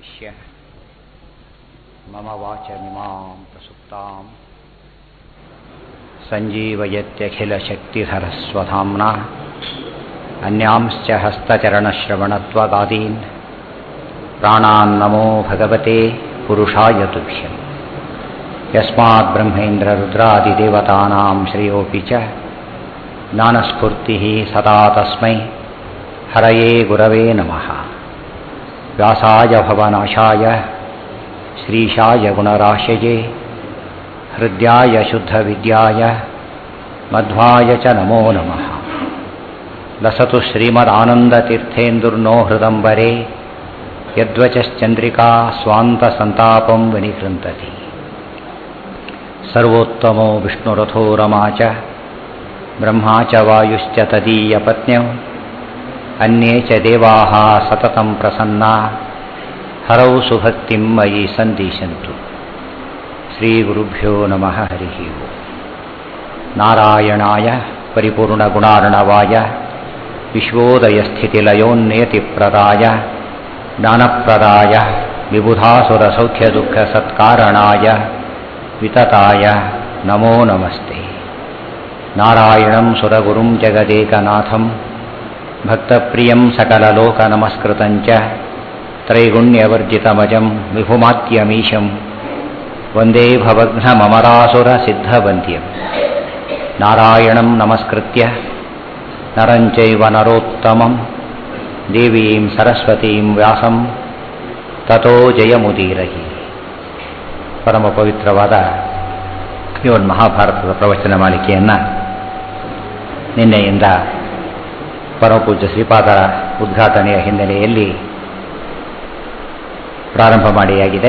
शिष्य मम वाचमिमां प्रसुप्तां सञ्जीवयत्यखिलशक्तिधरस्वधाम्ना अन्यांश्च हस्तचरणश्रवणत्वगादीन् प्राणान्नमो भगवते पुरुषाय तुभ्यम् यस्माद्ब्रह्मेन्द्ररुद्रादिदेवतानां श्रेयोऽपि च ज्ञानस्फूर्तिः सदा तस्मै हरये गुरवे नमः व्यासाय भवनाशाय श्रीशाय गुणराशये हृद्याय शुद्धविद्याय मध्वाय च नमो नमः लसतु श्रीमदानन्दतीर्थेन्दुर्नो हृदम्बरे यद्वचश्चन्द्रिका स्वान्तसन्तापं विनिकृन्तति सर्वोत्तमो विष्णुरथो रमा च ब्रह्मा च वायुश्च तदीयपत्न्यौ अन्ये च देवाः सततं प्रसन्ना हरौ सुभक्तिं मयि सन्दिशन्तु श्रीगुरुभ्यो नमः हरिः ओम् नारायणाय परिपूर्णगुणार्णवाय विश्वोदयस्थितिलयोन्नियतिप्रदाय ज्ञानप्रदाय विबुधासुरसौख्यदुःखसत्कारणाय वितताय नमो नमस्ते नारायणं सुरगुरुं जगदेकनाथं भक्तप्रियं सकललोकनमस्कृतं च त्रैगुण्यवर्जितमजं विभुमात्यमीशं वन्दे भवघ्नममरासुरसिद्धवन्त्यं नारायणं नमस्कृत्य नरं चैव नरोत्तमं देवीं सरस्वतीं व्यासं ತಥೋ ಜಯಮುದೀರಹಿ ಪರಮ ಪವಿತ್ರವಾದ ಈ ಒಂದು ಮಹಾಭಾರತದ ಪ್ರವಚನ ಮಾಲಿಕೆಯನ್ನು ನಿನ್ನೆಯಿಂದ ಪರಮಪೂಜ್ಯ ಶ್ರೀಪಾದರ ಉದ್ಘಾಟನೆಯ ಹಿನ್ನೆಲೆಯಲ್ಲಿ ಪ್ರಾರಂಭ ಮಾಡಿಯಾಗಿದೆ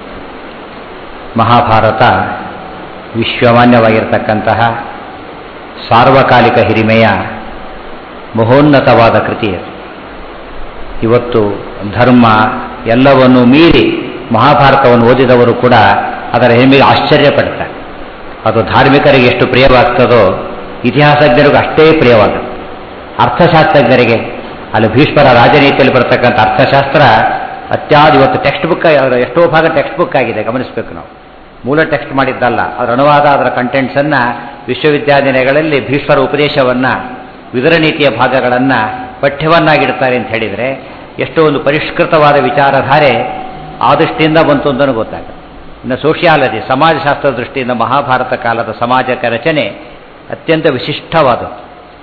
ಮಹಾಭಾರತ ವಿಶ್ವಮಾನ್ಯವಾಗಿರತಕ್ಕಂತಹ ಸಾರ್ವಕಾಲಿಕ ಹಿರಿಮೆಯ ಮಹೋನ್ನತವಾದ ಕೃತಿ ಅದು ಇವತ್ತು ಧರ್ಮ ಎಲ್ಲವನ್ನು ಮೀರಿ ಮಹಾಭಾರತವನ್ನು ಓದಿದವರು ಕೂಡ ಅದರ ಹೆಮ್ಮೆಗೆ ಆಶ್ಚರ್ಯಪಡ್ತಾರೆ ಅದು ಧಾರ್ಮಿಕರಿಗೆ ಎಷ್ಟು ಪ್ರಿಯವಾಗ್ತದೋ ಇತಿಹಾಸಜ್ಞರಿಗೂ ಅಷ್ಟೇ ಪ್ರಿಯವಾಗುತ್ತೆ ಅರ್ಥಶಾಸ್ತ್ರಜ್ಞರಿಗೆ ಅಲ್ಲಿ ಭೀಷ್ಮರ ರಾಜನೀತಿಯಲ್ಲಿ ಬರತಕ್ಕಂಥ ಅರ್ಥಶಾಸ್ತ್ರ ಅತ್ಯಾದ ಇವತ್ತು ಟೆಕ್ಸ್ಟ್ ಬುಕ್ ಎಷ್ಟೋ ಭಾಗ ಟೆಕ್ಸ್ಟ್ ಬುಕ್ ಆಗಿದೆ ಗಮನಿಸಬೇಕು ನಾವು ಮೂಲ ಟೆಕ್ಸ್ಟ್ ಮಾಡಿದ್ದಲ್ಲ ಅದರ ಅನುವಾದ ಅದರ ಕಂಟೆಂಟ್ಸನ್ನು ವಿಶ್ವವಿದ್ಯಾನಿಲಯಗಳಲ್ಲಿ ಭೀಷ್ಮರ ಉಪದೇಶವನ್ನು ವಿವರನೀತಿಯ ಭಾಗಗಳನ್ನು ಪಠ್ಯವನ್ನಾಗಿಡ್ತಾರೆ ಅಂತ ಹೇಳಿದರೆ ಎಷ್ಟೋ ಒಂದು ಪರಿಷ್ಕೃತವಾದ ವಿಚಾರಧಾರೆ ಆ ದೃಷ್ಟಿಯಿಂದ ಬಂತು ಅಂತಲೂ ಗೊತ್ತಾಗುತ್ತೆ ಇನ್ನು ಸೋಷಿಯಾಲಜಿ ಸಮಾಜಶಾಸ್ತ್ರದ ದೃಷ್ಟಿಯಿಂದ ಮಹಾಭಾರತ ಕಾಲದ ಸಮಾಜಕ ರಚನೆ ಅತ್ಯಂತ ವಿಶಿಷ್ಟವಾದದ್ದು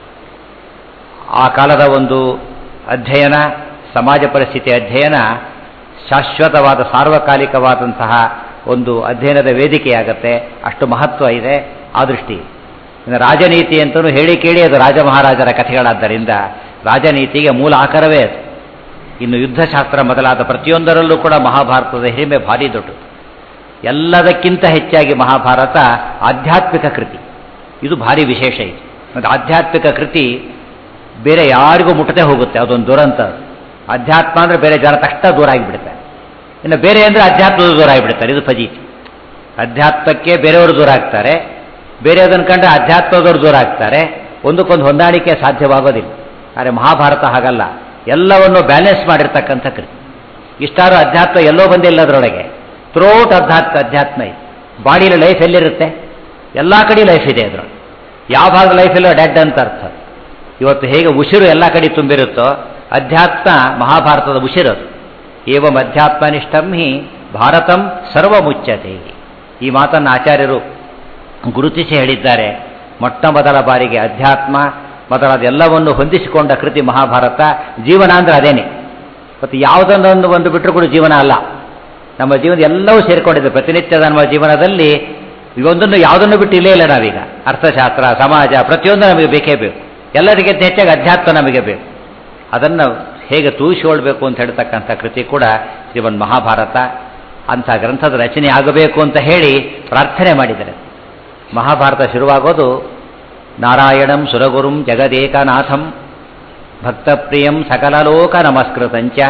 ಆ ಕಾಲದ ಒಂದು ಅಧ್ಯಯನ ಸಮಾಜ ಪರಿಸ್ಥಿತಿ ಅಧ್ಯಯನ ಶಾಶ್ವತವಾದ ಸಾರ್ವಕಾಲಿಕವಾದಂತಹ ಒಂದು ಅಧ್ಯಯನದ ವೇದಿಕೆಯಾಗತ್ತೆ ಅಷ್ಟು ಮಹತ್ವ ಇದೆ ಆ ದೃಷ್ಟಿ ಇನ್ನು ರಾಜನೀತಿ ಅಂತಲೂ ಹೇಳಿ ಕೇಳಿ ಅದು ರಾಜ ಮಹಾರಾಜರ ಕಥೆಗಳಾದ್ದರಿಂದ ರಾಜನೀತಿಗೆ ಮೂಲ ಆಕಾರವೇ ಅದು ಇನ್ನು ಯುದ್ಧಶಾಸ್ತ್ರ ಮೊದಲಾದ ಪ್ರತಿಯೊಂದರಲ್ಲೂ ಕೂಡ ಮಹಾಭಾರತದ ಹಿರಿಮೆ ಭಾರಿ ದೊಡ್ಡದು ಎಲ್ಲದಕ್ಕಿಂತ ಹೆಚ್ಚಾಗಿ ಮಹಾಭಾರತ ಆಧ್ಯಾತ್ಮಿಕ ಕೃತಿ ಇದು ಭಾರಿ ವಿಶೇಷ ಇದು ಮತ್ತು ಆಧ್ಯಾತ್ಮಿಕ ಕೃತಿ ಬೇರೆ ಯಾರಿಗೂ ಮುಟ್ಟದೆ ಹೋಗುತ್ತೆ ಅದೊಂದು ದುರಂತ ಅಧ್ಯಾತ್ಮ ಅಂದರೆ ಬೇರೆ ಜನ ತಕ್ಷಣ ದೂರ ಆಗಿಬಿಡುತ್ತೆ ಇನ್ನು ಬೇರೆ ಅಂದರೆ ಅಧ್ಯಾತ್ಮದ ದೂರ ಆಗಿಬಿಡ್ತಾರೆ ಇದು ಫಜೀತಿ ಅಧ್ಯಾತ್ಮಕ್ಕೆ ಬೇರೆಯವರು ದೂರ ಆಗ್ತಾರೆ ಬೇರೆ ಅದನ್ನು ಕಂಡ್ರೆ ಅಧ್ಯಾತ್ಮದವರು ದೂರ ಆಗ್ತಾರೆ ಒಂದಕ್ಕೊಂದು ಹೊಂದಾಣಿಕೆ ಸಾಧ್ಯವಾಗೋದಿಲ್ಲ ಆದರೆ ಮಹಾಭಾರತ ಹಾಗಲ್ಲ ಎಲ್ಲವನ್ನು ಬ್ಯಾಲೆನ್ಸ್ ಮಾಡಿರ್ತಕ್ಕಂಥ ಕೃತಿ ಇಷ್ಟಾರು ಅಧ್ಯಾತ್ಮ ಎಲ್ಲೋ ಬಂದಿಲ್ಲ ಅದರೊಳಗೆ ಥ್ರೋಟ್ ಅಧ್ಯಾತ್ಮ ಅಧ್ಯಾತ್ಮ ಇದೆ ಬಾಡಿಯಲ್ಲಿ ಲೈಫ್ ಎಲ್ಲಿರುತ್ತೆ ಎಲ್ಲ ಕಡೆ ಲೈಫ್ ಇದೆ ಅದರೊಳಗೆ ಯಾವ ಭಾಗದ ಲೈಫ್ ಎಲ್ಲೋ ಡೆಡ್ ಅಂತ ಅರ್ಥ ಇವತ್ತು ಹೇಗೆ ಉಸಿರು ಎಲ್ಲ ಕಡೆ ತುಂಬಿರುತ್ತೋ ಅಧ್ಯಾತ್ಮ ಮಹಾಭಾರತದ ಉಸಿರದು ಏವಂ ಅಧ್ಯಾತ್ಮನಿಷ್ಠಂ ಹಿ ಭಾರತಂ ಸರ್ವಮುಚ್ಚತೆ ಈ ಮಾತನ್ನು ಆಚಾರ್ಯರು ಗುರುತಿಸಿ ಹೇಳಿದ್ದಾರೆ ಮೊಟ್ಟ ಮೊದಲ ಬಾರಿಗೆ ಅಧ್ಯಾತ್ಮ ಮೊದಲಾದ ಎಲ್ಲವನ್ನು ಹೊಂದಿಸಿಕೊಂಡ ಕೃತಿ ಮಹಾಭಾರತ ಜೀವನ ಅಂದರೆ ಅದೇನೆ ಮತ್ತು ಯಾವುದನ್ನೊಂದು ಒಂದು ಬಿಟ್ಟರು ಕೂಡ ಜೀವನ ಅಲ್ಲ ನಮ್ಮ ಜೀವನ ಎಲ್ಲವೂ ಸೇರಿಕೊಂಡಿದೆ ಪ್ರತಿನಿತ್ಯದ ನಮ್ಮ ಜೀವನದಲ್ಲಿ ಇವೊಂದನ್ನು ಯಾವುದನ್ನು ಬಿಟ್ಟು ಇಲ್ಲೇ ಇಲ್ಲ ನಾವೀಗ ಅರ್ಥಶಾಸ್ತ್ರ ಸಮಾಜ ಪ್ರತಿಯೊಂದು ನಮಗೆ ಬೇಕೇ ಬೇಕು ಎಲ್ಲರಿಗಿಂತ ಹೆಚ್ಚಾಗಿ ಅಧ್ಯಾತ್ಮ ನಮಗೆ ಬೇಕು ಅದನ್ನು ಹೇಗೆ ತೂಯಿಸಿಕೊಳ್ಬೇಕು ಅಂತ ಹೇಳ್ತಕ್ಕಂಥ ಕೃತಿ ಕೂಡ ಶ್ರೀಮನ್ ಮಹಾಭಾರತ ಅಂಥ ಗ್ರಂಥದ ರಚನೆ ಆಗಬೇಕು ಅಂತ ಹೇಳಿ ಪ್ರಾರ್ಥನೆ ಮಾಡಿದ್ದಾರೆ ಮಹಾಭಾರತ ಶುರುವಾಗೋದು ನಾರಾಯಣಂ ಸುರಗುರುಂ ಜಗದೇಕನಾಥಂ ಭಕ್ತಪ್ರಿಯಂ ಸಕಲಲೋಕ ನಮಸ್ಕೃತಂಚ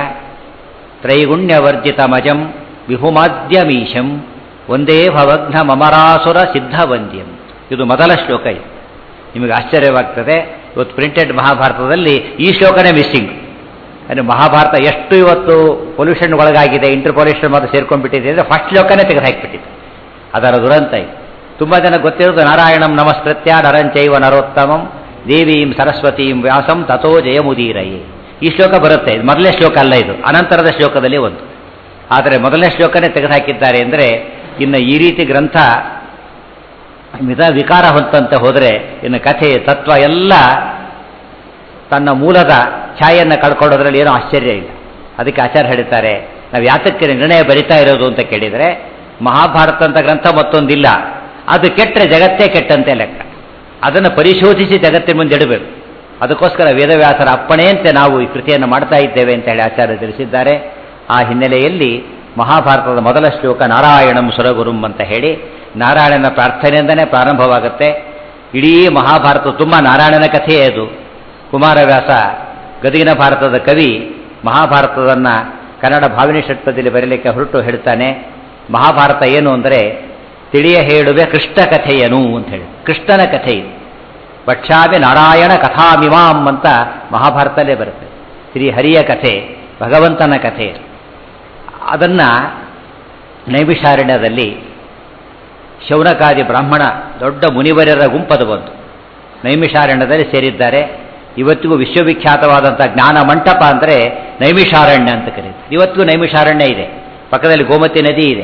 ತ್ರೈಗುಣ್ಯವರ್ಜಿತಮಜಂ ವಿಹುಮಾದ್ಯಮೀಶಂ ಒಂದೇ ಭವಘ್ನ ಮಮರಾಸುರ ಸಿದ್ಧವಂದ್ಯಂ ಇದು ಮೊದಲ ಶ್ಲೋಕ ಇದು ನಿಮಗೆ ಆಶ್ಚರ್ಯವಾಗ್ತದೆ ಇವತ್ತು ಪ್ರಿಂಟೆಡ್ ಮಹಾಭಾರತದಲ್ಲಿ ಈ ಶ್ಲೋಕನೇ ಮಿಸ್ಸಿಂಗ್ ಅಂದರೆ ಮಹಾಭಾರತ ಎಷ್ಟು ಇವತ್ತು ಪೊಲ್ಯೂಷನ್ ಒಳಗಾಗಿದೆ ಇಂಟರ್ ಪೊಲ್ಯೂಷನ್ ಮಾತ್ರ ಸೇರ್ಕೊಂಡ್ಬಿಟ್ಟಿದೆ ಅಂದರೆ ಫಸ್ಟ್ ಶ್ಲೋಕನೇ ತೆಗೆದು ಹಾಕಿಬಿಟ್ಟಿದೆ ಅದರ ದುರಂತ ಇದು ತುಂಬ ಜನ ಗೊತ್ತಿರೋದು ನಾರಾಯಣಂ ನಮಸ್ಕೃತ್ಯ ನರಂಚೈವ ನರೋತ್ತಮಂ ದೇವೀಂ ಸರಸ್ವತೀಂ ವ್ಯಾಸಂ ತಥೋ ಜಯಮುದೀರಯೇ ಈ ಶ್ಲೋಕ ಬರುತ್ತೆ ಇದು ಮೊದಲನೇ ಶ್ಲೋಕ ಅಲ್ಲ ಇದು ಅನಂತರದ ಶ್ಲೋಕದಲ್ಲಿ ಒಂದು ಆದರೆ ಮೊದಲನೇ ಶ್ಲೋಕನೇ ತೆಗೆದುಹಾಕಿದ್ದಾರೆ ಅಂದರೆ ಇನ್ನು ಈ ರೀತಿ ಗ್ರಂಥ ಮಿತ ವಿಕಾರ ಹೊಂದಂತೆ ಹೋದರೆ ಇನ್ನು ಕಥೆ ತತ್ವ ಎಲ್ಲ ತನ್ನ ಮೂಲದ ಛಾಯೆಯನ್ನು ಕಳ್ಕೊಳ್ಳೋದ್ರಲ್ಲಿ ಏನೂ ಆಶ್ಚರ್ಯ ಇಲ್ಲ ಅದಕ್ಕೆ ಆಚಾರ್ಯ ಹೇಳ್ತಾರೆ ನಾವು ಯಾತಕ್ಕೆ ನಿರ್ಣಯ ಬರಿತಾ ಇರೋದು ಅಂತ ಕೇಳಿದರೆ ಮಹಾಭಾರತ ಅಂತ ಗ್ರಂಥ ಮತ್ತೊಂದಿಲ್ಲ ಅದು ಕೆಟ್ಟರೆ ಜಗತ್ತೇ ಕೆಟ್ಟಂತೆ ಲೆಕ್ಕ ಅದನ್ನು ಪರಿಶೋಧಿಸಿ ಜಗತ್ತಿನ ಮುಂದೆ ಇಡಬೇಕು ಅದಕ್ಕೋಸ್ಕರ ವೇದವ್ಯಾಸರ ಅಪ್ಪಣೆಯಂತೆ ನಾವು ಈ ಕೃತಿಯನ್ನು ಮಾಡ್ತಾ ಇದ್ದೇವೆ ಅಂತ ಹೇಳಿ ಆಚಾರ್ಯ ತಿಳಿಸಿದ್ದಾರೆ ಆ ಹಿನ್ನೆಲೆಯಲ್ಲಿ ಮಹಾಭಾರತದ ಮೊದಲ ಶ್ಲೋಕ ನಾರಾಯಣಂ ಸುರಗುರುಂ ಅಂತ ಹೇಳಿ ನಾರಾಯಣನ ಪ್ರಾರ್ಥನೆಯಿಂದನೇ ಪ್ರಾರಂಭವಾಗುತ್ತೆ ಇಡೀ ಮಹಾಭಾರತ ತುಂಬ ನಾರಾಯಣನ ಕಥೆಯೇ ಅದು ಕುಮಾರವ್ಯಾಸ ಗದಗಿನ ಭಾರತದ ಕವಿ ಮಹಾಭಾರತದನ್ನು ಕನ್ನಡ ಭಾವಿನಿ ಷಟ್ಪದಿಯಲ್ಲಿ ಬರೀಲಿಕ್ಕೆ ಹೊರಟು ಹೇಳ್ತಾನೆ ಮಹಾಭಾರತ ಏನು ಅಂದರೆ ತಿಳಿಯ ಹೇಳುವೆ ಕೃಷ್ಣ ಕಥೆಯನು ಅಂತ ಹೇಳಿ ಕೃಷ್ಣನ ಕಥೆ ಇದು ವಕ್ಷಾಮಿ ನಾರಾಯಣ ಕಥಾಮಿಮಾಂ ಅಂತ ಮಹಾಭಾರತಲ್ಲೇ ಬರುತ್ತೆ ಶ್ರೀ ಹರಿಯ ಕಥೆ ಭಗವಂತನ ಕಥೆ ಅದನ್ನು ನೈಮಿಷಾರಣ್ಯದಲ್ಲಿ ಶೌನಕಾದಿ ಬ್ರಾಹ್ಮಣ ದೊಡ್ಡ ಮುನಿವರ್ಯರ ಗುಂಪದು ಬಂತು ನೈಮಿಷಾರಣ್ಯದಲ್ಲಿ ಸೇರಿದ್ದಾರೆ ಇವತ್ತಿಗೂ ವಿಶ್ವವಿಖ್ಯಾತವಾದಂಥ ಜ್ಞಾನ ಮಂಟಪ ಅಂದರೆ ನೈಮಿಷಾರಣ್ಯ ಅಂತ ಕರೀತಾರೆ ಇವತ್ತಿಗೂ ನೈಮಿಷಾರಣ್ಯ ಇದೆ ಪಕ್ಕದಲ್ಲಿ ಗೋಮತಿ ನದಿ ಇದೆ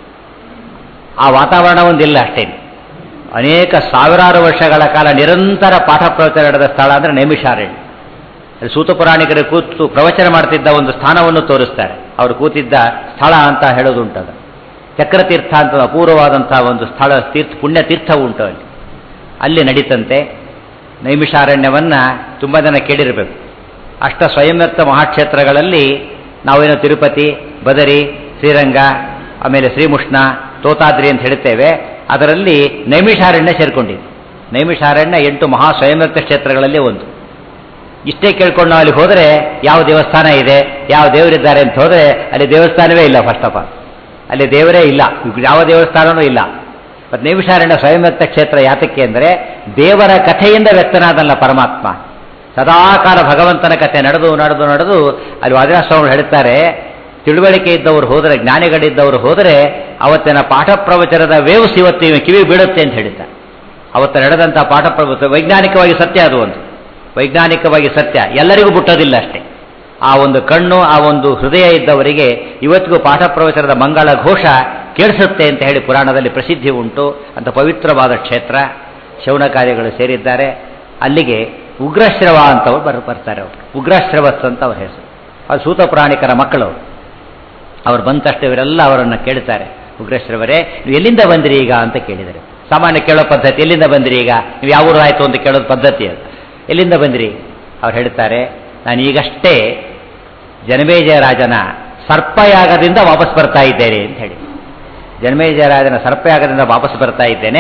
ಆ ವಾತಾವರಣ ಒಂದಿಲ್ಲ ಅಷ್ಟೇ ಅನೇಕ ಸಾವಿರಾರು ವರ್ಷಗಳ ಕಾಲ ನಿರಂತರ ಪಾಠ ಪ್ರವಚನ ನಡೆದ ಸ್ಥಳ ಅಂದರೆ ನೈಮಿಷಾರಣ್ಯ ಅಲ್ಲಿ ಸೂತಪುರಾಣಿಕರು ಕೂತು ಪ್ರವಚನ ಮಾಡ್ತಿದ್ದ ಒಂದು ಸ್ಥಾನವನ್ನು ತೋರಿಸ್ತಾರೆ ಅವರು ಕೂತಿದ್ದ ಸ್ಥಳ ಅಂತ ಹೇಳೋದುಂಟದು ಚಕ್ರತೀರ್ಥ ಅಂತ ಅಪೂರ್ವವಾದಂಥ ಒಂದು ಸ್ಥಳ ತೀರ್ಥ ಪುಣ್ಯ ತೀರ್ಥ ಉಂಟು ಅಲ್ಲಿ ಅಲ್ಲಿ ನಡೀತಂತೆ ನೈಮಿಷಾರಣ್ಯವನ್ನು ತುಂಬ ಜನ ಕೇಳಿರಬೇಕು ಅಷ್ಟ ಸ್ವಯಂವ್ಯಕ್ತ ಮಹಾಕ್ಷೇತ್ರಗಳಲ್ಲಿ ನಾವೇನೋ ತಿರುಪತಿ ಬದರಿ ಶ್ರೀರಂಗ ಆಮೇಲೆ ಶ್ರೀಮುಷ್ಣ ತೋತಾದ್ರಿ ಅಂತ ಹೇಳ್ತೇವೆ ಅದರಲ್ಲಿ ನೈಮಿಷಾರಣ್ಯ ಸೇರ್ಕೊಂಡಿದೆ ನೈಮಿಷಾರಣ್ಯ ಎಂಟು ಮಹಾ ಸ್ವಯಂವ್ಯಕ್ತ ಕ್ಷೇತ್ರಗಳಲ್ಲಿ ಒಂದು ಇಷ್ಟೇ ಕೇಳ್ಕೊಂಡು ನಾವು ಅಲ್ಲಿ ಹೋದರೆ ಯಾವ ದೇವಸ್ಥಾನ ಇದೆ ಯಾವ ದೇವರಿದ್ದಾರೆ ಅಂತ ಹೋದರೆ ಅಲ್ಲಿ ದೇವಸ್ಥಾನವೇ ಇಲ್ಲ ಫಸ್ಟ್ ಆಫ್ ಆಲ್ ಅಲ್ಲಿ ದೇವರೇ ಇಲ್ಲ ಯಾವ ದೇವಸ್ಥಾನವೂ ಇಲ್ಲ ಮತ್ತು ನೈಮಿಷಾರಣ್ಯ ಸ್ವಯಂವ್ಯಕ್ತ ಕ್ಷೇತ್ರ ಯಾತಕ್ಕೆ ಅಂದರೆ ದೇವರ ಕಥೆಯಿಂದ ವ್ಯಕ್ತನಾದಲ್ಲ ಪರಮಾತ್ಮ ಸದಾಕಾಲ ಭಗವಂತನ ಕಥೆ ನಡೆದು ನಡೆದು ನಡೆದು ಅಲ್ಲಿ ವಾದಿರಾಸ್ವಾಮಿಗಳು ಹೇಳ್ತಾರೆ ತಿಳುವಳಿಕೆ ಇದ್ದವರು ಹೋದರೆ ಜ್ಞಾನಿಗಳಿದ್ದವರು ಹೋದರೆ ಅವತ್ತಿನ ಪಾಠ ಪ್ರವಚನದ ವೇವ್ಸ್ ಇವತ್ತು ಕಿವಿ ಬೀಳುತ್ತೆ ಅಂತ ಹೇಳಿದ್ದಾರೆ ಅವತ್ತು ನಡೆದಂಥ ಪಾಠ ಪ್ರವಚನ ವೈಜ್ಞಾನಿಕವಾಗಿ ಸತ್ಯ ಅದು ಒಂದು ವೈಜ್ಞಾನಿಕವಾಗಿ ಸತ್ಯ ಎಲ್ಲರಿಗೂ ಬಿಟ್ಟೋದಿಲ್ಲ ಅಷ್ಟೇ ಆ ಒಂದು ಕಣ್ಣು ಆ ಒಂದು ಹೃದಯ ಇದ್ದವರಿಗೆ ಇವತ್ತಿಗೂ ಪಾಠ ಪ್ರವಚನದ ಮಂಗಳ ಘೋಷ ಕೇಳಿಸುತ್ತೆ ಅಂತ ಹೇಳಿ ಪುರಾಣದಲ್ಲಿ ಪ್ರಸಿದ್ಧಿ ಉಂಟು ಅಂತ ಪವಿತ್ರವಾದ ಕ್ಷೇತ್ರ ಶೌನಕಾರ್ಯಗಳು ಸೇರಿದ್ದಾರೆ ಅಲ್ಲಿಗೆ ಉಗ್ರಶ್ರವ ಅಂತವ್ರು ಬರ್ ಬರ್ತಾರೆ ಅವರು ಉಗ್ರಶ್ರವಸ್ ಅಂತ ಅವ್ರ ಹೆಸರು ಅದು ಸೂತ ಪುರಾಣಿಕರ ಮಕ್ಕಳು ಅವ್ರು ಬಂದ ತಕ್ಷಣ ಇವರೆಲ್ಲ ಅವರನ್ನು ಕೇಳ್ತಾರೆ ಉಗ್ರಶ್ರವರೇ ನೀವು ಎಲ್ಲಿಂದ ಬಂದಿರಿ ಈಗ ಅಂತ ಕೇಳಿದರೆ ಸಾಮಾನ್ಯ ಕೇಳೋ ಪದ್ಧತಿ ಎಲ್ಲಿಂದ ಬಂದಿರಿ ಈಗ ನೀವು ಯಾವ ಊರು ಆಯಿತು ಅಂತ ಕೇಳೋದು ಪದ್ಧತಿ ಅದು ಎಲ್ಲಿಂದ ಬಂದಿರಿ ಅವ್ರು ಹೇಳ್ತಾರೆ ನಾನು ಈಗಷ್ಟೇ ಜನಮೇಜಯ ರಾಜನ ಸರ್ಪಯಾಗದಿಂದ ವಾಪಸ್ ಬರ್ತಾ ಇದ್ದೇನೆ ಅಂತ ಹೇಳಿ ಜನಮೇಜಯ ರಾಜನ ಸರ್ಪಯಾಗದಿಂದ ವಾಪಸ್ ಬರ್ತಾ ಇದ್ದೇನೆ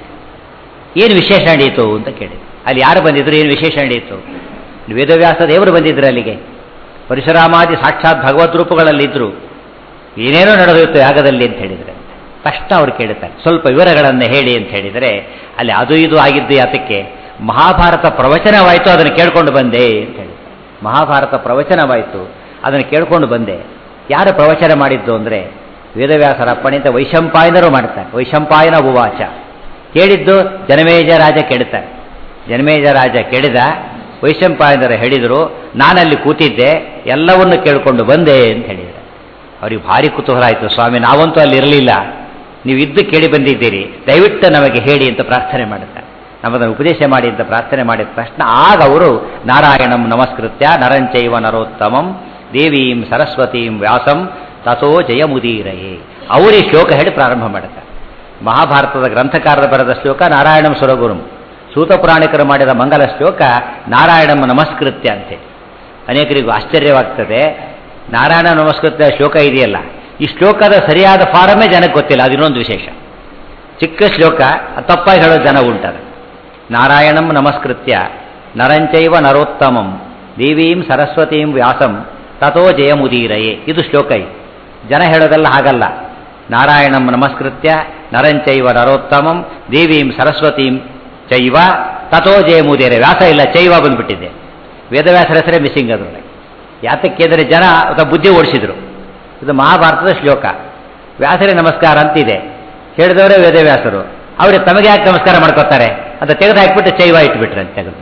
ಏನು ವಿಶೇಷ ನಡೆಯಿತು ಅಂತ ಕೇಳಿ ಅಲ್ಲಿ ಯಾರು ಬಂದಿದ್ರು ಏನು ವಿಶೇಷ ನಡೆಯಿತು ವೇದವ್ಯಾಸ ದೇವರು ಬಂದಿದ್ರು ಅಲ್ಲಿಗೆ ಪರಶುರಾಮಾದಿ ಸಾಕ್ಷಾತ್ ಭಗವದ್ ರೂಪಗಳಲ್ಲಿದ್ದರು ಏನೇನೋ ನಡೆದಿತ್ತು ಯಾಗದಲ್ಲಿ ಅಂತ ಹೇಳಿದರೆ ತಕ್ಷಣ ಅವ್ರು ಕೇಳುತ್ತಾರೆ ಸ್ವಲ್ಪ ವಿವರಗಳನ್ನು ಹೇಳಿ ಅಂತ ಹೇಳಿದರೆ ಅಲ್ಲಿ ಅದು ಇದು ಆಗಿದ್ದು ಯಾತಕ್ಕೆ ಮಹಾಭಾರತ ಪ್ರವಚನವಾಯಿತು ಅದನ್ನು ಕೇಳ್ಕೊಂಡು ಬಂದೆ ಅಂತ ಹೇಳಿ ಮಹಾಭಾರತ ಪ್ರವಚನವಾಯಿತು ಅದನ್ನು ಕೇಳ್ಕೊಂಡು ಬಂದೆ ಯಾರು ಪ್ರವಚನ ಮಾಡಿದ್ದು ಅಂದರೆ ವೇದವ್ಯಾಸರ ಅಪ್ಪಣಿಂದ ವೈಶಂಪಾಯನರು ಮಾಡ್ತಾರೆ ವೈಶಂಪಾಯನ ಉವಾಚ ಕೇಳಿದ್ದು ಜನಮೇಜ ರಾಜ ಕೇಳ್ತಾರೆ ಜನಮೇಜ ರಾಜ ಕೇಳಿದ ವೈಶಂಪಾಯನರು ಹೇಳಿದರು ನಾನಲ್ಲಿ ಕೂತಿದ್ದೆ ಎಲ್ಲವನ್ನು ಕೇಳಿಕೊಂಡು ಬಂದೆ ಅಂತ ಹೇಳಿದರು ಅವ್ರಿಗೆ ಭಾರಿ ಕುತೂಹಲ ಆಯಿತು ಸ್ವಾಮಿ ನಾವಂತೂ ಅಲ್ಲಿ ಇರಲಿಲ್ಲ ನೀವು ಇದ್ದು ಕೇಳಿ ಬಂದಿದ್ದೀರಿ ದಯವಿಟ್ಟು ನಮಗೆ ಹೇಳಿ ಅಂತ ಪ್ರಾರ್ಥನೆ ಮಾಡುತ್ತಾರೆ ನಮ್ಮದನ್ನು ಉಪದೇಶ ಮಾಡಿ ಅಂತ ಪ್ರಾರ್ಥನೆ ಮಾಡಿದ ತಕ್ಷಣ ಆಗ ಅವರು ನಾರಾಯಣಂ ನಮಸ್ಕೃತ್ಯ ನರಂಚೈವ ನರೋತ್ತಮಂ ದೇವೀಂ ಸರಸ್ವತೀಂ ವ್ಯಾಸಂ ತಥೋ ಜಯಮುದೀರಯೇ ಅವರೇ ಶ್ಲೋಕ ಹೇಳಿ ಪ್ರಾರಂಭ ಮಾಡುತ್ತಾರೆ ಮಹಾಭಾರತದ ಗ್ರಂಥಕಾರರ ಬರೆದ ಶ್ಲೋಕ ನಾರಾಯಣಂ ಸುರಗುರುಂ ಸೂತ ಪುರಾಣಿಕರು ಮಾಡಿದ ಮಂಗಲ ಶ್ಲೋಕ ನಾರಾಯಣಂ ನಮಸ್ಕೃತ್ಯ ಅಂತೇಳಿ ಅನೇಕರಿಗೂ ಆಶ್ಚರ್ಯವಾಗ್ತದೆ ನಾರಾಯಣ ನಮಸ್ಕೃತ್ಯ ಶ್ಲೋಕ ಇದೆಯಲ್ಲ ಈ ಶ್ಲೋಕದ ಸರಿಯಾದ ಫಾರಮೇ ಜನಕ್ಕೆ ಗೊತ್ತಿಲ್ಲ ಅದು ಇನ್ನೊಂದು ವಿಶೇಷ ಚಿಕ್ಕ ಶ್ಲೋಕ ತಪ್ಪಾಗಿ ಹೇಳೋ ಜನ ಉಂಟದ ನಾರಾಯಣಂ ನಮಸ್ಕೃತ್ಯ ನರಂಚೈವ ನರೋತ್ತಮಂ ದೇವೀಂ ಸರಸ್ವತೀಂ ವ್ಯಾಸಂ ತಥೋ ಜಯಮುದೀರಯೇ ಇದು ಶ್ಲೋಕ ಇದು ಜನ ಹೇಳೋದೆಲ್ಲ ಹಾಗಲ್ಲ ನಾರಾಯಣಂ ನಮಸ್ಕೃತ್ಯ ನರಂಚೈವ ನರೋತ್ತಮಂ ದೇವೀಂ ಸರಸ್ವತೀಂ ಚೈವ ತಥೋ ಜಯಮುದೀರ ವ್ಯಾಸ ಇಲ್ಲ ಚೈವ ಬಂದ್ಬಿಟ್ಟಿದೆ ವೇದವ್ಯಾಸರ ಹೆಸರೇ ಮಿಸ್ಸಿಂಗ್ ಅದರೊಳಗೆ ಯಾತಕ್ಕೆ ಅಂದರೆ ಜನ ಅಥವಾ ಬುದ್ಧಿ ಓಡಿಸಿದ್ರು ಇದು ಮಹಾಭಾರತದ ಶ್ಲೋಕ ವ್ಯಾಸರೇ ನಮಸ್ಕಾರ ಅಂತಿದೆ ಹೇಳಿದವರೇ ವೇದವ್ಯಾಸರು ಅವರಿಗೆ ತಮಗೆ ಯಾಕೆ ನಮಸ್ಕಾರ ಮಾಡ್ಕೋತಾರೆ ಅಂತ ತೆಗೆದು ಹಾಕಿಬಿಟ್ಟು ಚೈವ ಇಟ್ಬಿಟ್ರೆ ಅಂತ ತೆಗೆದು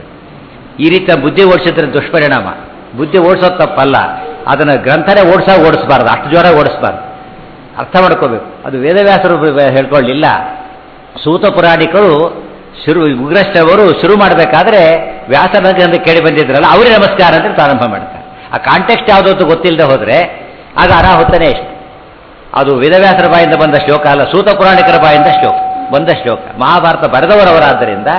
ಈ ರೀತಿಯ ಬುದ್ಧಿ ಓಡಿಸಿದ್ರೆ ದುಷ್ಪರಿಣಾಮ ಬುದ್ಧಿ ಓಡಿಸೋದು ತಪ್ಪಲ್ಲ ಅದನ್ನು ಗ್ರಂಥನೇ ಓಡಿಸೋ ಓಡಿಸಬಾರ್ದು ಅಷ್ಟು ಜೋರ ಓಡಿಸಬಾರ್ದು ಅರ್ಥ ಮಾಡ್ಕೋಬೇಕು ಅದು ವೇದವ್ಯಾಸರು ಹೇಳ್ಕೊಳ್ಳಿಲ್ಲ ಸೂತ ಪುರಾಣಿಕರು ಶುರು ಉಗ್ರಷ್ಟವರು ಶುರು ಮಾಡಬೇಕಾದ್ರೆ ವ್ಯಾಸನ ಅಂತ ಕೇಳಿ ಬಂದಿದ್ರಲ್ಲ ಅವರೇ ನಮಸ್ಕಾರ ಅಂತ ಪ್ರಾರಂಭ ಮಾಡ್ತಾರೆ ಆ ಕಾಂಟೆಕ್ಸ್ಟ್ ಯಾವುದೋ ಅಂತ ಗೊತ್ತಿಲ್ಲದೆ ಹೋದರೆ ಆಗ ಅನಾಹುತನೇ ಇಷ್ಟು ಅದು ವೇದವ್ಯಾಸರ ಬಾಯಿಂದ ಬಂದ ಶ್ಲೋಕ ಅಲ್ಲ ಸೂತ ಪುರಾಣಿಕರ ಬಾಯಿಂದ ಶ್ಲೋಕ ಬಂದ ಶ್ಲೋಕ ಮಹಾಭಾರತ ಬರೆದವರವರಾದ್ದರಿಂದ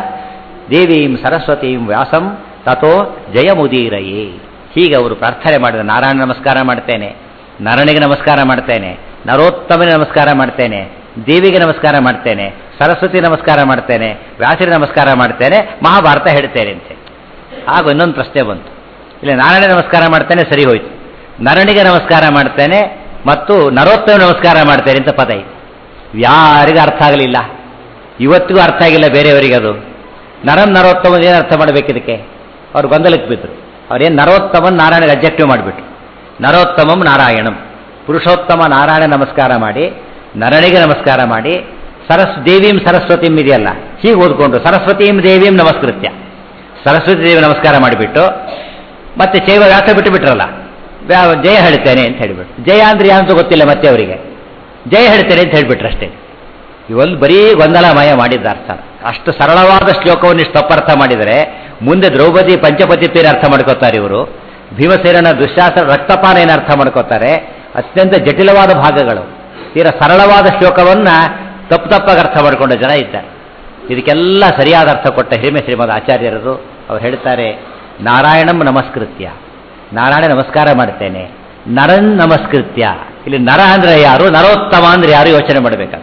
ದೇವೀಂ ಸರಸ್ವತೀಂ ವ್ಯಾಸಂ ತಥೋ ಜಯಮುದೀರಯೇ ಹೀಗೆ ಅವರು ಪ್ರಾರ್ಥನೆ ಮಾಡಿದ ನಾರಾಯಣ ನಮಸ್ಕಾರ ಮಾಡ್ತೇನೆ ನರನಿಗೆ ನಮಸ್ಕಾರ ಮಾಡ್ತೇನೆ ನರೋತ್ತಮನಿಗೆ ನಮಸ್ಕಾರ ಮಾಡ್ತೇನೆ ದೇವಿಗೆ ನಮಸ್ಕಾರ ಮಾಡ್ತೇನೆ ಸರಸ್ವತಿ ನಮಸ್ಕಾರ ಮಾಡ್ತೇನೆ ವ್ಯಾಸರಿಗೆ ನಮಸ್ಕಾರ ಮಾಡ್ತೇನೆ ಮಹಾಭಾರತ ಹೇಳ್ತೇನೆ ಅಂತ ಆಗ ಇನ್ನೊಂದು ಪ್ರಶ್ನೆ ಬಂತು ಇಲ್ಲಿ ನಾರಾಯಣ ನಮಸ್ಕಾರ ಮಾಡ್ತೇನೆ ಸರಿ ಹೋಯ್ತು ನರನಿಗೆ ನಮಸ್ಕಾರ ಮಾಡ್ತೇನೆ ಮತ್ತು ನರೋತ್ತಮ ನಮಸ್ಕಾರ ಮಾಡ್ತೇನೆ ಅಂತ ಪದ ಇದೆ ಯಾರಿಗೂ ಅರ್ಥ ಆಗಲಿಲ್ಲ ಇವತ್ತಿಗೂ ಅರ್ಥ ಆಗಿಲ್ಲ ಬೇರೆಯವರಿಗೆ ಅದು ನರನ್ ನರೋತ್ತಮ ಏನು ಅರ್ಥ ಮಾಡಬೇಕು ಇದಕ್ಕೆ ಅವ್ರು ಗೊಂದಲಕ್ಕೆ ಬಿದ್ದರು ಅವ್ರೇನು ನರೋತ್ತಮನ್ ನಾರಾಯಣಗೆ ಅಬ್ಜೆಕ್ಟಿವ್ ಮಾಡಿಬಿಟ್ರು ನರೋತ್ತಮಂ ನಾರಾಯಣಂ ಪುರುಷೋತ್ತಮ ನಾರಾಯಣ ನಮಸ್ಕಾರ ಮಾಡಿ ನರನಿಗೆ ನಮಸ್ಕಾರ ಮಾಡಿ ಸರಸ್ ದೇವೀಂ ಸರಸ್ವತಿಂ ಇದೆಯಲ್ಲ ಹೀಗೆ ಓದ್ಕೊಂಡ್ರು ಸರಸ್ವತೀಂ ದೇವೀಂ ನಮಸ್ಕೃತ್ಯ ಸರಸ್ವತಿ ದೇವಿ ನಮಸ್ಕಾರ ಮಾಡಿಬಿಟ್ಟು ಮತ್ತೆ ಚೈವ ವ್ಯಾಸ ಬಿಟ್ಟು ಬಿಟ್ರಲ್ಲ ವ್ಯಾ- ಜಯ ಹೇಳ್ತೇನೆ ಅಂತ ಹೇಳಿಬಿಟ್ಟು ಜಯ ಅಂದ್ರೆ ಯಾವಂತ ಗೊತ್ತಿಲ್ಲ ಮತ್ತೆ ಅವರಿಗೆ ಜಯ ಹೇಳ್ತೇನೆ ಅಂತ ಹೇಳಿಬಿಟ್ರು ಅಷ್ಟೇ ಇವಲ್ಲಿ ಬರೀ ಗೊಂದಲಮಯ ಮಾಡಿದ್ದ ಅರ್ಥ ಅಷ್ಟು ಸರಳವಾದ ಶ್ಲೋಕವನ್ನು ಇಷ್ಟು ತಪ್ಪರ್ಥ ಮಾಡಿದರೆ ಮುಂದೆ ದ್ರೌಪದಿ ಪಂಚಪತಿತ್ವೇನ ಅರ್ಥ ಮಾಡ್ಕೋತಾರೆ ಇವರು ಭೀಮಸೇನನ ದುಶ್ಯಾಸನ ರಕ್ತಪಾನ ಏನು ಅರ್ಥ ಮಾಡ್ಕೋತಾರೆ ಅತ್ಯಂತ ಜಟಿಲವಾದ ಭಾಗಗಳು ತೀರ ಸರಳವಾದ ಶ್ಲೋಕವನ್ನ ತಪ್ಪು ತಪ್ಪಾಗಿ ಅರ್ಥ ಮಾಡಿಕೊಂಡ ಜನ ಇದ್ದಾರೆ ಇದಕ್ಕೆಲ್ಲ ಸರಿಯಾದ ಅರ್ಥ ಕೊಟ್ಟ ಹಿರಿಮೆ ಶ್ರೀಮದ್ ಆಚಾರ್ಯರದು ಅವ್ರು ಹೇಳ್ತಾರೆ ನಾರಾಯಣಂ ನಮಸ್ಕೃತ್ಯ ನಾರಾಯಣ ನಮಸ್ಕಾರ ಮಾಡ್ತೇನೆ ನರನ್ ನಮಸ್ಕೃತ್ಯ ಇಲ್ಲಿ ನರ ಅಂದ್ರೆ ಯಾರು ನರೋತ್ತಮ ಅಂದ್ರೆ ಯಾರು ಯೋಚನೆ ಮಾಡಬೇಕಾದ್ರೆ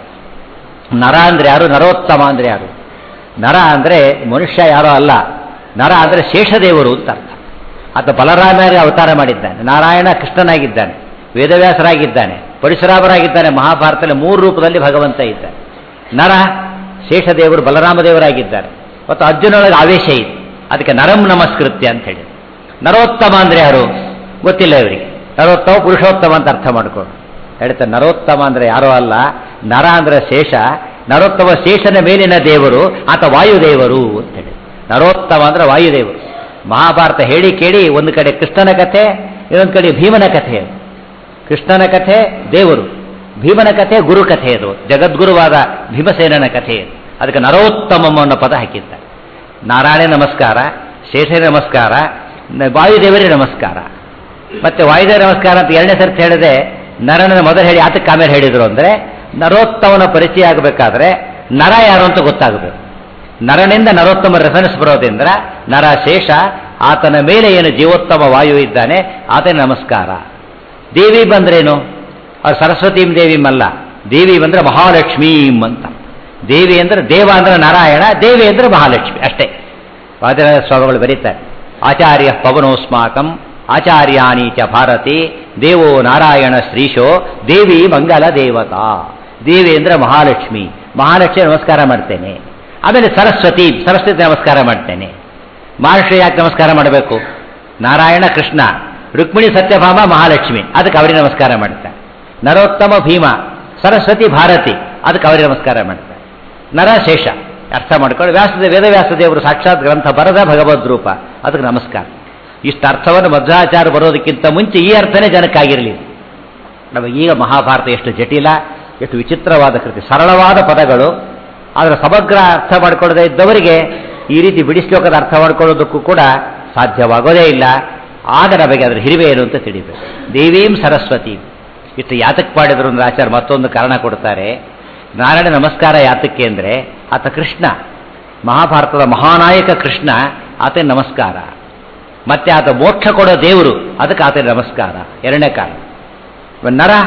ನರ ಅಂದ್ರೆ ಯಾರು ನರೋತ್ತಮ ಅಂದ್ರೆ ಯಾರು ನರ ಅಂದ್ರೆ ಮನುಷ್ಯ ಯಾರೋ ಅಲ್ಲ ನರ ಅಂದ್ರೆ ಶೇಷದೇವರು ಅಂತ ಅರ್ಥ ಆತ ಬಲರಾಮರಿಗೆ ಅವತಾರ ಮಾಡಿದ್ದಾನೆ ನಾರಾಯಣ ಕೃಷ್ಣನಾಗಿದ್ದಾನೆ ವೇದವ್ಯಾಸರಾಗಿದ್ದಾನೆ ಪರಶುರಾಮರಾಗಿದ್ದಾನೆ ಮಹಾಭಾರತದಲ್ಲಿ ಮೂರು ರೂಪದಲ್ಲಿ ಭಗವಂತ ಇದ್ದಾನೆ ನರ ಶೇಷದೇವರು ಬಲರಾಮದೇವರಾಗಿದ್ದಾರೆ ಮತ್ತು ಅರ್ಜುನೊಳಗೆ ಆವೇಶ ಇದೆ ಅದಕ್ಕೆ ನರಂ ನಮಸ್ಕೃತ್ಯ ಅಂತ ಹೇಳಿ ನರೋತ್ತಮ ಅಂದ್ರೆ ಯಾರು ಗೊತ್ತಿಲ್ಲ ಇವರಿಗೆ ನರೋತ್ತಮ ಪುರುಷೋತ್ತಮ ಅಂತ ಅರ್ಥ ಮಾಡ್ಕೊಂಡು ಹೇಳ್ತಾರೆ ನರೋತ್ತಮ ಅಂದ್ರೆ ಯಾರೋ ಅಲ್ಲ ನರ ಅಂದ್ರೆ ಶೇಷ ನರೋತ್ತಮ ಶೇಷನ ಮೇಲಿನ ದೇವರು ಆತ ವಾಯುದೇವರು ಅಂತ ಹೇಳಿ ನರೋತ್ತಮ ಅಂದ್ರೆ ವಾಯುದೇವರು ಮಹಾಭಾರತ ಹೇಳಿ ಕೇಳಿ ಒಂದು ಕಡೆ ಕೃಷ್ಣನ ಕಥೆ ಇನ್ನೊಂದು ಕಡೆ ಭೀಮನ ಕಥೆ ಅದು. ಕೃಷ್ಣನ ಕಥೆ ದೇವರು ಭೀಮನ ಕಥೆ ಗುರು ಕಥೆ ಅದು ಜಗದ್ಗುರುವಾದ ಭೀಮಸೇನನ ಕಥೆ ಅದು. ಅದಕ್ಕೆ ನರೋತ್ತಮಂ ಅನ್ನೋ ಪದ ಹಾಕಿದ್ದಾರೆ ನಾರಾಯಣ ನಮಸ್ಕಾರ ಶೇಷನ ನಮಸ್ಕಾರ ನ- ವಾಯುದೇವರೇ ನಮಸ್ಕಾರ ಮತ್ತೆ ವಾಯುದೇವ ನಮಸ್ಕಾರ ಅಂತ ಎರಡನೇ ಸರ್ತಿ ಹೇಳಿದೆ ನರನ ಮೊದಲು ಹೇಳಿ ಆತಕ್ಕೆ ಆಮೇಲೆ ಹೇಳಿದ್ರು ಅಂದ್ರೆ ನರೋತ್ತಮನ ಪರಿಚಯ ಆಗಬೇಕಾದ್ರೆ ನರ ಯಾರು ಅಂತ ಗೊತ್ತಾಗಬೇಕು ನರನಿಂದ ನರೋತ್ತಮ ರೆಫರೆನ್ಸ್ ಬರೋದ್ರಿಂದ ನರ ಶೇಷ ಆತನ ಮೇಲೆ ಏನು ಜೀವೋತ್ತಮ ವಾಯು ಇದ್ದಾನೆ ಆತನ ನಮಸ್ಕಾರ ದೇವಿ ಬಂದ್ರೇನು ಅವ್ರು ಸರಸ್ವತೀಂ ದೇವಿಂ ಅಲ್ಲ ದೇವಿ ಬಂದ್ರೆ ಮಹಾಲಕ್ಷ್ಮೀಂ ಅಂತ ದೇವಿ ಅಂದ್ರೆ ದೇವ ಅಂದ್ರೆ ನಾರಾಯಣ ದೇವಿ ಅಂದ್ರೆ ಮಹಾಲಕ್ಷ್ಮಿ ಅಷ್ಟೇ ವಾದಿರಾಜ ಸ್ವಾಮಿಗಳು ಬರೀತಾರೆ ಆಚಾರ್ಯ ಪವನೋಸ್ಮಾಕಂ ಆಚಾರ್ಯಾನಿ ಚ ಭಾರತಿ ದೇವೋ ನಾರಾಯಣ ಶ್ರೀಶೋ ದೇವಿ ಮಂಗಲ ದೇವತಾ ದೇವಿ ಅಂದ್ರೆ ಮಹಾಲಕ್ಷ್ಮಿ ಮಹಾಲಕ್ಷ್ಮಿ ನಮಸ್ಕಾರ ಮಾಡ್ತೇನೆ ಆಮೇಲೆ ಸರಸ್ವತಿ ಸರಸ್ವತಿ ನಮಸ್ಕಾರ ಮಾಡ್ತೇನೆ ಮಹರ್ಷಿ ಯಾಕೆ ನಮಸ್ಕಾರ ಮಾಡಬೇಕು ನಾರಾಯಣ ಕೃಷ್ಣ ರುಕ್ಮಿಣಿ ಸತ್ಯಭಾಮ ಮಹಾಲಕ್ಷ್ಮಿ ಅದಕ್ಕೆ ಅವರಿಗೆ ನಮಸ್ಕಾರ ಮಾಡ್ತಾರೆ ನರೋತ್ತಮ ಭೀಮ ಸರಸ್ವತಿ ಭಾರತಿ ಅದಕ್ಕೆ ಅವರಿಗೆ ನಮಸ್ಕಾರ ಮಾಡ್ತಾರೆ ನರಶೇಷ ಅರ್ಥ ಮಾಡ್ಕೊಂಡು ವ್ಯಾಸದ ವೇದವ್ಯಾಸದೇವರು ಸಾಕ್ಷಾತ್ ಗ್ರಂಥ ಬರದ ಭಗವದ್ ರೂಪ ಅದಕ್ಕೆ ನಮಸ್ಕಾರ ಇಷ್ಟು ಅರ್ಥವನ್ನು ಮಧ್ವಾಚಾರ ಬರೋದಕ್ಕಿಂತ ಮುಂಚೆ ಈ ಅರ್ಥನೇ ಜನಕ್ಕಾಗಿರಲಿ ನಮಗೆ ಈಗ ಮಹಾಭಾರತ ಎಷ್ಟು ಜಟಿಲ ಎಷ್ಟು ವಿಚಿತ್ರವಾದ ಕೃತಿ ಸರಳವಾದ ಪದಗಳು ಅದರ ಸಮಗ್ರ ಅರ್ಥ ಮಾಡಿಕೊಳ್ಳದೆ ಇದ್ದವರಿಗೆ ಈ ರೀತಿ ಬಿಡಿ ಶ್ಲೋಕದ ಅರ್ಥ ಮಾಡ್ಕೊಳ್ಳೋದಕ್ಕೂ ಕೂಡ ಸಾಧ್ಯವಾಗೋದೇ ಇಲ್ಲ ಆಗ ನಮಗೆ ಅದರ ಹಿರಿವೆ ಏನು ಅಂತ ತಿಳಿಬೇಕು ದೇವೀಂ ಸರಸ್ವತಿ ಇಷ್ಟು ಯಾತಕ್ಕೆ ಮಾಡಿದ್ರು ಅಂದ್ರೆ ಆಚಾರ್ಯ ಮತ್ತೊಂದು ಕಾರಣ ಕೊಡ್ತಾರೆ ನಾರಾಯಣ ನಮಸ್ಕಾರ ಯಾತಕ್ಕೆ ಅಂದರೆ ಆತ ಕೃಷ್ಣ ಮಹಾಭಾರತದ ಮಹಾನಾಯಕ ಕೃಷ್ಣ ಆತನ ನಮಸ್ಕಾರ ಮತ್ತೆ ಆತ ಮೋಕ್ಷ ಕೊಡೋ ದೇವರು ಅದಕ್ಕೆ ಆತನ ನಮಸ್ಕಾರ ಎರಡನೇ ಕಾರಣ ಇವಾಗ ನರ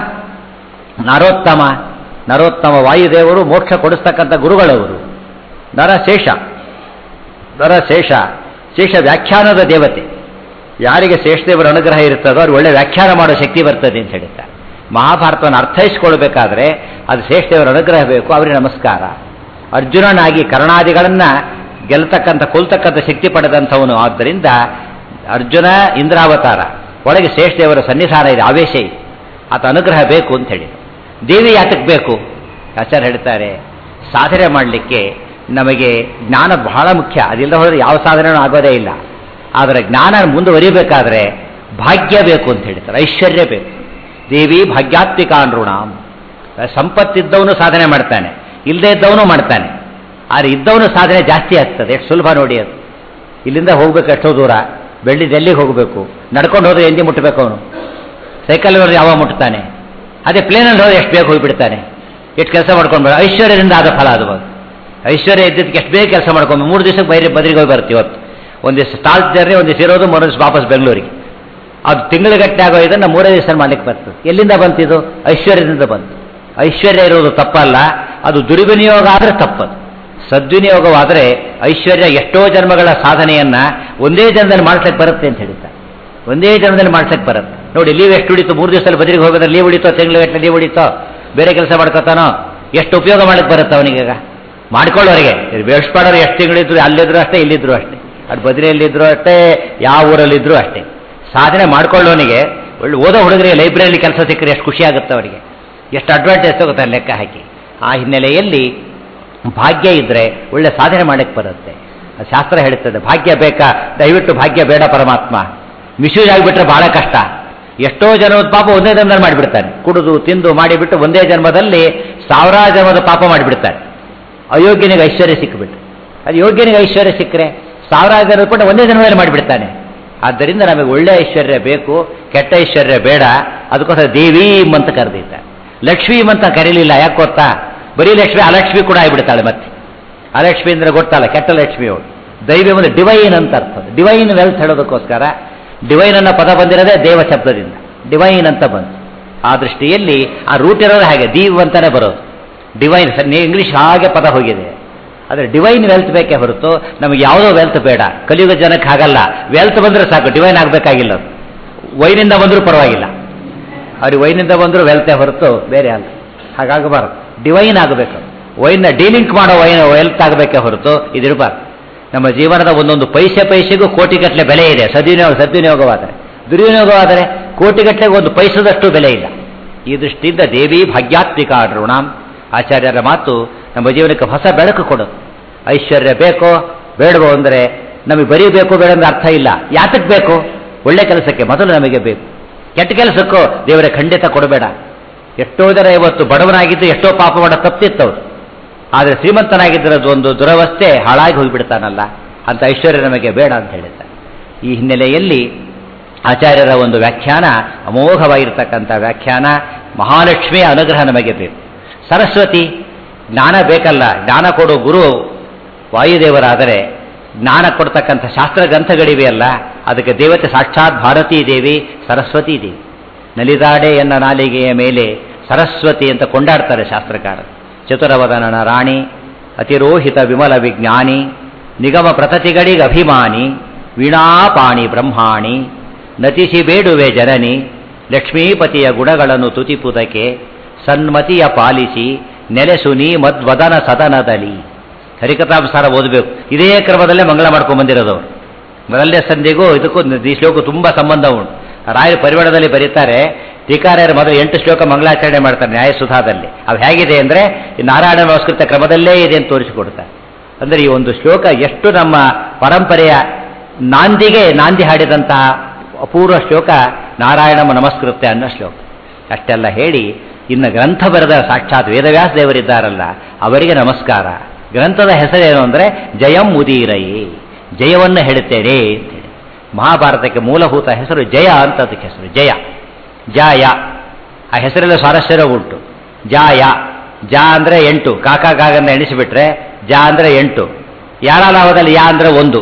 ನರೋತ್ತಮ ನರೋತ್ತಮ ವಾಯುದೇವರು ಮೋಕ್ಷ ಕೊಡಿಸ್ತಕ್ಕಂಥ ಗುರುಗಳವರು ನರಶೇಷ ನರಶೇಷ ಶೇಷ ವ್ಯಾಖ್ಯಾನದ ದೇವತೆ ಯಾರಿಗೆ ಶೇಷದೇವರ ಅನುಗ್ರಹ ಇರ್ತದೋ ಅವ್ರು ಒಳ್ಳೆ ವ್ಯಾಖ್ಯಾನ ಮಾಡೋ ಶಕ್ತಿ ಬರ್ತದೆ ಅಂತ ಹೇಳ್ತಾರೆ ಮಹಾಭಾರತವನ್ನು ಅರ್ಥೈಸ್ಕೊಳ್ಬೇಕಾದ್ರೆ ಅದು ಶೇಷದೇವರ ಅನುಗ್ರಹ ಬೇಕು ಅವರಿಗೆ ನಮಸ್ಕಾರ ಅರ್ಜುನನಾಗಿ ಕರ್ಣಾದಿಗಳನ್ನು ಗೆಲ್ತಕ್ಕಂಥ ಕೊಲ್ತಕ್ಕಂಥ ಶಕ್ತಿ ಪಡೆದಂಥವನು ಆದ್ದರಿಂದ ಅರ್ಜುನ ಇಂದ್ರಾವತಾರ ಒಳಗೆ ಶ್ರೇಷ್ಠದೇವರ ಸನ್ನಿಧಾನ ಇದೆ ಆವೇಶ ಇದೆ ಆತ ಅನುಗ್ರಹ ಬೇಕು ಅಂತ ಹೇಳಿ ದೇವಿ ಯಾತಕ್ಕೆ ಬೇಕು ಆಚಾರ್ಯ ಹೇಳ್ತಾರೆ ಸಾಧನೆ ಮಾಡಲಿಕ್ಕೆ ನಮಗೆ ಜ್ಞಾನ ಬಹಳ ಮುಖ್ಯ ಅದಿಲ್ಲದೆ ಹೋದರೆ ಯಾವ ಸಾಧನೆಯೂ ಆಗೋದೇ ಇಲ್ಲ ಆದರೆ ಜ್ಞಾನ ಮುಂದುವರಿಬೇಕಾದ್ರೆ ಭಾಗ್ಯ ಬೇಕು ಅಂತ ಹೇಳ್ತಾರೆ ಐಶ್ವರ್ಯ ಬೇಕು ದೇವಿ ಭಾಗ್ಯಾತ್ಮಿಕಾನೃಣಾಂ ಸಂಪತ್ತಿದ್ದವನು ಸಾಧನೆ ಮಾಡ್ತಾನೆ ಇಲ್ಲದೇ ಇದ್ದವನು ಮಾಡ್ತಾನೆ ಆದರೆ ಇದ್ದವನು ಸಾಧನೆ ಜಾಸ್ತಿ ಆಗ್ತದೆ ಎಷ್ಟು ಸುಲಭ ನೋಡಿ ಅದು ಇಲ್ಲಿಂದ ಹೋಗ್ಬೇಕು ಎಷ್ಟೋ ದೂರ ಬೆಳ್ಳಿ ಡೆಲ್ಲಿಗೆ ಹೋಗಬೇಕು ನಡ್ಕೊಂಡು ಹೋದ್ರೆ ಎಂದಿ ಮುಟ್ಟಬೇಕು ಅವನು ಸೈಕಲ್ ಹೋದ್ರೆ ಯಾವ ಮುಟ್ತಾನೆ ಅದೇ ಪ್ಲೇನಲ್ಲಿ ಹೋದ್ರೆ ಎಷ್ಟು ಬೇಗ ಹೋಗಿಬಿಡ್ತಾನೆ ಎಷ್ಟು ಕೆಲಸ ಮಾಡ್ಕೊಂಡು ಐಶ್ವರ್ಯದಿಂದ ಆದ ಫಲ ಅದು ಅದು. ಐಶ್ವರ್ಯ ಇದ್ದದಕ್ಕೆ ಎಷ್ಟು ಬೇಗ ಕೆಲಸ ಮಾಡ್ಕೊಂಡು ಮೂರು ದಿವಸಕ್ಕೆ ಬೈರಿ ಬದ್ರಿಗೆ ಹೋಗಿ ಬರ್ತೀವಿ ಇವತ್ತು ಒಂದಿಷ್ಟು ಸ್ಟಾಲ್ ಜರ್ನಿ ಒಂದಿಷ್ಟು ಇರೋದು ಮೂರು ದಿವಸ ವಾಪಸ್ ಬೆಂಗಳೂರಿಗೆ ಅದು ತಿಂಗಳಿಗಟ್ಟೆ ಆಗೋ ಇದನ್ನು ಮೂರೇ ದಿವಸ ಮಾಡ್ಲಿಕ್ಕೆ ಬರ್ತದೆ ಎಲ್ಲಿಂದ ಬಂತಿದು ಐಶ್ವರ್ಯದಿಂದ ಬಂತು ಐಶ್ವರ್ಯ ಇರೋದು ತಪ್ಪಲ್ಲ ಅದು ದುರ್ವಿನಿಯೋಗ ಆದರೆ ತಪ್ಪದು ಸದ್ವಿನಿಯೋಗವಾದರೆ ಐಶ್ವರ್ಯ ಎಷ್ಟೋ ಜನ್ಮಗಳ ಸಾಧನೆಯನ್ನ ಒಂದೇ ಜನ್ಮದಲ್ಲಿ ಮಾಡ್ಸಕ್ಕೆ ಬರುತ್ತೆ ಅಂತ ಹೇಳ್ತಾರೆ ಒಂದೇ ಜನ್ಮದಲ್ಲಿ ಮಾಡ್ಸಕ್ಕೆ ಬರುತ್ತೆ ನೋಡಿ ಲೀವ್ ಎಷ್ಟು ಉಳಿತು ಮೂರು ದಿವಸದಲ್ಲಿ ಬದ್ರಿಗೆ ಹೋಗೋದ್ರೆ ಲೀವ್ ಉಳಿತೋ ತಿಂಗಳಿಗೆ ಲೀವ್ ಉಳಿತೋ ಬೇರೆ ಕೆಲಸ ಮಾಡ್ಕೋತಾನೋ ಎಷ್ಟು ಉಪಯೋಗ ಮಾಡಕ್ಕೆ ಬರುತ್ತೆ ಅವನಿಗೀಗ ಮಾಡ್ಕೊಳ್ಳೋರಿಗೆ ವೇಸ್ಟ್ ಮಾಡೋರು ಎಷ್ಟು ತಿಂಗಳಿದ್ರು ಅಲ್ಲಿದ್ರು ಅಷ್ಟೇ ಇಲ್ಲಿದ್ರು ಅಷ್ಟೇ ಅದು ಬದ್ರಿಯಲ್ಲಿದ್ರು ಅಷ್ಟೇ ಯಾವ ಊರಲ್ಲಿದ್ರು ಅಷ್ಟೇ ಸಾಧನೆ ಮಾಡ್ಕೊಳ್ಳೋನಿಗೆ ಒಳ್ಳೆ ಓದೋ ಹುಡುಗರಿಗೆ ಲೈಬ್ರರಿಯಲ್ಲಿ ಕೆಲಸ ಸಿಕ್ಕರೆ ಎಷ್ಟು ಖುಷಿ ಆಗುತ್ತೆ ಅವರಿಗೆ ಎಷ್ಟು ಅಡ್ವಾಂಟೇಜ್ ತಗೋತಾರೆ ಲೆಕ್ಕ ಹಾಕಿ ಆ ಹಿನ್ನೆಲೆಯಲ್ಲಿ ಭಾಗ್ಯ ಇದ್ದರೆ ಒಳ್ಳೆ ಸಾಧನೆ ಮಾಡಕ್ಕೆ ಬರುತ್ತೆ ಅದು ಶಾಸ್ತ್ರ ಹೇಳುತ್ತದೆ ಭಾಗ್ಯ ಬೇಕಾ ದಯವಿಟ್ಟು ಭಾಗ್ಯ ಬೇಡ ಪರಮಾತ್ಮ ಮಿಸ್ಯೂಸ್ ಆಗಿಬಿಟ್ರೆ ಬಹಳ ಕಷ್ಟ ಎಷ್ಟೋ ಜನದ ಪಾಪ ಒಂದೇ ಜನ್ಮದಲ್ಲಿ ಮಾಡಿಬಿಡ್ತಾನೆ ಕುಡಿದು ತಿಂದು ಮಾಡಿಬಿಟ್ಟು ಒಂದೇ ಜನ್ಮದಲ್ಲಿ ಸಾವಿರಾರು ಜನ್ಮದ ಪಾಪ ಮಾಡಿಬಿಡ್ತಾನೆ ಅಯೋಗ್ಯನಿಗೆ ಐಶ್ವರ್ಯ ಸಿಕ್ಕಿಬಿಟ್ಟು ಅದು ಯೋಗ್ಯನಿಗೆ ಐಶ್ವರ್ಯ ಸಿಕ್ಕರೆ ಸಾವಿರಾರು ಜನ ಕೂಡ ಒಂದೇ ಜನ್ಮದಲ್ಲಿ ಮಾಡಿಬಿಡ್ತಾನೆ ಆದ್ದರಿಂದ ನಮಗೆ ಒಳ್ಳೆ ಐಶ್ವರ್ಯ ಬೇಕು ಕೆಟ್ಟ ಐಶ್ವರ್ಯ ಬೇಡ ಅದಕ್ಕೋಸ್ಕರ ದೇವೀಂ ಅಂತ ಕರೆದಿದ್ದಾನೆ ಲಕ್ಷ್ಮೀಂ ಅಂತ ಕರೀಲಿಲ್ಲ ಯಾಕೆ ಗೊತ್ತಾ ಬರೀ ಲಕ್ಷ್ಮಿ ಅಲಕ್ಷ್ಮಿ ಕೂಡ ಆಗಿಬಿಡ್ತಾಳೆ ಮತ್ತೆ ಅಲಕ್ಷ್ಮಿ ಅಂದ್ರೆ ಗೊತ್ತಲ್ಲ ಕೆಟ್ಟ ಲಕ್ಷ್ಮಿ ಅವಳು ದೈವ ಒಂದು ಡಿವೈನ್ ಅಂತ ಅರ್ಥ ಡಿವೈನ್ ವೆಲ್ತ್ ಹೇಳೋದಕ್ಕೋಸ್ಕರ ಡಿವೈನ್ ಅನ್ನೋ ಪದ ಬಂದಿರೋದೇ ದೇವ ಶಬ್ದದಿಂದ ಡಿವೈನ್ ಅಂತ ಬಂತು ಆ ದೃಷ್ಟಿಯಲ್ಲಿ ಆ ರೂಟ್ ಇರೋದು ಹಾಗೆ ದೀವ್ ಅಂತಾನೆ ಬರೋದು ಡಿವೈನ್ ಇಂಗ್ಲಿಷ್ ಹಾಗೆ ಪದ ಹೋಗಿದೆ ಆದರೆ ಡಿವೈನ್ ವೆಲ್ತ್ ಬೇಕೇ ಹೊರತು ನಮಗೆ ಯಾವುದೋ ವೆಲ್ತ್ ಬೇಡ ಕಲಿಯುಗ ಜನಕ್ಕೆ ಹಾಗಲ್ಲ ವೆಲ್ತ್ ಬಂದರೆ ಸಾಕು ಡಿವೈನ್ ಆಗಬೇಕಾಗಿಲ್ಲ ಅದು ವೈನಿಂದ ಬಂದರೂ ಪರವಾಗಿಲ್ಲ ಅವ್ರಿಗೆ ವೈನಿಂದ ಬಂದರೂ ವೆಲ್ತೇ ಹೊರತು ಬೇರೆ ಅಲ್ಲ ಹಾಗಾಗಬಾರದು ಡಿವೈನ್ ಆಗಬೇಕು ವೈನ್ನ ಡೀಲಿಂಕ್ ಮಾಡೋ ವೈನ್ ವೆಲ್ತ್ ಆಗಬೇಕೇ ಹೊರತು ಇದಿರಬಾರ್ದು ನಮ್ಮ ಜೀವನದ ಒಂದೊಂದು ಪೈಸೆ ಪೈಸೆಗೂ ಕೋಟಿಗಟ್ಟಲೆ ಬೆಲೆ ಇದೆ ಸದ್ವಿನಿಯೋಗ ಸದ್ವಿನಿಯೋಗವಾದರೆ ದುರ್ವಿನಿಯೋಗವಾದರೆ ಕೋಟಿಗಟ್ಟಲೆ ಒಂದು ಪೈಸದಷ್ಟು ಬೆಲೆ ಇಲ್ಲ ಈ ದೃಷ್ಟಿಯಿಂದ ದೇವಿ ಭಾಗ್ಯಾತ್ಮಿಕ ಋಣಾಂ ಆಚಾರ್ಯರ ಮಾತು ನಮ್ಮ ಜೀವನಕ್ಕೆ ಹೊಸ ಬೆಳಕು ಕೊಡೋದು ಐಶ್ವರ್ಯ ಬೇಕೋ ಬೇಡವೋ ಅಂದರೆ ನಮಗೆ ಬರೀ ಬೇಕು ಬೇಡ ಅಂದ್ರೆ ಅರ್ಥ ಇಲ್ಲ ಯಾತಕ್ಕೆ ಬೇಕು ಒಳ್ಳೆ ಕೆಲಸಕ್ಕೆ ಮೊದಲು ನಮಗೆ ಬೇಕು ಕೆಟ್ಟ ಕೆಲಸಕ್ಕೂ ದೇವರೇ ಖಂಡಿತ ಕೊಡಬೇಡ ಎಷ್ಟೋ ಜನ ಇವತ್ತು ಬಡವನಾಗಿದ್ದು ಎಷ್ಟೋ ಪಾಪ ಮಾಡ ತಪ್ಪಿತ್ತವ್ರು ಆದರೆ ಶ್ರೀಮಂತನಾಗಿದ್ದರದ್ದು ಒಂದು ದುರವಸ್ಥೆ ಹಾಳಾಗಿ ಹೋಗಿಬಿಡ್ತಾನಲ್ಲ ಅಂತ ಐಶ್ವರ್ಯ ನಮಗೆ ಬೇಡ ಅಂತ ಹೇಳಿದ್ದಾರೆ ಈ ಹಿನ್ನೆಲೆಯಲ್ಲಿ ಆಚಾರ್ಯರ ಒಂದು ವ್ಯಾಖ್ಯಾನ ಅಮೋಘವಾಗಿರ್ತಕ್ಕಂಥ ವ್ಯಾಖ್ಯಾನ ಮಹಾಲಕ್ಷ್ಮಿಯ ಅನುಗ್ರಹ ನಮಗೆ ಬೇಕು ಸರಸ್ವತಿ ಜ್ಞಾನ ಬೇಕಲ್ಲ ಜ್ಞಾನ ಕೊಡೋ ಗುರು ವಾಯುದೇವರಾದರೆ ಜ್ಞಾನ ಕೊಡ್ತಕ್ಕಂಥ ಶಾಸ್ತ್ರ ಗ್ರಂಥಗಳಿವೆಯಲ್ಲ ಅದಕ್ಕೆ ದೇವತೆ ಸಾಕ್ಷಾತ್ ಭಾರತೀ ದೇವಿ ಸರಸ್ವತೀ ದೇವಿ ನಲಿದಾಡೆ ಎನ್ನ ನಾಲಿಗೆಯ ಮೇಲೆ ಸರಸ್ವತಿ ಅಂತ ಕೊಂಡಾಡ್ತಾರೆ ಶಾಸ್ತ್ರಕಾರ ಚತುರವದನನ ರಾಣಿ ಅತಿರೋಹಿತ ವಿಮಲ ವಿಜ್ಞಾನಿ ನಿಗಮ ಪ್ರತತಿಗಳಿಗೆ ಅಭಿಮಾನಿ ವೀಣಾಪಾಣಿ ಬ್ರಹ್ಮಾಣಿ ನತಿಸಿ ಬೇಡುವೆ ಜನನಿ ಲಕ್ಷ್ಮೀಪತಿಯ ಗುಣಗಳನ್ನು ತುತಿಪುದಕ್ಕೆ ಸನ್ಮತಿಯ ಪಾಲಿಸಿ ನೆಲೆಸುನಿ ಮದ್ವದನ ಸದನದಲ್ಲಿ ಹರಿಕಥಾಂಸಾರ ಓದಬೇಕು ಇದೇ ಕ್ರಮದಲ್ಲೇ ಮಂಗಳ ಮಾಡ್ಕೊಂಡು ಬಂದಿರೋದವರು ಮೊದಲನೇ ಸಂಧಿಗೂ ಇದಕ್ಕೂ ಈ ಶ್ಲೋಕ ತುಂಬ ಸಂಬಂಧ ಉಂಟು ರಾಯರ ಪರಿವಾರದಲ್ಲಿ ಬರೀತಾರೆ ಟೀಕಾರ್ಯರು ಮೊದಲು ಎಂಟು ಶ್ಲೋಕ ಮಂಗಳಾಚರಣೆ ಮಾಡ್ತಾರೆ ನ್ಯಾಯಸುಧಾದಲ್ಲಿ ಅವು ಹೇಗಿದೆ ಅಂದರೆ ಈ ನಾರಾಯಣ ನಮಸ್ಕೃತ ಕ್ರಮದಲ್ಲೇ ಇದೆ ಅಂತ ತೋರಿಸಿಕೊಡ್ತಾರೆ ಅಂದರೆ ಈ ಒಂದು ಶ್ಲೋಕ ಎಷ್ಟು ನಮ್ಮ ಪರಂಪರೆಯ ನಾಂದಿಗೆ ನಾಂದಿ ಹಾಡಿದಂತಹ ಅಪೂರ್ವ ಶ್ಲೋಕ ನಾರಾಯಣಮ ನಮಸ್ಕೃತ್ಯ ಅನ್ನೋ ಶ್ಲೋಕ ಅಷ್ಟೆಲ್ಲ ಹೇಳಿ ಇನ್ನು ಗ್ರಂಥ ಬರೆದ ಸಾಕ್ಷಾತ್ ವೇದವ್ಯಾಸ ದೇವರಿದ್ದಾರಲ್ಲ ಅವರಿಗೆ ನಮಸ್ಕಾರ ಗ್ರಂಥದ ಹೆಸರೇನು ಅಂದರೆ ಜಯಂ ಉದೀರಯಿ ಜಯವನ್ನು ಹೇಳುತ್ತೇನೆ ಅಂತೇಳಿ ಮಹಾಭಾರತಕ್ಕೆ ಮೂಲಭೂತ ಹೆಸರು ಜಯ ಅಂತ ಅದಕ್ಕೆ ಹೆಸರು ಜಯ ಜಾಯ ಆ ಹೆಸರೆಲ್ಲ ಸ್ವಾರಸ್ಯರ ಉಂಟು ಜಾಯ ಜಾ ಅಂದರೆ ಎಂಟು ಕಾಕ ಕಾಗನ್ನ ಎಣಿಸಿಬಿಟ್ರೆ ಜಾ ಅಂದರೆ ಎಂಟು ಯಾರ ಲಾಭದಲ್ಲಿ ಯಾ ಅಂದರೆ ಒಂದು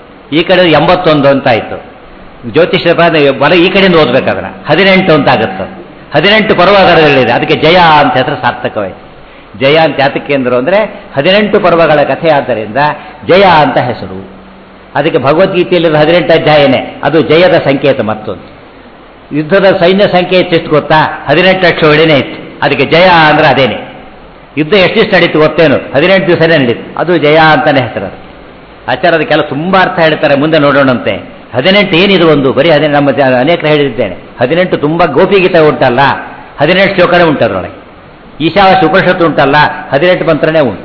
ಈ ಕಡೆ ಎಂಬತ್ತೊಂದು ಅಂತ ಆಯಿತು ಜ್ಯೋತಿಷ್ಯ ಬರ ಈ ಕಡೆಯಿಂದ ಓದ್ಬೇಕಾದ್ರೆ ಹದಿನೆಂಟು ಅಂತ ಆಗುತ್ತೆ ಹದಿನೆಂಟು ಪರ್ವಗಳಿದೆ ಅದಕ್ಕೆ ಜಯ ಅಂತ ಹೆಸರು ಸಾರ್ಥಕವಾಯಿತು ಜಯ ಅಂತ ಯಾತಕ್ಕೆ ಅಂದರು ಅಂದರೆ ಹದಿನೆಂಟು ಪರ್ವಗಳ ಕಥೆ ಆದ್ದರಿಂದ ಜಯ ಅಂತ ಹೆಸರು ಅದಕ್ಕೆ ಭಗವದ್ಗೀತೆಯಲ್ಲಿರೋ ಹದಿನೆಂಟು ಅಧ್ಯಾಯನೇ ಅದು ಜಯದ ಸಂಕೇತ ಮತ್ತೊಂದು ಯುದ್ಧದ ಸೈನ್ಯ ಸಂಖ್ಯೆ ಎಷ್ಟಿತ್ತು ಗೊತ್ತಾ ಹದಿನೆಂಟು ಲಕ್ಷ ಒಳನೇ ಇತ್ತು ಅದಕ್ಕೆ ಜಯ ಅಂದ್ರೆ ಅದೇನೆ ಯುದ್ಧ ಎಷ್ಟಿಷ್ಟು ನಡೀತು ಗೊತ್ತೇನು ಹದಿನೆಂಟು ದಿವಸನೇ ನಡೀತು ಅದು ಜಯ ಅಂತಾನೆ ಹೆಸರು ಅದು ಆಚಾರದ ಕೆಲ ತುಂಬ ಅರ್ಥ ಹೇಳ್ತಾರೆ ಮುಂದೆ ನೋಡೋಣಂತೆ ಹದಿನೆಂಟು ಏನಿದು ಒಂದು ಬರೀ ಹದಿನೆಂಟು ನಮ್ಮ ಜ- ಅನೇಕರು ಹೇಳಿದ್ದೇನೆ ಹದಿನೆಂಟು ತುಂಬ ಗೋಪಿಗೀತ ಉಂಟಲ್ಲ ಹದಿನೆಂಟು ಶ್ಲೋಕನೇ ಉಂಟು ಅದರೊಳಗೆ ಈಶಾವಾಸ್ಯ ಉಪನಿಷತ್ತು ಉಂಟಲ್ಲ ಹದಿನೆಂಟು ಮಂತ್ರನೇ ಉಂಟು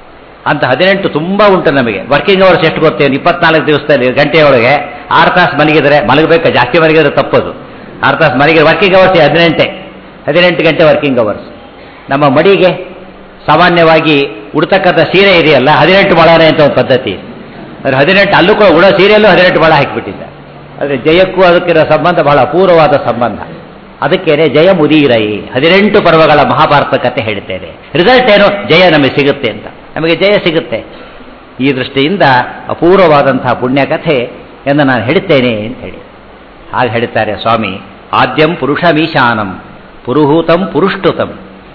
ಅಂತ ಹದಿನೆಂಟು ತುಂಬ ಉಂಟು ನಮಗೆ ವರ್ಕಿಂಗ್ ಅವರ್ಸ್ ಎಷ್ಟು ಗೊತ್ತೇನು ಇಪ್ಪತ್ನಾಲ್ಕು ದಿವಸದಲ್ಲಿ ಗಂಟೆಯೊಳಗೆ ಆರು ತಾಸು ಮಲಗಿದರೆ ಮಲಗಬೇಕು ಜಾಸ್ತಿ ಮಲಗಿದ್ರೆ ತಪ್ಪದು ಆರು ತಾಸು ಮಲಗಿದ್ರೆ ವರ್ಕಿಂಗ್ ಅವರ್ಸ್ ಹದಿನೆಂಟೇ ಹದಿನೆಂಟು ಗಂಟೆ ವರ್ಕಿಂಗ್ ಅವರ್ಸ್ ನಮ್ಮ ಮಡಿಗೆ ಸಾಮಾನ್ಯವಾಗಿ ಉಡ್ತಕ್ಕಂಥ ಸೀರೆ ಇದೆಯಲ್ಲ ಹದಿನೆಂಟು ಮೊಳನೆ ಅಂತ ಒಂದು ಪದ್ಧತಿ ಇದೆ. ಅದ್ರ ಹದಿನೆಂಟು ಅಲ್ಲೂ ಕೂಡ ಉಡೋ ಸೀರೆಯಲ್ಲೂ ಹದಿನೆಂಟು ಮೊಳ ಹಾಕಿಬಿಟ್ಟಿದ್ದ ಆದರೆ ಜಯಕ್ಕೂ ಅದಕ್ಕಿರೋ ಸಂಬಂಧ ಬಹಳ ಅಪೂರ್ವವಾದ ಸಂಬಂಧ ಅದಕ್ಕೇನೆ ಜಯ ಮುದೀರೈ ಹದಿನೆಂಟು ಪರ್ವಗಳ ಮಹಾಭಾರತ ಕಥೆ ಹೇಳ್ತೇನೆ ರಿಸಲ್ಟ್ ಏನು ಜಯ ನಮಗೆ ಸಿಗುತ್ತೆ ಅಂತ ನಮಗೆ ಜಯ ಸಿಗುತ್ತೆ ಈ ದೃಷ್ಟಿಯಿಂದ ಅಪೂರ್ವವಾದಂತಹ ಪುಣ್ಯಕಥೆ ಎಂದು ನಾನು ಹೇಳ್ತೇನೆ ಅಂತ ಹೇಳಿ ಹಾಗೆ ಹೇಳ್ತಾರೆ ಸ್ವಾಮಿ ಆದ್ಯಂ ಪುರುಷಮೀಶಾನಂ ಪುರುಹೂತಂ ಪುರುಷ್ಟುತಂ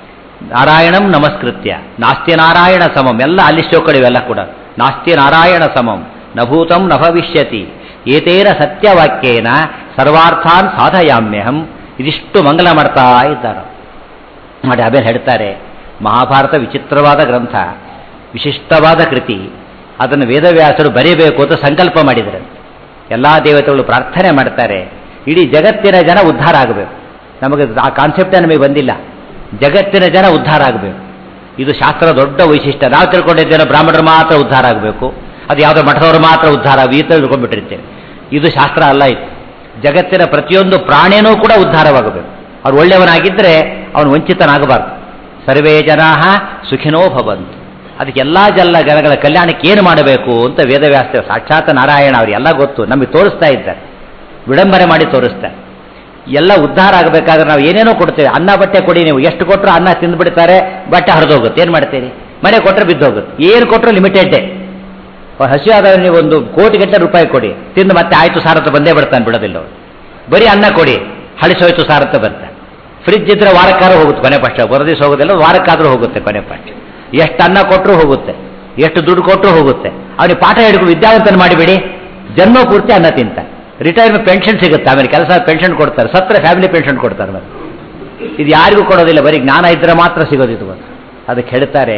ನಾರಾಯಣಂ ನಮಸ್ಕೃತ್ಯ ನಾಸ್ತಿ ನಾರಾಯಣ ಸಮಂ ಎಲ್ಲ ಅಲ್ಲಿ ಶ್ಲೋಕಗಳಿವೆಲ್ಲ ಕೂಡ ನಾಸ್ತಿ ನಾರಾಯಣ ಸಮಂ ನಭೂತಂ ನ ಭವಿಷ್ಯತಿ ಏತೇನ ಸತ್ಯವಾಕ್ಯೇನ ಸರ್ವಾರ್ಥಾನ್ ಸಾಧಯಾಮ್ಯಹಂ ಇದಿಷ್ಟು ಮಂಗಲ ಮಾಡ್ತಾ ಇದ್ದಾರೆ ಮಾಡಿ ಆಮೇಲೆ ಹೇಳ್ತಾರೆ ಮಹಾಭಾರತ ವಿಚಿತ್ರವಾದ ಗ್ರಂಥ ವಿಶಿಷ್ಟವಾದ ಕೃತಿ ಅದನ್ನು ವೇದವ್ಯಾಸರು ಬರೀಬೇಕು ಅಂತ ಸಂಕಲ್ಪ ಮಾಡಿದರು ಎಲ್ಲ ದೇವತೆಗಳು ಪ್ರಾರ್ಥನೆ ಮಾಡ್ತಾರೆ ಇಡೀ ಜಗತ್ತಿನ ಜನ ಉದ್ಧಾರ ಆಗಬೇಕು ನಮಗೆ ಆ ಕಾನ್ಸೆಪ್ಟೇ ನಮಗೆ ಬಂದಿಲ್ಲ ಜಗತ್ತಿನ ಜನ ಉದ್ಧಾರ ಆಗಬೇಕು ಇದು ಶಾಸ್ತ್ರ ದೊಡ್ಡ ವೈಶಿಷ್ಟ್ಯ ನಾವು ತಿಳ್ಕೊಂಡಿದ್ದೇವೆ ಬ್ರಾಹ್ಮಣರು ಮಾತ್ರ ಉದ್ಧಾರ ಆಗಬೇಕು ಅದು ಯಾವುದೋ ಮಠದವರು ಮಾತ್ರ ಉದ್ಧಾರ ಆಗ- ಈ ಥರ ತಿಳ್ಕೊಂಡ್ಬಿಟ್ಟಿರ್ತೇವೆ ಇದು ಶಾಸ್ತ್ರ ಅಲ್ಲ ಇದು ಜಗತ್ತಿನ ಪ್ರತಿಯೊಂದು ಪ್ರಾಣಿನೂ ಕೂಡ ಉದ್ಧಾರವಾಗಬೇಕು ಅವ್ರು ಒಳ್ಳೆಯವನಾಗಿದ್ದರೆ ಅವನು ವಂಚಿತನಾಗಬಾರ್ದು ಸರ್ವೇ ಜನಾ ಸುಖಿನೋ ಭವಂತು ಅದಕ್ಕೆ ಎಲ್ಲ ಜಲ್ಲ ಜನಗಳ ಕಲ್ಯಾಣಕ್ಕೆ ಏನು ಮಾಡಬೇಕು ಅಂತ ವೇದವ್ಯಾಸ ಸಾಕ್ಷಾತ್ ನಾರಾಯಣ ಅವರಿಗೆಲ್ಲ ಗೊತ್ತು ನಮಗೆ ತೋರಿಸ್ತಾ ಇದ್ದಾರೆ ವಿಡಂಬನೆ ಮಾಡಿ ತೋರಿಸ್ತಾರೆ ಎಲ್ಲ ಉದ್ಧಾರ ಆಗಬೇಕಾದ್ರೆ ನಾವು ಏನೇನೋ ಕೊಡ್ತೇವೆ ಅನ್ನ ಬಟ್ಟೆ ಕೊಡಿ ನೀವು ಎಷ್ಟು ಕೊಟ್ಟರು ಅನ್ನ ತಿಂದುಬಿಡ್ತಾರೆ ಬಟ್ಟೆ ಹರಿದೋಗುತ್ತೆ ಏನು ಮಾಡ್ತೀರಿ ಮನೆ ಕೊಟ್ಟರೆ ಬಿದ್ದೋಗುತ್ತೆ ಏನು ಕೊಟ್ಟರು ಲಿಮಿಟೆಡ್ಡೇ ಹಸಿವಾದಾಗ ನೀವು ಒಂದು ಕೋಟಿ ಗಟ್ಟಲೆ ರೂಪಾಯಿ ಕೊಡಿ ತಿಂದು ಮತ್ತೆ ಆಯ್ತು ಸಾರತ್ತ ಬಂದೇ ಬರ್ತಾನೆ ಬಿಡೋದಿಲ್ಲ ಅವ್ರು ಬರೀ ಅನ್ನ ಕೊಡಿ ಹಳಿಸೋಯ್ತು ಸಾರತ್ತ ಬರ್ತಾನೆ ಫ್ರಿಜ್ ಇದ್ರೆ ವಾರಕ್ಕಾದ್ರೂ ಹೋಗುತ್ತೆ ಕೊನೆ ಪಕ್ಷ ಬರೋ ದಿವಸ ಹೋಗೋದಿಲ್ಲ ವಾರಕ್ಕಾದ್ರೂ ಹೋಗುತ್ತೆ ಕೊನೆ ಪಕ್ಷ ಎಷ್ಟು ಅನ್ನ ಕೊಟ್ಟರು ಹೋಗುತ್ತೆ ಎಷ್ಟು ದುಡ್ಡು ಕೊಟ್ಟರು ಹೋಗುತ್ತೆ ಅವನಿಗೆ ಪಾಠ ಹಿಡ್ಕೊಂಡು ವಿದ್ಯಾವಂತನ ಮಾಡಿಬಿಡಿ ಜನ್ಮ ಪೂರ್ತಿ ಅನ್ನ ತಿಂತ ರಿಟೈರ್ಮೆಂಟ್ ಪೆನ್ಷನ್ ಸಿಗುತ್ತೆ ಆಮೇಲೆ ಕೆಲಸ ಪೆನ್ಷನ್ ಕೊಡ್ತಾರೆ ಸತ್ರ ಫ್ಯಾಮಿಲಿ ಪೆನ್ಷನ್ ಕೊಡ್ತಾರೆ ಮತ್ತೆ ಇದು ಯಾರಿಗೂ ಕೊಡೋದಿಲ್ಲ ಬರೀ ಜ್ಞಾನ ಇದ್ರೆ ಮಾತ್ರ ಸಿಗೋದಿದು ಬಂದು ಅದಕ್ಕೆ ಹೇಳ್ತಾರೆ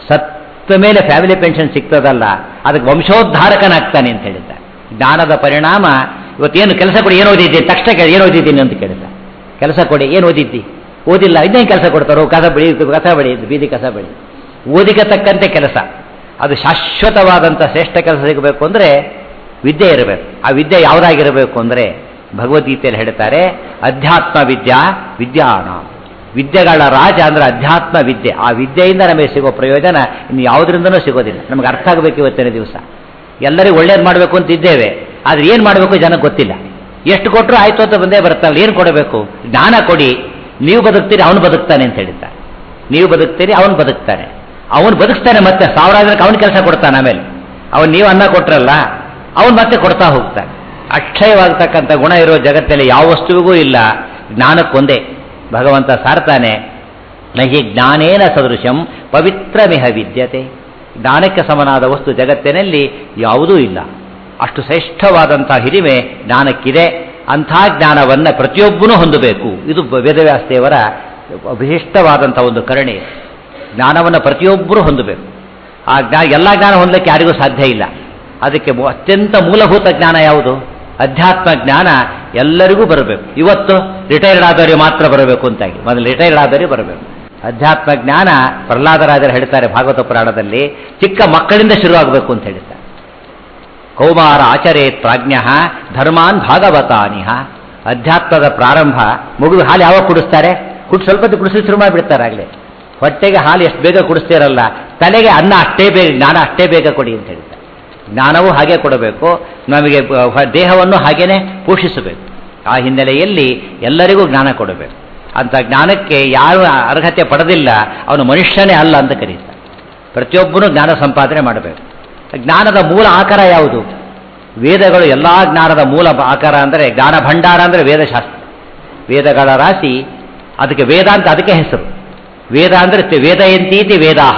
ಸತ್ತ ಮೇಲೆ ಫ್ಯಾಮಿಲಿ ಪೆನ್ಷನ್ ಸಿಗ್ತದಲ್ಲ ಅದಕ್ಕೆ ವಂಶೋದ್ಧಾರಕನಾಗ್ತಾನೆ ಅಂತ ಹೇಳಿದ್ದಾರೆ ಜ್ಞಾನದ ಪರಿಣಾಮ ಇವತ್ತೇನು ಕೆಲಸ ಕೊಡಿ ಏನು ಓದಿದ್ದೀನಿ ತಕ್ಷಣ ಕೇಳಿ ಏನು ಓದಿದ್ದೀನಿ ಅಂತ ಕೇಳಿದ ಕೆಲಸ ಕೊಡಿ ಏನು ಓದಿದ್ದಿ ಓದಿಲ್ಲ ಇನ್ನೇನು ಕೆಲಸ ಕೊಡ್ತಾರೋ ಕಸ ಬೆಳಿ ಕಸ ಬೆಳಿ ಬೀದಿ ಕಸ ಬೆಳಿ ಓದಿಗೆ ತಕ್ಕಂತೆ ಕೆಲಸ ಅದು ಶಾಶ್ವತವಾದಂಥ ಶ್ರೇಷ್ಠ ಕೆಲಸ ಸಿಗಬೇಕು ಅಂದರೆ ವಿದ್ಯೆ ಇರಬೇಕು ಆ ವಿದ್ಯೆ ಯಾವುದಾಗಿರಬೇಕು ಅಂದರೆ ಭಗವದ್ಗೀತೆಯಲ್ಲಿ ಹೇಳ್ತಾರೆ ಅಧ್ಯಾತ್ಮ ವಿದ್ಯಾ ವಿದ್ಯಾನ ವಿದ್ಯೆಗಳ ರಾಜ ಅಂದರೆ ಅಧ್ಯಾತ್ಮ ವಿದ್ಯೆ ಆ ವಿದ್ಯೆಯಿಂದ ನಮಗೆ ಸಿಗೋ ಪ್ರಯೋಜನ ಇನ್ನು ಯಾವುದರಿಂದನೂ ಸಿಗೋದಿಲ್ಲ ನಮಗೆ ಅರ್ಥ ಆಗಬೇಕು ಇವತ್ತಿನ ದಿವಸ ಎಲ್ಲರಿಗೂ ಒಳ್ಳೇದು ಮಾಡಬೇಕು ಅಂತ ಇದ್ದೇವೆ ಆದರೆ ಏನು ಮಾಡಬೇಕು ಜನಕ್ಕೆ ಗೊತ್ತಿಲ್ಲ ಎಷ್ಟು ಕೊಟ್ಟರು ಆಯ್ತು ಅಂತ ಬಂದೇ ಬರ್ತಾರಲ್ಲ ಏನು ಕೊಡಬೇಕು ಜ್ಞಾನ ಕೊಡಿ ನೀವು ಬದುಕ್ತೀರಿ ಅವನು ಬದುಕ್ತಾನೆ ಅಂತ ಹೇಳ್ತಾರೆ ನೀವು ಬದುಕ್ತೀರಿ ಅವನು ಬದುಕ್ತಾನೆ ಅವನು ಬದುಕ್ತಾನೆ ಮತ್ತೆ ಸಾವಿರಾರು ಜನಕ್ಕೆ ಅವನು ಕೆಲಸ ಕೊಡ್ತಾನೆ ಆಮೇಲೆ ಅವನು ನೀವು ಅನ್ನ ಕೊಟ್ರಲ್ಲ ಅವನು ಮತ್ತೆ ಕೊಡ್ತಾ ಹೋಗ್ತಾನೆ ಅಕ್ಷಯವಾಗತಕ್ಕಂಥ ಗುಣ ಇರೋ ಜಗತ್ತಲ್ಲಿ ಯಾವ ವಸ್ತುವಿಗೂ ಇಲ್ಲ ಜ್ಞಾನಕ್ಕೊಂದೇ ಭಗವಂತ ಸಾರ್ತಾನೆ ನಹಿ ಜ್ಞಾನೇನ ಸದೃಶಂ ಪವಿತ್ರಮಿಹ ವಿದ್ಯತೆ ಜ್ಞಾನಕ್ಕೆ ಸಮನಾದ ವಸ್ತು ಜಗತ್ತಿನಲ್ಲಿ ಯಾವುದೂ ಇಲ್ಲ ಅಷ್ಟು ಶ್ರೇಷ್ಠವಾದಂಥ ಹಿರಿಮೆ ಜ್ಞಾನಕ್ಕಿದೆ ಅಂಥ ಜ್ಞಾನವನ್ನು ಪ್ರತಿಯೊಬ್ಬನೂ ಹೊಂದಬೇಕು ಇದು ವೇದವ್ಯಾಸದೇವರ ವಿಶಿಷ್ಟವಾದಂಥ ಒಂದು ಕರುಣೆ ಜ್ಞಾನವನ್ನು ಪ್ರತಿಯೊಬ್ಬರೂ ಹೊಂದಬೇಕು ಆ ಜ್ಞಾನ ಎಲ್ಲ ಜ್ಞಾನ ಹೊಂದಲಿಕ್ಕೆ ಯಾರಿಗೂ ಸಾಧ್ಯ ಇಲ್ಲ ಅದಕ್ಕೆ ಮು- ಅತ್ಯಂತ ಮೂಲಭೂತ ಜ್ಞಾನ ಯಾವುದು ಅಧ್ಯಾತ್ಮ ಜ್ಞಾನ ಎಲ್ಲರಿಗೂ ಬರಬೇಕು ಇವತ್ತು ರಿಟೈರ್ಡ್ ಆದವರಿಗೆ ಮಾತ್ರ ಬರಬೇಕು ಅಂತಾಗಿ ಮೊದಲು ರಿಟೈರ್ಡ್ ಆದವರಿಗೆ ಬರಬೇಕು ಅಧ್ಯಾತ್ಮ ಜ್ಞಾನ ಪ್ರಹ್ಲಾದರಾಜರು ಹೇಳ್ತಾರೆ ಭಾಗವತ ಪುರಾಣದಲ್ಲಿ ಚಿಕ್ಕ ಮಕ್ಕಳಿಂದ ಶುರುವಾಗಬೇಕು ಅಂತ ಹೇಳ್ತಾರೆ ಕೌಮಾರ ಆಚರೇತ್ ಪ್ರಾಜ್ಞ ಧರ್ಮಾನ್ ಭಾಗವತಾನಿಹ ಅಧ್ಯಾತ್ಮದ ಪ್ರಾರಂಭ ಮಗು ಹಾಲು ಯಾವಾಗ ಕುಡಿಸ್ತಾರೆ ಕುಡ್ ಸ್ವಲ್ಪ ಹೊತ್ತು ಕುಡಿಸಿ ಶುರು ಮಾಡಿಬಿಡ್ತಾರೆ ಆಗಲೇ ಹೊಟ್ಟೆಗೆ ಹಾಲು ಎಷ್ಟು ಬೇಗ ಕುಡಿಸ್ತೀರಲ್ಲ ತಲೆಗೆ ಅನ್ನ ಅಷ್ಟೇ ಬೇಗ ಜ್ಞಾನ ಅಷ್ಟೇ ಬೇಗ ಕೊಡಿ ಅಂತ ಹೇಳ್ತಾರೆ ಜ್ಞಾನವೂ ಹಾಗೆ ಕೊಡಬೇಕು ನಮಗೆ ಬ- ದೇಹವನ್ನು ಹಾಗೇನೆ ಪೋಷಿಸಬೇಕು ಆ ಹಿನ್ನೆಲೆಯಲ್ಲಿ ಎಲ್ಲರಿಗೂ ಜ್ಞಾನ ಕೊಡಬೇಕು ಅಂತ ಜ್ಞಾನಕ್ಕೆ ಯಾರು ಅರ್ಹತೆ ಪಡೆದಿಲ್ಲ ಅವನು ಮನುಷ್ಯನೇ ಅಲ್ಲ ಅಂತ ಕರೀತಾರೆ ಪ್ರತಿಯೊಬ್ಬನು ಜ್ಞಾನ ಸಂಪಾದನೆ ಮಾಡಬೇಕು ಜ್ಞಾನದ ಮೂಲ ಆಕಾರ ಯಾವುದು ವೇದಗಳು ಎಲ್ಲ ಜ್ಞಾನದ ಮೂಲ ಬ- ಆಕಾರ ಅಂದರೆ ಜ್ಞಾನ ಭಂಡಾರ ಅಂದರೆ ವೇದಶಾಸ್ತ್ರ ವೇದಗಳ ರಾಶಿ ಅದಕ್ಕೆ ವೇದ ಅಂತ ಅದಕ್ಕೆ ಹೆಸರು ವೇದ ಅಂದರೆ ತೆ- ವೇದಯಂತೀತಿ ವೇದಾಹ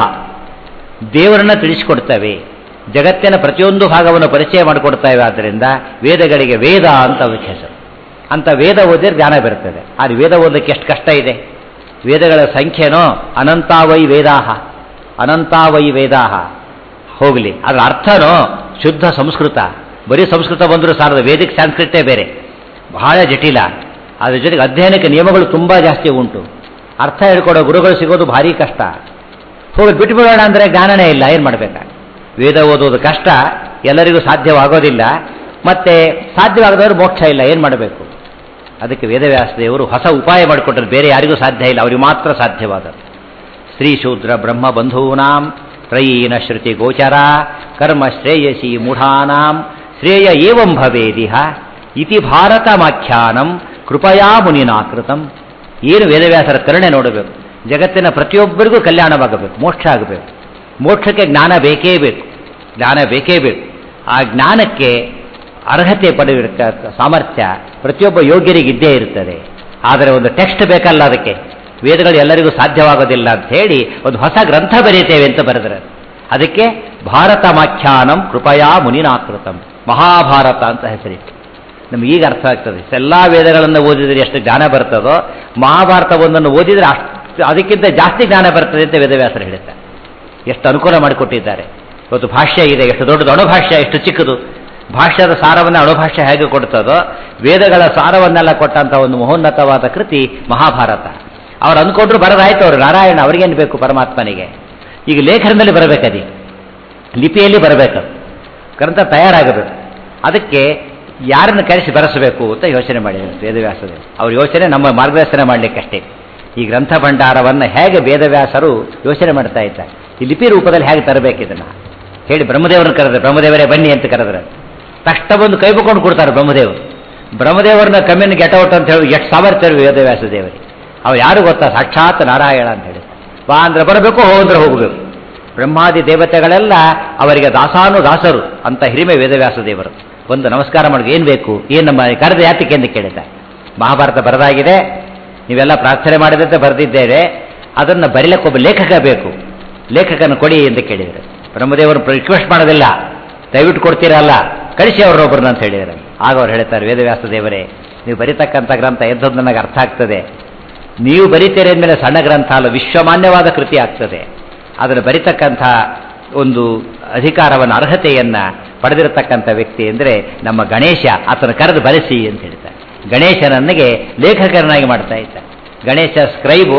ದೇವರನ್ನ ತಿಳಿಸಿಕೊಡ್ತವೆ ಜಗತ್ತಿನ ಪ್ರತಿಯೊಂದು ಭಾಗವನ್ನು ಪರಿಚಯ ಮಾಡಿಕೊಡ್ತೇವೆ ಆದ್ದರಿಂದ ವೇದಗಳಿಗೆ ವೇದ ಅಂತ ಅದಕ್ಕೆ ಹೆಸರು ಅಂತ ವೇದ ಓದಿದ್ರೆ ಜ್ಞಾನ ಬರ್ತದೆ ಆದರೆ ವೇದ ಓದಕ್ಕೆ ಎಷ್ಟು ಕಷ್ಟ ಇದೆ ವೇದಗಳ ಸಂಖ್ಯೆನೋ ಅನಂತಾವೈ ವೇದಾಹ ಅನಂತಾವೈ ವೇದಾಹ ಹೋಗಲಿ ಅದರ ಅರ್ಥನೋ ಶುದ್ಧ ಸಂಸ್ಕೃತ ಬರೀ ಸಂಸ್ಕೃತ ಬಂದರೂ ಸಾಲದು ವೇದಿಕ್ ಸಂಸ್ಕೃತೇ ಬೇರೆ ಬಹಳ ಜಟಿಲ ಅದ್ರ ಜೊತೆಗೆ ಅಧ್ಯಯನಕ್ಕೆ ನಿಯಮಗಳು ತುಂಬ ಜಾಸ್ತಿ ಉಂಟು ಅರ್ಥ ಹೇಳ್ಕೊಡೋ ಗುರುಗಳು ಸಿಗೋದು ಭಾರಿ ಕಷ್ಟ ಹೋಗಿ ಬಿಟ್ಬಿಡೋಣ ಅಂದರೆ ಜ್ಞಾನನೇ ಇಲ್ಲ ಏನು ಮಾಡಬೇಕಾ ವೇದ ಓದೋದು ಕಷ್ಟ ಎಲ್ಲರಿಗೂ ಸಾಧ್ಯವಾಗೋದಿಲ್ಲ ಮತ್ತೆ ಸಾಧ್ಯವಾಗದವರು ಮೋಕ್ಷ ಇಲ್ಲ ಏನು ಮಾಡಬೇಕು ಅದಕ್ಕೆ ವೇದವ್ಯಾಸ ದೇವರು ಹೊಸ ಉಪಾಯ ಮಾಡಿಕೊಟ್ರೆ ಬೇರೆ ಯಾರಿಗೂ ಸಾಧ್ಯ ಇಲ್ಲ ಅವರಿಗೆ ಮಾತ್ರ ಸಾಧ್ಯವಾದದ್ದು ಶ್ರೀ ಶೂದ್ರ ಬ್ರಹ್ಮ ಬಂಧೂನಾಂ ತ್ರಯೀನ ಶ್ರುತಿ ಗೋಚರ ಕರ್ಮ ಶ್ರೇಯಸಿ ಮೂಢಾನಾಂ ಶ್ರೇಯ ಏವಂ ಭವೇದಿಹ ಇತಿ ಭಾರತಮಾಖ್ಯಾನಂ ಕೃಪಯಾ ಮುನಿನಾಕೃತಂ ಏನು ವೇದವ್ಯಾಸರ ಕರುಣೆ ನೋಡಬೇಕು ಜಗತ್ತಿನ ಪ್ರತಿಯೊಬ್ಬರಿಗೂ ಕಲ್ಯಾಣವಾಗಬೇಕು ಮೋಕ್ಷ ಆಗಬೇಕು ಮೋಕ್ಷಕ್ಕೆ ಜ್ಞಾನ ಬೇಕೇ ಬೇಕು ಜ್ಞಾನ ಬೇಕೇ ಬೇಕು ಆ ಜ್ಞಾನಕ್ಕೆ ಅರ್ಹತೆ ಪಡೆಯುವ ಸಾಮರ್ಥ್ಯ ಪ್ರತಿಯೊಬ್ಬ ಯೋಗ್ಯರಿಗೆ ಇದ್ದೇ ಇರುತ್ತದೆ ಆದರೆ ಒಂದು ಟೆಕ್ಸ್ಟ್ ಬೇಕಲ್ಲ ಅದಕ್ಕೆ ವೇದಗಳು ಎಲ್ಲರಿಗೂ ಸಾಧ್ಯವಾಗೋದಿಲ್ಲ ಅಂತ ಹೇಳಿ ಒಂದು ಹೊಸ ಗ್ರಂಥ ಬರೀತೇವೆ ಅಂತ ಬರೆದರೆ ಅದಕ್ಕೆ ಭಾರತಮಾಖ್ಯಾನಂ ಕೃಪಯಾ ಮುನಿನಾಕೃತಂ ಮಹಾಭಾರತ ಅಂತ ಹೆಸರಿಟ್ಟು ನಮ್ಗೆ ಈಗ ಅರ್ಥ ಆಗ್ತದೆ ಎಲ್ಲ ವೇದಗಳನ್ನು ಓದಿದರೆ ಎಷ್ಟು ಜ್ಞಾನ ಬರ್ತದೋ ಮಹಾಭಾರತ ಒಂದನ್ನು ಓದಿದರೆ ಅಷ್ಟು ಅದಕ್ಕಿಂತ ಜಾಸ್ತಿ ಜ್ಞಾನ ಬರ್ತದೆ ಅಂತ ವೇದವ್ಯಾಸರು ಹೇಳುತ್ತಾರೆ ಎಷ್ಟು ಅನುಕೂಲ ಮಾಡಿಕೊಟ್ಟಿದ್ದಾರೆ ಇವತ್ತು ಭಾಷ್ಯ ಇದೆ ಎಷ್ಟು ದೊಡ್ಡದು ಅಣುಭಾಷ್ಯ ಎಷ್ಟು ಚಿಕ್ಕದು ಭಾಷ್ಯದ ಸಾರವನ್ನು ಅಣುಭಾಷ್ಯ ಹೇಗೆ ಕೊಡ್ತದೋ ವೇದಗಳ ಸಾರವನ್ನೆಲ್ಲ ಕೊಟ್ಟಂಥ ಒಂದು ಮಹೋನ್ನತವಾದ ಕೃತಿ ಮಹಾಭಾರತ ಅವ್ರು ಅಂದ್ಕೊಂಡ್ರು ಬರೋದಾಯ್ತು ಅವರು ನಾರಾಯಣ ಅವ್ರಿಗೇನು ಬೇಕು ಪರಮಾತ್ಮನಿಗೆ ಈಗ ಲೇಖನದಲ್ಲಿ ಬರಬೇಕದಿ ಲಿಪಿಯಲ್ಲಿ ಬರಬೇಕು ಗ್ರಂಥ ತಯಾರಾಗಬೇಕು ಅದಕ್ಕೆ ಯಾರನ್ನು ಕರೆಸಿ ಬರೆಸಬೇಕು ಅಂತ ಯೋಚನೆ ಮಾಡಿದರು ವೇದವ್ಯಾಸರು ಅವ್ರ ಯೋಚನೆ ನಮ್ಮ ಮಾರ್ಗದರ್ಶನ ಮಾಡಲಿಕ್ಕಷ್ಟೇ ಈ ಗ್ರಂಥ ಭಂಡಾರವನ್ನು ಹೇಗೆ ವೇದವ್ಯಾಸರು ಯೋಚನೆ ಮಾಡ್ತಾ ಇದ್ದಾರೆ ಈ ಲಿಪಿ ರೂಪದಲ್ಲಿ ಹೇಗೆ ತರಬೇಕು ಇದನ್ನು ಹೇಳಿ ಬ್ರಹ್ಮದೇವರನ್ನು ಕರೆದ್ರೆ ಬ್ರಹ್ಮದೇವರೇ ಬನ್ನಿ ಅಂತ ಕರೆದ್ರೆ ತಕ್ಷಣ ಬಂದು ಕೈ ಮುಕ್ಕೊಂಡು ಕೊಡ್ತಾರೆ ಬ್ರಹ್ಮದೇವರು ಬ್ರಹ್ಮದೇವರನ್ನ ಕಮ್ಮಿನ ಗೆಟೌಟ್ ಅಂತ ಹೇಳಿ ಎಷ್ಟು ಸಾಮರ್ಥ್ಯ ವೇದವ್ಯಾಸ ದೇವರಿಗೆ ಅವ್ರು ಯಾರು ಗೊತ್ತಾ ಸಾಕ್ಷಾತ್ ನಾರಾಯಣ ಅಂತ ಹೇಳಿ ಬಾ ಅಂದ್ರೆ ಬರಬೇಕು ಹೋ ಅಂದ್ರೆ ಹೋಗಬೇಕು ಬ್ರಹ್ಮಾದಿ ದೇವತೆಗಳೆಲ್ಲ ಅವರಿಗೆ ದಾಸಾನು ದಾಸರು ಅಂತ ಹಿರಿಮೆ ವೇದವ್ಯಾಸ ದೇವರು ಒಂದು ನಮಸ್ಕಾರ ಮಾಡೋದು ಏನು ಬೇಕು ಏನು ನಮ್ಮ ಕರೆದ ಯಾತಕ್ಕೆ ಎಂದು ಕೇಳಿದ್ದಾರೆ ಮಹಾಭಾರತ ಬರೆದಾಗಿದೆ ನೀವೆಲ್ಲ ಪ್ರಾರ್ಥನೆ ಮಾಡಿದಂತೆ ಬರೆದಿದ್ದೇವೆ ಅದನ್ನು ಬರೀಲಕ್ಕೆ ಒಬ್ಬ ಲೇಖಕ ಬೇಕು ಲೇಖಕನ ಕೊಡಿ ಎಂದು ಕೇಳಿದರು ಬ್ರಹ್ಮದೇವರು ರಿಕ್ವೆಸ್ಟ್ ಮಾಡೋದಿಲ್ಲ ದಯವಿಟ್ಟು ಕೊಡ್ತೀರಲ್ಲ ಕಳಿಸಿ ಅವ್ರನ್ನೊಬ್ಬರನ್ನ ಅಂತ ಹೇಳಿದ್ದಾರೆ ಆಗ ಅವ್ರು ಹೇಳ್ತಾರೆ ವೇದವ್ಯಾಸ ದೇವರೇ ನೀವು ಬರೀತಕ್ಕಂಥ ಗ್ರಂಥ ಎದ್ದದ್ದು ನನಗೆ ಅರ್ಥ ಆಗ್ತದೆ ನೀವು ಬರೀತೀರಿ ಅಂದಮೇಲೆ ಸಣ್ಣ ಗ್ರಂಥ ಅಲ್ಲ ವಿಶ್ವಮಾನ್ಯವಾದ ಕೃತಿ ಆಗ್ತದೆ ಅದನ್ನು ಬರಿತಕ್ಕಂಥ ಒಂದು ಅಧಿಕಾರವನ್ನು ಅರ್ಹತೆಯನ್ನು ಪಡೆದಿರತಕ್ಕಂಥ ವ್ಯಕ್ತಿ ಅಂದರೆ ನಮ್ಮ ಗಣೇಶ ಆತನ ಕರೆದು ಬರೆಸಿ ಅಂತ ಹೇಳ್ತಾರೆ ಗಣೇಶನನ್ನಿಗೆ ಲೇಖಕರನ್ನಾಗಿ ಮಾಡ್ತಾ ಇದ್ದ ಗಣೇಶ ಸ್ಕ್ರೈಬು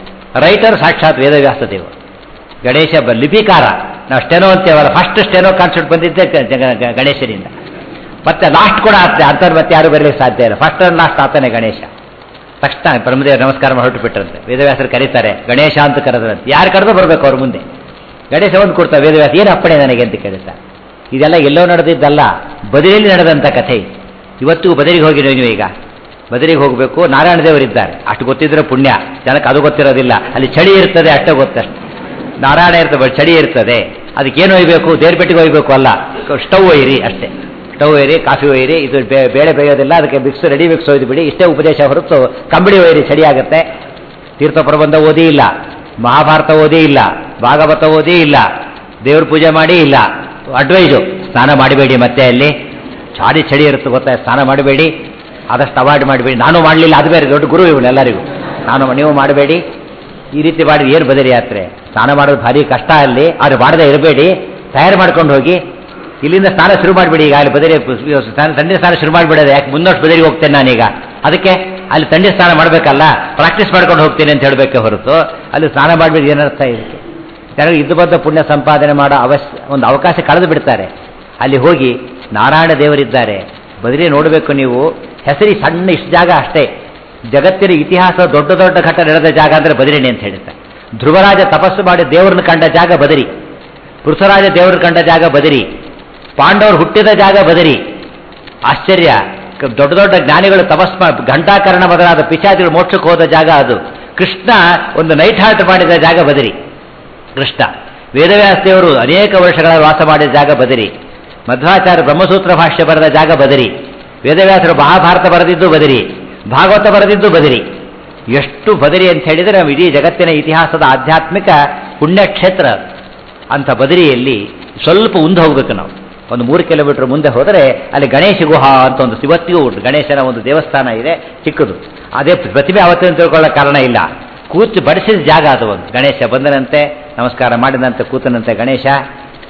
ರೈಟರ್ ಸಾಕ್ಷಾತ್ ವೇದವ್ಯಾಸ ದೇವರು ಗಣೇಶ ಬ ಲಿಪಿಕಾರ ನಾವು ಸ್ಟೆನೋ ಅಂತೇವಲ್ಲ ಫಸ್ಟ್ ಸ್ಟೆನೋ ಕಾನ್ಸೆಪ್ಟ್ ಬಂದಿದ್ದೆ ಗ- ಗ- ಗ- ಗಣೇಶನಿಂದ ಮತ್ತೆ ಲಾಸ್ಟ್ ಕೂಡ ಆಗ್ತದೆ ಅಂಥವ್ರು ಮತ್ತೆ ಯಾರು ಬರಲಿಕ್ಕೆ ಸಾಧ್ಯ ಇಲ್ಲ ಫಸ್ಟ್ ಅಂಡ್ ಲಾಸ್ಟ್ ಆತನೇ ಗಣೇಶ ತಕ್ಷಣ ಬ್ರಹ್ಮದೇವ ನಮಸ್ಕಾರ ಮಾಡಿ ಹೊರಟು ಬಿಟ್ರಂತೆ ವೇದವ್ಯಾಸರು ಕರೀತಾರೆ ಗಣೇಶ ಅಂತ ಕರೆದ್ರಂತೆ ಯಾರು ಕರೆದು ಬರಬೇಕು ಅವ್ರ ಮುಂದೆ ಗಣೇಶ ಒಂದು ಕೊಡ್ತಾರೆ ವೇದವ್ಯಾಸ ಏನು ಅಪ್ಪಣೆ ನನಗೆ ಅಂತ ಕೇಳ್ತಾರೆ ಇದೆಲ್ಲ ಎಲ್ಲೋ ನಡೆದಿದ್ದಲ್ಲ ಬದರಿಯಲ್ಲಿ ನಡೆದಂಥ ಕಥೆ ಇದು. ಇವತ್ತಿಗೂ ಬದರಿಗೆ ಹೋಗಿ ನೀವು ಈಗ ಬದರಿಗೆ ಹೋಗಬೇಕು ನಾರಾಯಣ ದೇವರಿದ್ದಾರೆ ಅಷ್ಟು ಗೊತ್ತಿದ್ರೆ ಪುಣ್ಯ ಜನಕ್ಕೆ ಅದು ಗೊತ್ತಿರೋದಿಲ್ಲ ಅಲ್ಲಿ ಚಳಿ ಇರ್ತದೆ ಅಷ್ಟೇ ಗೊತ್ತಷ್ಟು ನಾರಾಯಣ ಇರ್ತದೆ ಚಳಿ ಇರ್ತದೆ ಅದಕ್ಕೇನು ಒಯ್ಬೇಕು ದೇರ್ಪೆಟ್ಟಿಗೆ ಒಯ್ಬೇಕು ಅಲ್ಲ ಸ್ಟವ್ ಒಯ್ಯಿರಿ ಅಷ್ಟೇ ಸ್ಟವ್ ಒಯ್ಯಿರಿ ಕಾಫಿ ಒಯ್ಯಿರಿ ಇದು ಬೇ- ಬೇಳೆ ಬೇಯೋದಿಲ್ಲ ಅದಕ್ಕೆ ಮಿಕ್ಸ್ ರೆಡಿ ಮಿಕ್ಸ್ ಒಯ್ದು ಬಿಡಿ ಇಷ್ಟೇ ಉಪದೇಶ ಹೊರತು ಕಂಬಳಿ ಒಯ್ಯಿರಿ ಚಳಿ ಆಗುತ್ತೆ ತೀರ್ಥ ಪ್ರಬಂಧ ಓದಿ ಇಲ್ಲ ಮಹಾಭಾರತ ಓದಿ ಇಲ್ಲ ಭಾಗವತ ಓದಿ ಇಲ್ಲ ದೇವ್ರ ಪೂಜೆ ಮಾಡಿ ಇಲ್ಲ ಅಡ್ವೈಸು ಸ್ನಾನ ಮಾಡಬೇಡಿ ಮತ್ತೆ ಅಲ್ಲಿ ಚಾಡಿ ಚಳಿ ಇರುತ್ತೆ ಗೊತ್ತಾ ಸ್ನಾನ ಮಾಡಬೇಡಿ ಆದಷ್ಟು ಅವಾಯ್ಡ್ ಮಾಡಬೇಡಿ ನಾನು ಮಾಡಲಿಲ್ಲ ಅದು ಬೇರೆ ದೊಡ್ಡ ಗುರು ಇವನು ಎಲ್ಲರಿಗೂ ನಾನು ನೀವು ಮಾಡಬೇಡಿ ಈ ರೀತಿ ಮಾಡಿದ್ರೆ ಏನು ಬದರಿ ಯಾತ್ರೆ ಸ್ನಾನ ಮಾಡೋದು ಭಾರಿ ಕಷ್ಟ ಅಲ್ಲಿ ಅವ್ರು ಮಾಡದೇ ಇರಬೇಡಿ ತಯಾರು ಮಾಡ್ಕೊಂಡು ಹೋಗಿ ಇಲ್ಲಿಂದ ಸ್ನಾನ ಶುರು ಮಾಡಿಬಿಡಿ ಈಗ ಅಲ್ಲಿ ಬದರಿ ಸ್ನಾನ ತಂಡಿ ಸ್ನಾನ ಶುರು ಮಾಡಿಬಿಡೋದು ಯಾಕೆ ಮುಂದಷ್ಟು ಬದರಿಗೆ ಹೋಗ್ತೇನೆ ನಾನೀಗ ಅದಕ್ಕೆ ಅಲ್ಲಿ ತಂಡಿ ಸ್ನಾನ ಮಾಡಬೇಕಲ್ಲ ಪ್ರಾಕ್ಟೀಸ್ ಮಾಡ್ಕೊಂಡು ಹೋಗ್ತೀನಿ ಅಂತ ಹೇಳಬೇಕೆ ಹೊರತು ಅಲ್ಲಿ ಸ್ನಾನ ಮಾಡಿಬಿಡಿ ಏನರ್ಥ ಇದಕ್ಕೆ ಜನರು ಇದ್ದು ಬಂದ ಪುಣ್ಯ ಸಂಪಾದನೆ ಮಾಡೋ ಅವಶ್ಯ ಒಂದು ಅವಕಾಶ ಕಳೆದು ಬಿಡ್ತಾರೆ ಅಲ್ಲಿ ಹೋಗಿ ನಾರಾಯಣ ದೇವರಿದ್ದಾರೆ ಬದರಿ ನೋಡಬೇಕು ನೀವು ಹೆಸರಿ ಸಣ್ಣ ಇಷ್ಟು ಜಾಗ ಅಷ್ಟೇ ಜಗತ್ತಿನ ಇತಿಹಾಸ ದೊಡ್ಡ ದೊಡ್ಡ ಘಟ್ಟ ನಡೆದ ಜಾಗ ಅಂದರೆ ಬದರಿಣಿ ಅಂತ ಹೇಳ್ತಾರೆ ಧ್ರುವರಾಜ ತಪಸ್ಸು ಮಾಡಿ ದೇವರನ್ನ ಕಂಡ ಜಾಗ ಬದರಿ ಪೃಥ್ವರಾಜ ದೇವರನ್ನ ಕಂಡ ಜಾಗ ಬದರಿ ಪಾಂಡವರು ಹುಟ್ಟಿದ ಜಾಗ ಬದರಿ ಆಶ್ಚರ್ಯ ಕ- ದೊಡ್ಡ ದೊಡ್ಡ ಜ್ಞಾನಿಗಳು ತಪಸ್ ಮಾ- ಘಂಟಾಕರಣ ಮೊದಲಾದ ಪಿಚಾಚಿಗಳು ಮೋಕ್ಷಕ್ಕೆ ಹೋದ ಜಾಗ ಅದು ಕೃಷ್ಣ ಒಂದು ನೈಟ್ ಹಾಲ್ಟ್ ಮಾಡಿದ ಜಾಗ ಬದರಿ ಕೃಷ್ಣ ವೇದವ್ಯಾಸ ದೇವರು ಅನೇಕ ವರ್ಷಗಳ ವಾಸ ಮಾಡಿದ ಜಾಗ ಬದರಿ ಮಧ್ವಾಚಾರ್ಯ ಬ್ರಹ್ಮಸೂತ್ರ ಭಾಷ್ಯ ಬರೆದ ಜಾಗ ಬದರಿ ವೇದವ್ಯಾಸರು ಮಹಾಭಾರತ ಬರೆದಿದ್ದು ಬದರಿ ಭಾಗವತ ಬರೆದಿದ್ದು ಬದರಿ ಎಷ್ಟು ಬದರಿ ಅಂತ ಹೇಳಿದರೆ ನಾವು ಇಡೀ ಜಗತ್ತಿನ ಇತಿಹಾಸದ ಆಧ್ಯಾತ್ಮಿಕ ಪುಣ್ಯಕ್ಷೇತ್ರ ಅದು. ಅಂಥ ಬದರಿಯಲ್ಲಿ ಸ್ವಲ್ಪ ಮುಂದೆ ಹೋಗ್ಬೇಕು ನಾವು ಒಂದು ಮೂರು ಕಿಲೋಮೀಟರ್ ಮುಂದೆ ಹೋದರೆ ಅಲ್ಲಿ ಗಣೇಶ ಗುಹಾ ಅಂತ ಒಂದು ಇವತ್ತಿಗೂ ಉಂಟು ಗಣೇಶನ ಒಂದು ದೇವಸ್ಥಾನ ಇದೆ ಚಿಕ್ಕದು ಅದೇ ಪ್ರತಿಭೆ ಅವತ್ತಿನ ತಿಳ್ಕೊಳ್ಳೋ ಕಾರಣ ಇಲ್ಲ ಕೂತು ಬಡಿಸಿದ ಜಾಗ ಅದು ಒಂದು ಗಣೇಶ ಬಂದನಂತೆ ನಮಸ್ಕಾರ ಮಾಡಿದಂತೆ ಕೂತನಂತೆ ಗಣೇಶ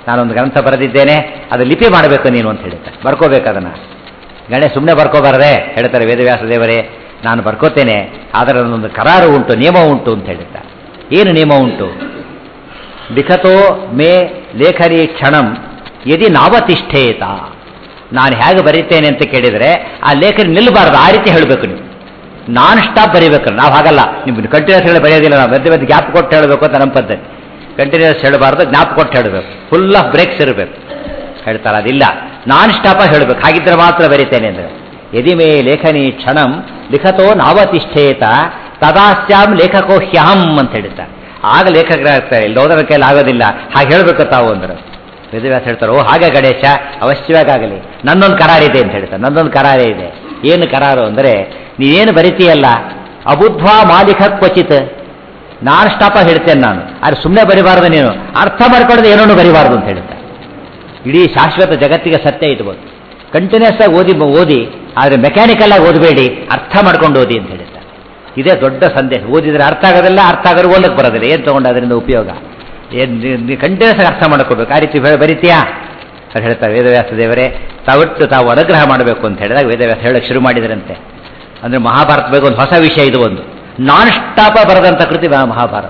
ನಾನೊಂದು ಗ್ರಂಥ ಬರೆದಿದ್ದೇನೆ ಅದು ಲಿಪಿ ಮಾಡಬೇಕು ನೀನು ಅಂತ ಹೇಳ್ತಾರೆ ಬರ್ಕೋಬೇಕು ಅದನ್ನು ಗಣೇಶ ಸುಮ್ಮನೆ ಬರ್ಕೋಬಾರದೆ ಹೇಳ್ತಾರೆ ವೇದವ್ಯಾಸ ದೇವರೇ ನಾನು ಬರ್ಕೋತೇನೆ ಆದರೆ ಅದೊಂದು ಕರಾರು ಉಂಟು ನಿಯಮ ಉಂಟು ಅಂತ ಹೇಳ್ತಾರೆ ಏನು ನಿಯಮ ಉಂಟು ಲಿಖತೋ ಮೇ ಲೇಖನಿ ಕ್ಷಣಂ ಯದಿ ನಾವತಿಷ್ಠೇತ ನಾನು ಹೇಗೆ ಬರೀತೇನೆ ಅಂತ ಕೇಳಿದರೆ ಆ ಲೇಖನಿ ನಿಲ್ಲಬಾರ್ದು ಆ ರೀತಿ ಹೇಳಬೇಕು ನೀವು ನಾನ್ ಸ್ಟಾಪ್ ಬರೀಬೇಕು ನಾವು ಹಾಗಲ್ಲ ನೀವು ಕಂಟಿನ್ಯೂಸ್ ಹೇಳಿ ಬರೆಯೋದಿಲ್ಲ ನಾವು ಮಧ್ಯೆ ಮಧ್ಯೆ ಗ್ಯಾಪ್ ಕೊಟ್ಟು ಹೇಳಬೇಕು ಅಂತ ನಮ್ಮ ಪದ್ಧತಿ ಕಂಟಿನ್ಯೂಸ್ ಹೇಳಬಾರ್ದು ಜ್ಞಾಪ ಕೊಟ್ಟು ಹೇಳಬೇಕು ಫುಲ್ ಆಫ್ ಬ್ರೇಕ್ಸ್ ಇರಬೇಕು ಹೇಳ್ತಾರೆ ಅದಿಲ್ಲ ನಾನ್ ಸ್ಟಾಪಾಗಿ ಹೇಳಬೇಕು ಹಾಗಿದ್ರೆ ಮಾತ್ರ ಬರೀತೇನೆ ಅಂದರೆ ಯದಿ ಮೇ ಲೇಖನಿ ಕ್ಷಣಂ ಲಿಖತೋ ನಾವತಿಷ್ಠೇತ ತದಾಸ್ಯಾಂ ಲೇಖಕೋ ಹ್ಯಹಂ ಅಂತ ಹೇಳ್ತಾರೆ ಆಗ ಲೇಖಕರಾಗ್ತಾರೆ ಇಲ್ಲಿ ಹೋದ್ರ ಕೈಲಿ ಆಗೋದಿಲ್ಲ ಹಾಗೆ ಹೇಳಬೇಕು ತಾವು ಅಂದ್ರೆ ವೇದವ್ಯಾಸ ಹೇಳ್ತಾರೆ ಓ ಹಾಗೆ ಗಣೇಶ ಅವಶ್ಯವಾಗಲಿ ನನ್ನೊಂದು ಕರಾರಿದೆ ಅಂತ ಹೇಳ್ತಾರೆ ನನ್ನೊಂದು ಕರಾರೇ ಇದೆ ಏನು ಕರಾರು ಅಂದರೆ ನೀನೇನು ಬರಿತೀಯಲ್ಲ ಅಬುದ್ವಾ ಮಾಲಿಕ ಕ್ವಚಿತ್ ನಾನು ಸ್ಟಾಪಾಗಿ ಹೇಳ್ತೇನೆ ನಾನು ಆದರೆ ಸುಮ್ಮನೆ ಬರಿಬಾರ್ದು ನೀನು ಅರ್ಥ ಮಾಡ್ಕೊಳ್ಳೋದು ಏನೂ ಬರಿಬಾರ್ದು ಅಂತ ಹೇಳ್ತಾರೆ ಇಡೀ ಶಾಶ್ವತ ಜಗತ್ತಿಗೆ ಸತ್ಯ ಇಟ್ಬೋದು ಕಂಟಿನ್ಯೂಸ್ ಆಗಿ ಓದಿ ಓದಿ ಆದರೆ ಮೆಕ್ಯಾನಿಕಲ್ ಆಗಿ ಓದಬೇಡಿ ಅರ್ಥ ಮಾಡ್ಕೊಂಡು ಓದಿ ಅಂತ ಹೇಳ್ತಾರೆ ಇದೇ ದೊಡ್ಡ ಸಂದೇಶ ಓದಿದ್ರೆ ಅರ್ಥ ಆಗೋದಿಲ್ಲ ಅರ್ಥ ಆಗೋರು ಓದಕ್ಕೆ ಬರೋದಿಲ್ಲ ಏನು ತೊಗೊಂಡು ಅದರಿಂದ ಉಪಯೋಗ ಏನು ಕಂಟಿನ್ಯೂಸ್ ಆಗಿ ಅರ್ಥ ಮಾಡ್ಕೋಬೇಕು ಆ ರೀತಿ ಬರಿತೀಯಾ ಅಂತ ಹೇಳ್ತಾರೆ ವೇದವ್ಯಾಸ ದೇವರೇ ತಾವಿಟ್ಟು ತಾವು ಅನುಗ್ರಹ ಮಾಡಬೇಕು ಅಂತ ಹೇಳಿದಾಗ ವೇದವ್ಯಾಸ ಹೇಳಕ್ಕೆ ಶುರು ಮಾಡಿದ್ರಂತೆ ಅಂದರೆ ಮಹಾಭಾರತ ಬಗ್ಗೆ ಒಂದು ಹೊಸ ವಿಷಯ ಇದು ಒಂದು ನಾನ್ ಸ್ಟಾಪ ಬರೆದಂಥ ಕೃತಿ ಮಹಾಭಾರತ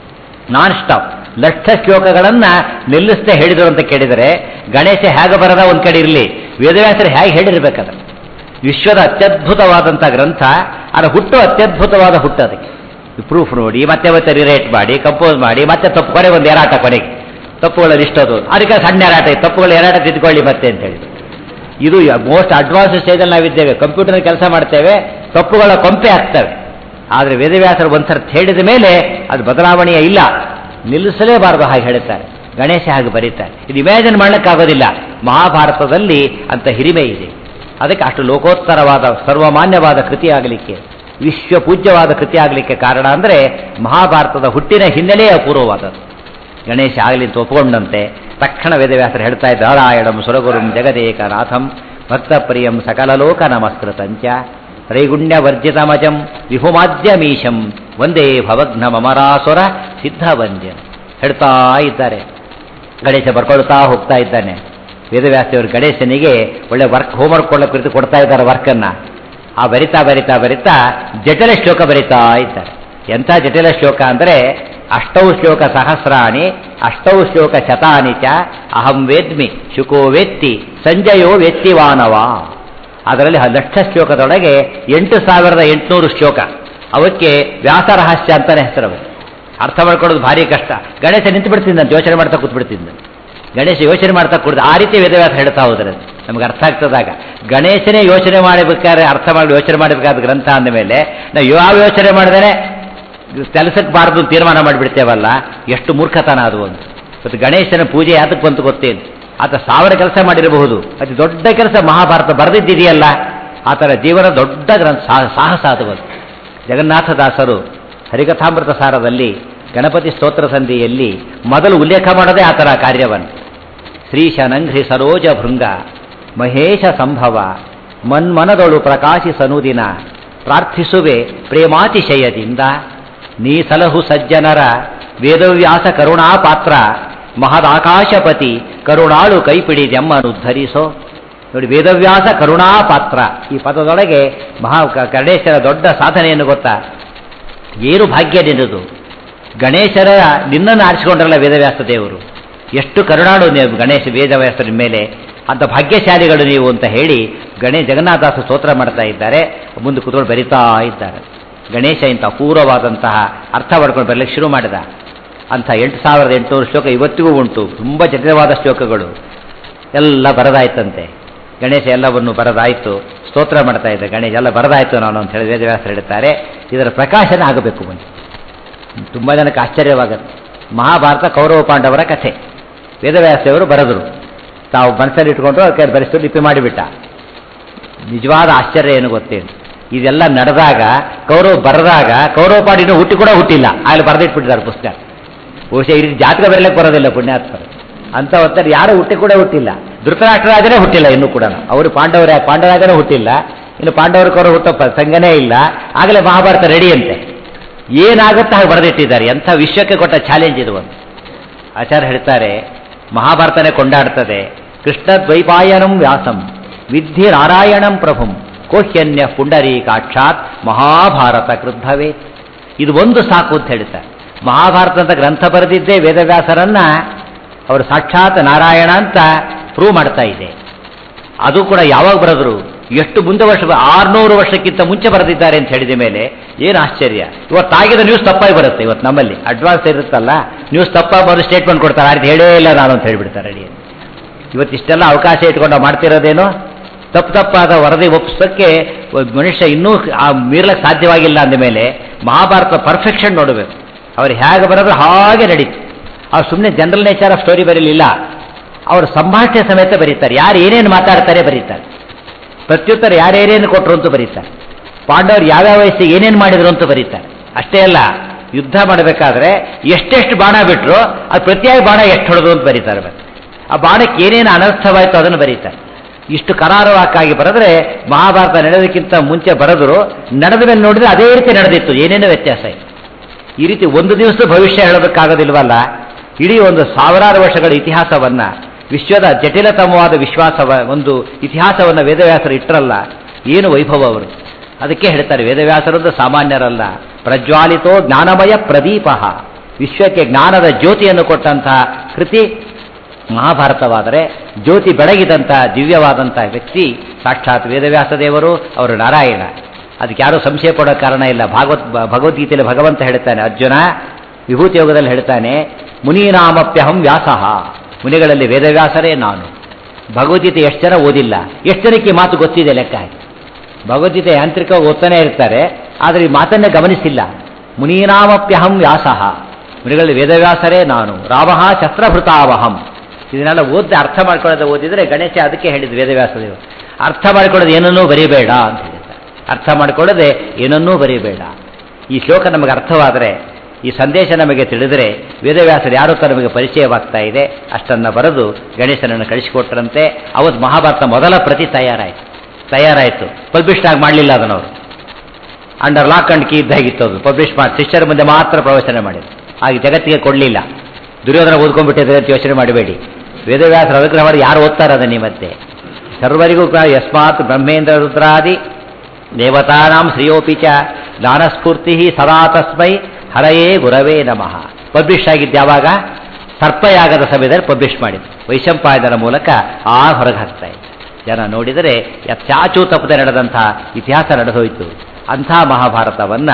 ನಾನ್ ಸ್ಟಾಪ್ ಲಕ್ಷ ಶ್ಲೋಕಗಳನ್ನು ನಿಲ್ಲಿಸದೆ ಹೇಳಿದರು ಅಂತ ಕೇಳಿದರೆ ಗಣೇಶ ಹೇಗೆ ಬರದ ಒಂದು ಕಡೆ ಇರಲಿ ವೇದವ್ಯಾಸರು ಹೇಗೆ ಹೇಳಿರ್ಬೇಕಾದ್ರೆ ವಿಶ್ವದ ಅತ್ಯದ್ಭುತವಾದಂಥ ಗ್ರಂಥ ಅದರ ಹುಟ್ಟು ಅತ್ಯದ್ಭುತವಾದ ಹುಟ್ಟು ಅದಕ್ಕೆ ಪ್ರೂಫ್ ನೋಡಿ ಮತ್ತೆ ಮತ್ತೆ ರಿರೇಟ್ ಮಾಡಿ ಕಂಪೋಸ್ ಮಾಡಿ ಮತ್ತೆ ತಪ್ಪು ಕೊನೆ ಒಂದು ಏರಾಟ ಕೊನೆಗೆ ತಪ್ಪುಗಳಲ್ಲಿ ಇಷ್ಟದು ಅದಕ್ಕೆ ಸಣ್ಣ ಏರಾಟ ತಪ್ಪುಗಳು ಏರಾಟ ತಿದ್ದುಕೊಳ್ಳಿ ಮತ್ತೆ ಅಂತ ಹೇಳಿ ಇದು ಮೋಸ್ಟ್ ಅಡ್ವಾನ್ಸ್ ಸ್ಟೇಜಲ್ಲಿ ನಾವಿದ್ದೇವೆ ಕಂಪ್ಯೂಟರ್ ಕೆಲಸ ಮಾಡ್ತೇವೆ ತಪ್ಪುಗಳ ಕೊಂಪೆ ಆಗ್ತವೆ ಆದರೆ ವೇದವ್ಯಾಸರು ಒಂದ್ಸರ್ತಿ ಹೇಳಿದ ಮೇಲೆ ಅದು ಬದಲಾವಣೆಯೇ ಇಲ್ಲ ನಿಲ್ಲಿಸಲೇಬಾರದು ಹಾಗೆ ಹೇಳುತ್ತಾರೆ ಗಣೇಶ ಹಾಗೆ ಬರೀತಾರೆ ಇದು ಇಮ್ಯಾಜಿನ್ ಮಾಡಲಿಕ್ಕಾಗೋದಿಲ್ಲ ಮಹಾಭಾರತದಲ್ಲಿ ಅಂತ ಹಿರಿಮೆ ಇದೆ ಅದಕ್ಕೆ ಅಷ್ಟು ಲೋಕೋತ್ತರವಾದ ಸರ್ವಮಾನ್ಯವಾದ ಕೃತಿ ಆಗಲಿಕ್ಕೆ ವಿಶ್ವ ಪೂಜ್ಯವಾದ ಕೃತಿ ಆಗಲಿಕ್ಕೆ ಕಾರಣ ಅಂದರೆ ಮಹಾಭಾರತದ ಹುಟ್ಟಿನ ಹಿನ್ನೆಲೆಯೇ ಅಪೂರ್ವವಾದದ್ದು ಗಣೇಶ ಆಗಲಿ ಅಂತ ಒಪ್ಪಿಕೊಂಡಂತೆ ತಕ್ಷಣ ವೇದವ್ಯಾಸರು ಹೇಳ್ತಾ ಇದ್ದ ನಾರಾಯಣಂ ಸುರಗುರುಂ ಜಗದೇಕನಾಥಂ ಭಕ್ತಪ್ರಿಯಂ ಸಕಲಲೋಕ ನಮಸ್ಕೃತಂಚ ತ್ರೈಗುಣ್ಯವರ್ಜಿತಮಜಂ ವಿಹುಮಾದ್ಯಮೀಶಂ ಒಂದೇ ಭವಘ್ನ ಮಮರಾಸುರ ಸಿದ್ಧವಂದ್ಯ ಹೇಳ್ತಾ ಇದ್ದಾರೆ ಗಣೇಶ ಬರ್ಕೊಳ್ತಾ ಹೋಗ್ತಾ ಇದ್ದಾನೆ ವೇದವ್ಯಾಸದೇವರು ಗಣೇಶನಿಗೆ ಒಳ್ಳೆ ವರ್ಕ್ ಹೋಮ್ವರ್ಕ್ ಕೊಳ್ಳೋ ಕುರಿತು ಕೊಡ್ತಾ ಇದ್ದಾರೆ ವರ್ಕನ್ನು ಆ ಬರಿತಾ ಬರಿತಾ ಬರಿತಾ ಜಟಿಲ ಶ್ಲೋಕ ಬರಿತಾ ಇದ್ದಾರೆ ಎಂಥ ಜಟಿಲ ಶ್ಲೋಕ ಅಂದರೆ ಅಷ್ಟೌ ಶ್ಲೋಕ ಸಹಸ್ರಾಣಿ ಅಷ್ಟೌ ಶ್ಲೋಕ ಶತಾನಿ ಚ ಅಹಂ ವೇದ್ಮಿ ಶುಕೋ ವೇತ್ತಿ ಸಂಜಯೋ ವೇತ್ತಿವಾನವ ಅದರಲ್ಲಿ ಲಕ್ಷ ಶ್ಲೋಕದೊಳಗೆ ಎಂಟು ಸಾವಿರದ ಎಂಟುನೂರು ಶ್ಲೋಕ ಅವಕ್ಕೆ ವ್ಯಾಸರಹಸ್ಯ ಅಂತಾನೆ ಹೆಸರು ಅರ್ಥ ಮಾಡ್ಕೊಳ್ಳೋದು ಭಾರಿ ಕಷ್ಟ ಗಣೇಶ ನಿಂತು ಬಿಡ್ತಿದ್ದ ಯೋಚನೆ ಮಾಡ್ತಾ ಕೂತ್ಬಿಡ್ತಿದ್ದ ಗಣೇಶ ಯೋಚನೆ ಮಾಡ್ತಾ ಕೂಡಿದ ಆ ರೀತಿ ವೇದವ್ಯಾಸ ಹೇಳ್ತಾ ಹೋದ್ರೆ ನಮ್ಗೆ ಅರ್ಥ ಆಗ್ತದಾಗ ಗಣೇಶನೇ ಯೋಚನೆ ಮಾಡಬೇಕಾದ್ರೆ ಅರ್ಥ ಮಾಡಿ ಯೋಚನೆ ಮಾಡಬೇಕಾದ ಗ್ರಂಥ ಅಂದಮೇಲೆ ನಾವು ಯಾವ ಯೋಚನೆ ಮಾಡಿದರೆ ಕೆಲಸಕ್ಕೆ ಬಾರದು ತೀರ್ಮಾನ ಮಾಡಿಬಿಡ್ತೇವಲ್ಲ ಎಷ್ಟು ಮೂರ್ಖತನ ಅದು ಒಂದು ಮತ್ತು ಗಣೇಶನ ಪೂಜೆ ಯಾತಕ್ಕೆ ಬಂತು ಗೊತ್ತೇನು ಆತ ಸಾವಿರ ಕೆಲಸ ಮಾಡಿರಬಹುದು ಅತಿ ದೊಡ್ಡ ಕೆಲಸ ಮಹಾಭಾರತ ಬರೆದಿದ್ದಿದೆಯಲ್ಲ ಆತನ ಜೀವನ ದೊಡ್ಡ ಗ್ರಂಥ ಸಾಹಸ ಅದು ಬಂತು ಜಗನ್ನಾಥದಾಸರು ಹರಿಕಥಾಮೃತ ಸಾರದಲ್ಲಿ ಗಣಪತಿ ಸ್ತೋತ್ರ ಸಂಧಿಯಲ್ಲಿ ಮೊದಲು ಉಲ್ಲೇಖ ಮಾಡದೆ ಆತನ ಕಾರ್ಯವನ್ನು ಶ್ರೀಶನಂಘ್ರಿ ಸರೋಜ ಭೃಂಗ ಮಹೇಶ ಸಂಭವ ಮನ್ಮನದೊಳು ಪ್ರಕಾಶಿಸನುದಿನ ಪ್ರಾರ್ಥಿಸುವೆ ಪ್ರೇಮಾತಿಶಯದಿಂದ ನೀ ಸಲಹು ಸಜ್ಜನರ ವೇದವ್ಯಾಸ ಕರುಣಾಪಾತ್ರ ಮಹದಾಕಾಶಪತಿ ಕರುಣಾಳು ಕೈಪಿಡಿದೆಮ್ಮನುದ್ಧರಿಸೋ ನೋಡಿ ವೇದವ್ಯಾಸ ಕರುಣಾಪಾತ್ರ ಈ ಪದದೊಳಗೆ ಮಹಾ ಗಣೇಶರ ದೊಡ್ಡ ಸಾಧನೆಯನ್ನು ಗೊತ್ತಾ ಏನು ಭಾಗ್ಯ ನಿನ್ನದು ಗಣೇಶರ ನಿನ್ನನ್ನು ಆರಿಸಿಕೊಂಡ್ರಲ್ಲ ವೇದವ್ಯಾಸ ದೇವರು ಎಷ್ಟು ಕರುಣಾಳು ನೀವು ಗಣೇಶ ವೇದವ್ಯಾಸರ ಮೇಲೆ ಅಂತ ಭಾಗ್ಯಶಾಲಿಗಳು ನೀವು ಅಂತ ಹೇಳಿ ಗಣೇಶ ಜಗನ್ನಾಥದಾಸ ಸ್ತೋತ್ರ ಮಾಡ್ತಾ ಇದ್ದಾರೆ ಮುಂದೆ ಕೂತ್ಕೊಂಡು ಬರಿತಾ ಇದ್ದಾರೆ ಗಣೇಶ ಇಂಥ ಅಪೂರ್ವವಾದಂತಹ ಅರ್ಥ ಮಾಡ್ಕೊಂಡು ಬರಲಿಕ್ಕೆ ಶುರು ಮಾಡಿದ ಅಂಥ ಎಂಟು ಸಾವಿರದ ಎಂಟುನೂರು ಶ್ಲೋಕ ಇವತ್ತಿಗೂ ಉಂಟು ತುಂಬ ಜಟಿಲವಾದ ಶ್ಲೋಕಗಳು ಎಲ್ಲ ಬರದಾಯ್ತಂತೆ ಗಣೇಶ ಎಲ್ಲವನ್ನು ಬರದಾಯಿತು ಸ್ತೋತ್ರ ಮಾಡ್ತಾ ಇದ್ದ ಗಣೇಶ ಎಲ್ಲ ಬರದಾಯಿತು ನಾನು ಅಂತ ಹೇಳಿ ವೇದವ್ಯಾಸರು ಹೇಳ್ತಾರೆ ಇದರ ಪ್ರಕಾಶನ ಆಗಬೇಕು ಮುಂದೆ ತುಂಬ ಜನಕ್ಕೆ ಆಶ್ಚರ್ಯವಾಗುತ್ತೆ ಮಹಾಭಾರತ ಕೌರವ ಪಾಂಡವರ ಕಥೆ ವೇದವ್ಯಾಸದೇವರು ಬರೆದರು ತಾವು ಮನಸ್ಸಲ್ಲಿ ಇಟ್ಕೊಂಡು ಅದಕ್ಕೆ ಬರೆಸ್ತು ಲಿಪಿ ಮಾಡಿಬಿಟ್ಟ ನಿಜವಾದ ಆಶ್ಚರ್ಯ ಏನು ಗೊತ್ತೇನು ಇದೆಲ್ಲ ನಡೆದಾಗ ಕೌರವ ಬರೆದಾಗ ಕೌರವ ಪಾಂಡಿನೂ ಹುಟ್ಟಿ ಕೂಡ ಹುಟ್ಟಿಲ್ಲ ಅಲ್ಲಿ ಬರೆದಿಟ್ಬಿಟ್ಟಿದ್ದಾರೆ ಪುಸ್ತಕ ಬಹುಶಃ ಈ ರೀತಿ ಜಾತಕ ಬರಲಿಕ್ಕೆ ಬರೋದಿಲ್ಲ ಪುಣ್ಯಾತ್ಮರು ಅಂತ ಹೊತ್ತಲ್ಲಿ ಯಾರು ಹುಟ್ಟಿ ಕೂಡ ಹುಟ್ಟಿಲ್ಲ ಧೃತರಾಷ್ಟ್ರರಾಜನೇ ಹುಟ್ಟಿಲ್ಲ ಇನ್ನೂ ಕೂಡ ಅವರು ಪಾಂಡವರ ಪಾಂಡವರಾಗನೇ ಹುಟ್ಟಿಲ್ಲ ಇನ್ನು ಪಾಂಡವರ ಕೌರವ ಹುಟ್ಟೋ ಪ್ರಸಂಗನೇ ಇಲ್ಲ ಆಗಲೇ ಮಹಾಭಾರತ ರೆಡಿ ಅಂತೆ ಏನಾಗುತ್ತೆ ಹಾಗೆ ಬರೆದಿಟ್ಟಿದ್ದಾರೆ ಎಂಥ ವಿಶ್ವಕ್ಕೆ ಕೊಟ್ಟ ಚಾಲೆಂಜ್ ಇದು ಒಂದು ಆಚಾರ್ಯ ಹೇಳ್ತಾರೆ ಮಹಾಭಾರತನೇ ಕೊಂಡಾಡ್ತದೆ ಕೃಷ್ಣ ದ್ವೈಪಾಯನಂ ವ್ಯಾಸಂ ವಿದ್ಧಿ ನಾರಾಯಣಂ ಪ್ರಭುಂ ಕೋಹ್ಯನ್ಯ ಪುಂಡರೀಕಾಕ್ಷಾತ್ ಮಹಾಭಾರತ ಕೃದ್ಧವೇ ಇದು ಒಂದು ಸಾಕು ಅಂತ ಹೇಳ್ತಾರೆ ಮಹಾಭಾರತ ಅಂತ ಗ್ರಂಥ ಬರೆದಿದ್ದೇ ವೇದವ್ಯಾಸರನ್ನ ಅವರು ಸಾಕ್ಷಾತ್ ನಾರಾಯಣ ಅಂತ ಪ್ರೂವ್ ಮಾಡ್ತಾ ಇದೆ ಅದು ಕೂಡ ಯಾವಾಗ ಬರೆದ್ರು ಎಷ್ಟು ಮುಂದೆ ವರ್ಷ ಆರ್ನೂರು ವರ್ಷಕ್ಕಿಂತ ಮುಂಚೆ ಬರೆದಿದ್ದಾರೆ ಅಂತ ಹೇಳಿದ ಮೇಲೆ ಏನು ಆಶ್ಚರ್ಯ ಇವತ್ತಾಗಿದ ನ್ಯೂಸ್ ತಪ್ಪಾಗಿ ಬರುತ್ತೆ ಇವತ್ತು ನಮ್ಮಲ್ಲಿ ಅಡ್ವಾನ್ಸ್ ಇರುತ್ತಲ್ಲ ನ್ಯೂಸ್ ತಪ್ಪಾಗಿ ಬರೋ ಸ್ಟೇಟ್ಮೆಂಟ್ ಕೊಡ್ತಾರೆ ಅದು ಹೇಳೇ ಇಲ್ಲ ನಾನು ಅಂತ ಹೇಳಿಬಿಡ್ತಾರೆ ರೆಡಿ ಇವತ್ತಿಷ್ಟೆಲ್ಲ ಅವಕಾಶ ಇಟ್ಕೊಂಡು ನಾವು ಮಾಡ್ತಿರೋದೇನು ತಪ್ಪು ತಪ್ಪಾದ ವರದಿ ಒಪ್ಪಿಸೋಕ್ಕೆ ಒಬ್ಬ ಮನುಷ್ಯ ಇನ್ನೂ ಆ ಮೀರ್ಲಕ್ಕೆ ಸಾಧ್ಯವಾಗಿಲ್ಲ ಅಂದ ಮೇಲೆ ಮಹಾಭಾರತ ಪರ್ಫೆಕ್ಷನ್ ನೋಡಬೇಕು ಅವ್ರು ಹೇಗೆ ಬರೋದು ಹಾಗೆ ನಡೀತು ಅವ್ರು ಸುಮ್ಮನೆ ಜನರಲ್ ನೇಚರ್ ಆಫ್ ಸ್ಟೋರಿ ಬರೀಲಿಲ್ಲ ಅವರು ಸಂಭಾಷಣೆ ಸಮೇತ ಬರೀತಾರೆ ಯಾರು ಏನೇನು ಮಾತಾಡ್ತಾರೆ ಬರೀತಾರೆ ಪ್ರತ್ಯುತ್ತರ ಯಾರ್ಯಾರೇನು ಕೊಟ್ಟರು ಅಂತ ಬರೀತಾರೆ ಪಾಂಡವರು ಯಾವ್ಯಾವ ವಯಸ್ಸಿಗೆ ಏನೇನು ಮಾಡಿದ್ರು ಅಂತ ಬರೀತಾರೆ ಅಷ್ಟೇ ಅಲ್ಲ ಯುದ್ಧ ಮಾಡಬೇಕಾದ್ರೆ ಎಷ್ಟೆಷ್ಟು ಬಾಣ ಬಿಟ್ಟರು ಅದು ಪ್ರತಿಯಾಗಿ ಬಾಣ ಎಷ್ಟು ಹೊಡೆದು ಅಂತ ಬರೀತಾರೆ ಮತ್ತೆ ಆ ಬಾಣಕ್ಕೆ ಏನೇನು ಅನರ್ಥವಾಯಿತು ಅದನ್ನು ಬರೀತಾರೆ ಇಷ್ಟು ಕರಾರವಾಕ್ಕಾಗಿ ಬರೆದ್ರೆ ಮಹಾಭಾರತ ನಡೆಯೋದಕ್ಕಿಂತ ಮುಂಚೆ ಬರೆದ್ರು ನಡೆದ ಮೇಲೆ ನೋಡಿದ್ರೆ ಅದೇ ರೀತಿ ನಡೆದಿತ್ತು ಏನೇನೋ ವ್ಯತ್ಯಾಸ ಇದೆ ಈ ರೀತಿ ಒಂದು ದಿವಸ ಭವಿಷ್ಯ ಹೇಳೋದಕ್ಕಾಗೋದಿಲ್ವಲ್ಲ ಇಡೀ ಒಂದು ಸಾವಿರಾರು ವರ್ಷಗಳ ಇತಿಹಾಸವನ್ನ ವಿಶ್ವದ ಜಟಿಲತಮವಾದ ವಿಶ್ವಾಸವ ಒಂದು ಇತಿಹಾಸವನ್ನು ವೇದವ್ಯಾಸರು ಇಟ್ಟರಲ್ಲ ಏನು ವೈಭವ ಅವರು ಅದಕ್ಕೆ ಹೇಳ್ತಾರೆ ವೇದವ್ಯಾಸರದ್ದು ಸಾಮಾನ್ಯರಲ್ಲ ಪ್ರಜ್ವಾಲಿತೋ ಜ್ಞಾನಮಯ ಪ್ರದೀಪ ವಿಶ್ವಕ್ಕೆ ಜ್ಞಾನದ ಜ್ಯೋತಿಯನ್ನು ಕೊಟ್ಟಂತಹ ಕೃತಿ ಮಹಾಭಾರತವಾದರೆ ಜ್ಯೋತಿ ಬೆಳಗಿದಂಥ ದಿವ್ಯವಾದಂಥ ವ್ಯಕ್ತಿ ಸಾಕ್ಷಾತ್ ವೇದವ್ಯಾಸ ದೇವರು ಅವರು ನಾರಾಯಣ ಅದಕ್ಕೆ ಯಾರೂ ಸಂಶಯ ಪಡೋ ಕಾರಣ ಇಲ್ಲ ಭಾಗವತ್ ಭಗವದ್ಗೀತೆಯಲ್ಲಿ ಭಗವಂತ ಹೇಳ್ತಾನೆ ಅರ್ಜುನ ವಿಭೂತಿ ಯೋಗದಲ್ಲಿ ಹೇಳ್ತಾನೆ ಮುನೀನಾಮಪ್ಯಹಂ ವ್ಯಾಸಃ ಮುನಿಗಳಲ್ಲಿ ವೇದವ್ಯಾಸರೇ ನಾನು ಭಗವದ್ಗೀತೆ ಎಷ್ಟು ಜನ ಓದಿಲ್ಲ ಎಷ್ಟು ಜನಕ್ಕೆ ಈ ಮಾತು ಗೊತ್ತಿದೆ ಲೆಕ್ಕ ಹಾಕಿ ಭಗವದ್ಗೀತೆ ಯಾಂತ್ರಿಕವಾಗಿ ಓದ್ತಾನೆ ಇರ್ತಾರೆ ಆದರೆ ಈ ಮಾತನ್ನೇ ಗಮನಿಸಿಲ್ಲ ಮುನೀನಾಮಪ್ಯಹಂ ವ್ಯಾಸಃ ಮುನಿಗಳಲ್ಲಿ ವೇದವ್ಯಾಸರೇ ನಾನು ರಾಮಃ ಶಸ್ತ್ರಭೃತಾವಹಂ ಇದನ್ನೆಲ್ಲ ಓದಿ ಅರ್ಥ ಮಾಡ್ಕೊಳ್ಳೋದು ಓದಿದ್ರೆ ಗಣೇಶ ಅದಕ್ಕೆ ಹೇಳಿದ್ದು ವೇದವ್ಯಾಸದೇವರು ಅರ್ಥ ಮಾಡ್ಕೊಳ್ಳೋದು ಏನನ್ನೂ ಬರೀಬೇಡ ಅಂತ ಹೇಳಿದ್ದಾರೆ ಅರ್ಥ ಮಾಡ್ಕೊಳ್ಳೋದೆ ಏನನ್ನೂ ಬರೀಬೇಡ ಈ ಶ್ಲೋಕ ನಮಗೆ ಅರ್ಥವಾದರೆ ಈ ಸಂದೇಶ ನಮಗೆ ತಿಳಿದರೆ ವೇದವ್ಯಾಸರು ಯಾರು ಅಂತ ನಮಗೆ ಪರಿಚಯವಾಗ್ತಾ ಇದೆ ಅಷ್ಟನ್ನು ಬರೆದು ಗಣೇಶನನ್ನು ಕಳಿಸಿಕೊಟ್ರಂತೆ ಅವತ್ತು ಮಹಾಭಾರತ ಮೊದಲ ಪ್ರತಿ ತಯಾರಾಯಿತು ತಯಾರಾಯಿತು ಪಬ್ಲಿಷ್ ಆಗಿ ಮಾಡಲಿಲ್ಲ ಅದನ್ನವರು ಅಂಡರ್ ಲಾಕ್ ಅಂಡ್ ಕೀ ಇದ್ದಾಗಿತ್ತು ಅದು ಪಬ್ಲಿಷ್ ಮಾಡಿ ಶಿಷ್ಯರ ಮುಂದೆ ಮಾತ್ರ ಪ್ರವಚನ ಮಾಡಿದ್ರು ಹಾಗೆ ಜಗತ್ತಿಗೆ ಕೊಡಲಿಲ್ಲ ದುರ್ಯೋಧನ ಓದ್ಕೊಂಡ್ಬಿಟ್ಟಿದ್ರೆ ಅಂತ ಯೋಚನೆ ಮಾಡಬೇಡಿ ವೇದವ್ಯಾಸರ ಅನುಗ್ರಹ ಮಾಡಿ ಯಾರು ಓದ್ತಾರೆ ಅದನ್ನೇ ಮತ್ತೆ ಸರ್ವರಿಗೂ ಕೂಡ ಯಸ್ಮಾತ್ ಬ್ರಹ್ಮೇಂದ್ರ ರುದ್ರಾದಿ ದೇವತಾನಾಂ ಶ್ರೇಯೋಪಿ ಚ ಜ್ಞಾನಸ್ಫೂರ್ತಿ ಸದಾ ತಸ್ಮೈ ಹರಯೇ ಗುರವೇ ನಮಃ ಪಬ್ಲಿಷ್ ಆಗಿದ್ದು ಯಾವಾಗ ಸರ್ಪಯಾಗದ ಸಮಯದಲ್ಲಿ ಪಬ್ಲಿಷ್ ಮಾಡಿದ್ದು ವೈಶಂಪಾಯನರ ಮೂಲಕ ಆ ಹೊರಗೆ ಹಾಕ್ತಾ ಇತ್ತು ಜನ ನೋಡಿದರೆ ಚಾಚೂ ತಪ್ಪದೆ ನಡೆದಂಥ ಇತಿಹಾಸ ನಡೆದೋಯ್ತು ಅಂಥ ಮಹಾಭಾರತವನ್ನು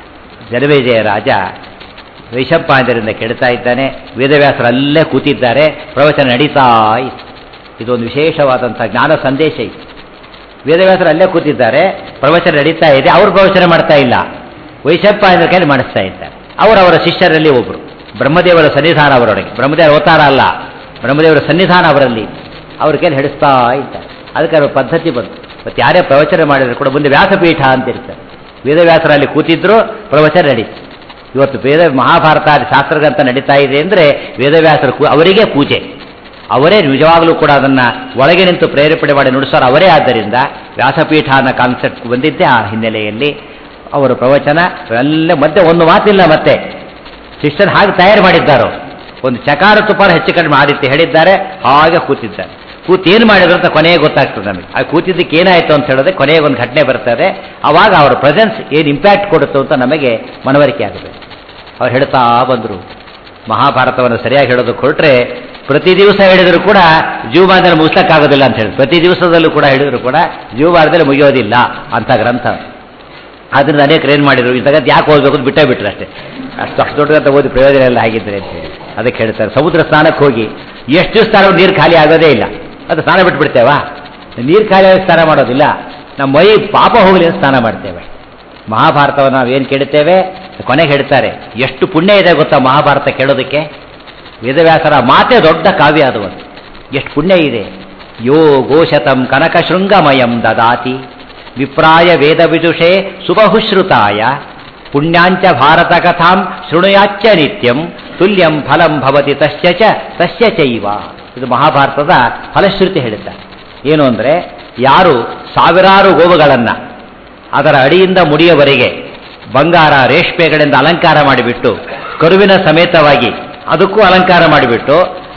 ಜನಮೇಜಯ ರಾಜ ವೈಶಂಪಾಯನರಿಂದ ಕೆಡ್ತಾ ಇದ್ದಾನೆ ವೇದವ್ಯಾಸರಲ್ಲೇ ಕೂತಿದ್ದಾರೆ ಪ್ರವಚನ ನಡೀತಾ ಇತ್ತು ಇದೊಂದು ವಿಶೇಷವಾದಂಥ ಜ್ಞಾನ ಸಂದೇಶ ಇತ್ತು ವೇದವ್ಯಾಸರು ಅಲ್ಲೇ ಕೂತಿದ್ದಾರೆ ಪ್ರವಚನ ನಡೀತಾ ಇದೆ ಅವರು ಪ್ರವಚನ ಮಾಡ್ತಾ ಇಲ್ಲ ವೈಶಂಪಾಯನ ಕೈಲಿ ಮಾಡಿಸ್ತಾ ಇದ್ದಾರೆ ಅವರವರ ಶಿಷ್ಯರಲ್ಲಿ ಒಬ್ಬರು ಬ್ರಹ್ಮದೇವರ ಸನ್ನಿಧಾನ ಅವರೊಳಗೆ ಬ್ರಹ್ಮದೇವರ ಅವತಾರ ಅಲ್ಲ ಬ್ರಹ್ಮದೇವರ ಸನ್ನಿಧಾನ ಅವರಲ್ಲಿ ಅವ್ರ ಕೈಲಿ ಹಿಡಿಸ್ತಾ ಇದ್ದಾರೆ ಅದಕ್ಕೆ ಅವರ ಪದ್ಧತಿ ಬಂತು ಮತ್ತು ಯಾರೇ ಪ್ರವಚನ ಮಾಡಿದ್ರು ಕೂಡ ಮುಂದೆ ವ್ಯಾಸಪೀಠ ಅಂತ ಇರ್ತಾರೆ ವೇದವ್ಯಾಸರಲ್ಲಿ ಕೂತಿದ್ರು ಪ್ರವಚನ ನಡೀತು ಇವತ್ತು ವೇದ ಮಹಾಭಾರತ ಶಾಸ್ತ್ರಗಂತ ನಡೀತಾ ಇದೆ ಅಂದರೆ ವೇದವ್ಯಾಸರು ಅವರಿಗೆ ಪೂಜೆ ಅವರೇ ನಿಜವಾಗಲೂ ಕೂಡ ಅದನ್ನು ಒಳಗೆ ನಿಂತು ಪ್ರೇರೇಪಣೆ ಮಾಡಿ ನುಡಿಸೋರು ಅವರೇ ಆದ್ದರಿಂದ ವ್ಯಾಸಪೀಠ ಅನ್ನೋ ಕಾನ್ಸೆಪ್ಟ್ ಬಂದಿದ್ದೇ ಆ ಹಿನ್ನೆಲೆಯಲ್ಲಿ ಅವರ ಪ್ರವಚನ ಎಲ್ಲ ಮತ್ತೆ ಒಂದು ಮಾತಿಲ್ಲ ಮತ್ತೆ ಶಿಷ್ಯರು ಹಾಗೆ ತಯಾರು ಮಾಡಿದ್ದಾರೋ ಒಂದು ಚಕಾರ ತುಪಾರ ಹೆಚ್ಚು ಕಡಿಮೆ ಆದಿತ್ಯ ಹೇಳಿದ್ದಾರೆ ಹಾಗೆ ಕೂತಿದ್ದಾರೆ ಕೂತು ಏನು ಮಾಡಿದ್ರು ಅಂತ ಕೊನೆಗೆ ಗೊತ್ತಾಗ್ತದೆ ನಮಗೆ ಆ ಕೂತಿದ್ದಕ್ಕೆ ಏನಾಯಿತು ಅಂತ ಹೇಳಿದ್ರೆ ಕೊನೆಗೆ ಒಂದು ಘಟನೆ ಬರ್ತದೆ ಆವಾಗ ಅವರ ಪ್ರೆಸೆನ್ಸ್ ಏನು ಇಂಪ್ಯಾಕ್ಟ್ ಕೊಡುತ್ತೋ ಅಂತ ನಮಗೆ ಮನವರಿಕೆ ಆಗಬೇಕು ಅವ್ರು ಹೇಳ್ತಾ ಬಂದರು ಮಹಾಭಾರತವನ್ನು ಸರಿಯಾಗಿ ಹೇಳೋದಕ್ಕೆ ಹೊರಟ್ರೆ ಪ್ರತಿ ದಿವಸ ಹೇಳಿದ್ರು ಕೂಡ ಜೀವಮಾನದಲ್ಲಿ ಮುಗಿಸಕ್ಕಾಗೋದಿಲ್ಲ ಅಂತ ಹೇಳಿ ಪ್ರತಿ ದಿವಸದಲ್ಲೂ ಕೂಡ ಹೇಳಿದ್ರು ಕೂಡ ಜೀವಮಾನದಲ್ಲಿ ಮುಗಿಯೋದಿಲ್ಲ ಅಂತ ಗ್ರಂಥ ಆದ್ರಿಂದ ಅನೇಕರು ಏನು ಮಾಡಿದ್ರು ಈ ಜಗತ್ತು ಯಾಕೆ ಓದಬೇಕು ಅಂತ ಬಿಟ್ಟೇ ಬಿಟ್ರು ಅಷ್ಟೇ ಅಷ್ಟು ಅಷ್ಟು ದೊಡ್ಡ ಗ್ರಂಥ ಓದಿ ಪ್ರಯೋಜನ ಎಲ್ಲ ಆಗಿದ್ರೆ ಅಂತ ಹೇಳಿ ಅದಕ್ಕೆ ಹೇಳ್ತಾರೆ ಸಮುದ್ರ ಸ್ನಾನಕ್ಕೆ ಹೋಗಿ ಎಷ್ಟು ದಿವಸ ಸ್ನಾನ ನೀರು ಖಾಲಿ ಆಗೋದೇ ಇಲ್ಲ ಅದು ಸ್ನಾನ ಬಿಟ್ಬಿಡ್ತೇವಾ ನೀರು ಖಾಲಿ ಆಗಿ ಸ್ನಾನ ಮಾಡೋದಿಲ್ಲ ನಮ್ಮ ಮೈ ಪಾಪ ಹೋಗಲಿ ಅಂತ ಸ್ನಾನ ಮಾಡ್ತೇವೆ ಮಹಾಭಾರತವನ್ನು ನಾವೇನು ಕೇಳುತ್ತೇವೆ ಕೊನೆಗೆ ಹೇಳ್ತಾರೆ ಎಷ್ಟು ಪುಣ್ಯ ಇದೆ ಗೊತ್ತಾ ಮಹಾಭಾರತ ಕೇಳೋದಕ್ಕೆ ವೇದವ್ಯಾಸರ ಮಾತೆ ದೊಡ್ಡ ಕಾವ್ಯ ಅದು ಒಂದು ಎಷ್ಟು ಪುಣ್ಯ ಇದೆ ಯೋ ಗೋಶತಂ ಕನಕ ಶೃಂಗಮಯಂ ದದಾತಿ ವಿಪ್ರಾಯ ವೇದ ವಿದುಷೆ ಸುಬಹುಶ್ರುತಾಯ ಪುಣ್ಯಾಂಚ ಭಾರತ ಕಥಾಂ ಶೃಣುಯಾಚ್ಚ ನಿತ್ಯಂ ತುಲ್ಯಂ ಫಲಂ ಭವತಿ ತಸ್ಯ ಚ ತಸ್ಯ ಚೈವ ಇದು ಮಹಾಭಾರತದ ಫಲಶ್ರುತಿ ಹೇಳುತ್ತಾರೆ ಏನು ಅಂದರೆ ಯಾರು ಸಾವಿರಾರು ಗೋವುಗಳನ್ನು ಅದರ ಅಡಿಯಿಂದ ಮುಡಿಯವರೆಗೆ ಬಂಗಾರ ರೇಷ್ಮೆಗಳಿಂದ ಅಲಂಕಾರ ಮಾಡಿಬಿಟ್ಟು ಕರುವಿನ ಸಮೇತವಾಗಿ ಅದಕ್ಕೂ ಅಲಂಕಾರ ಮಾಡಿಬಿಟ್ಟು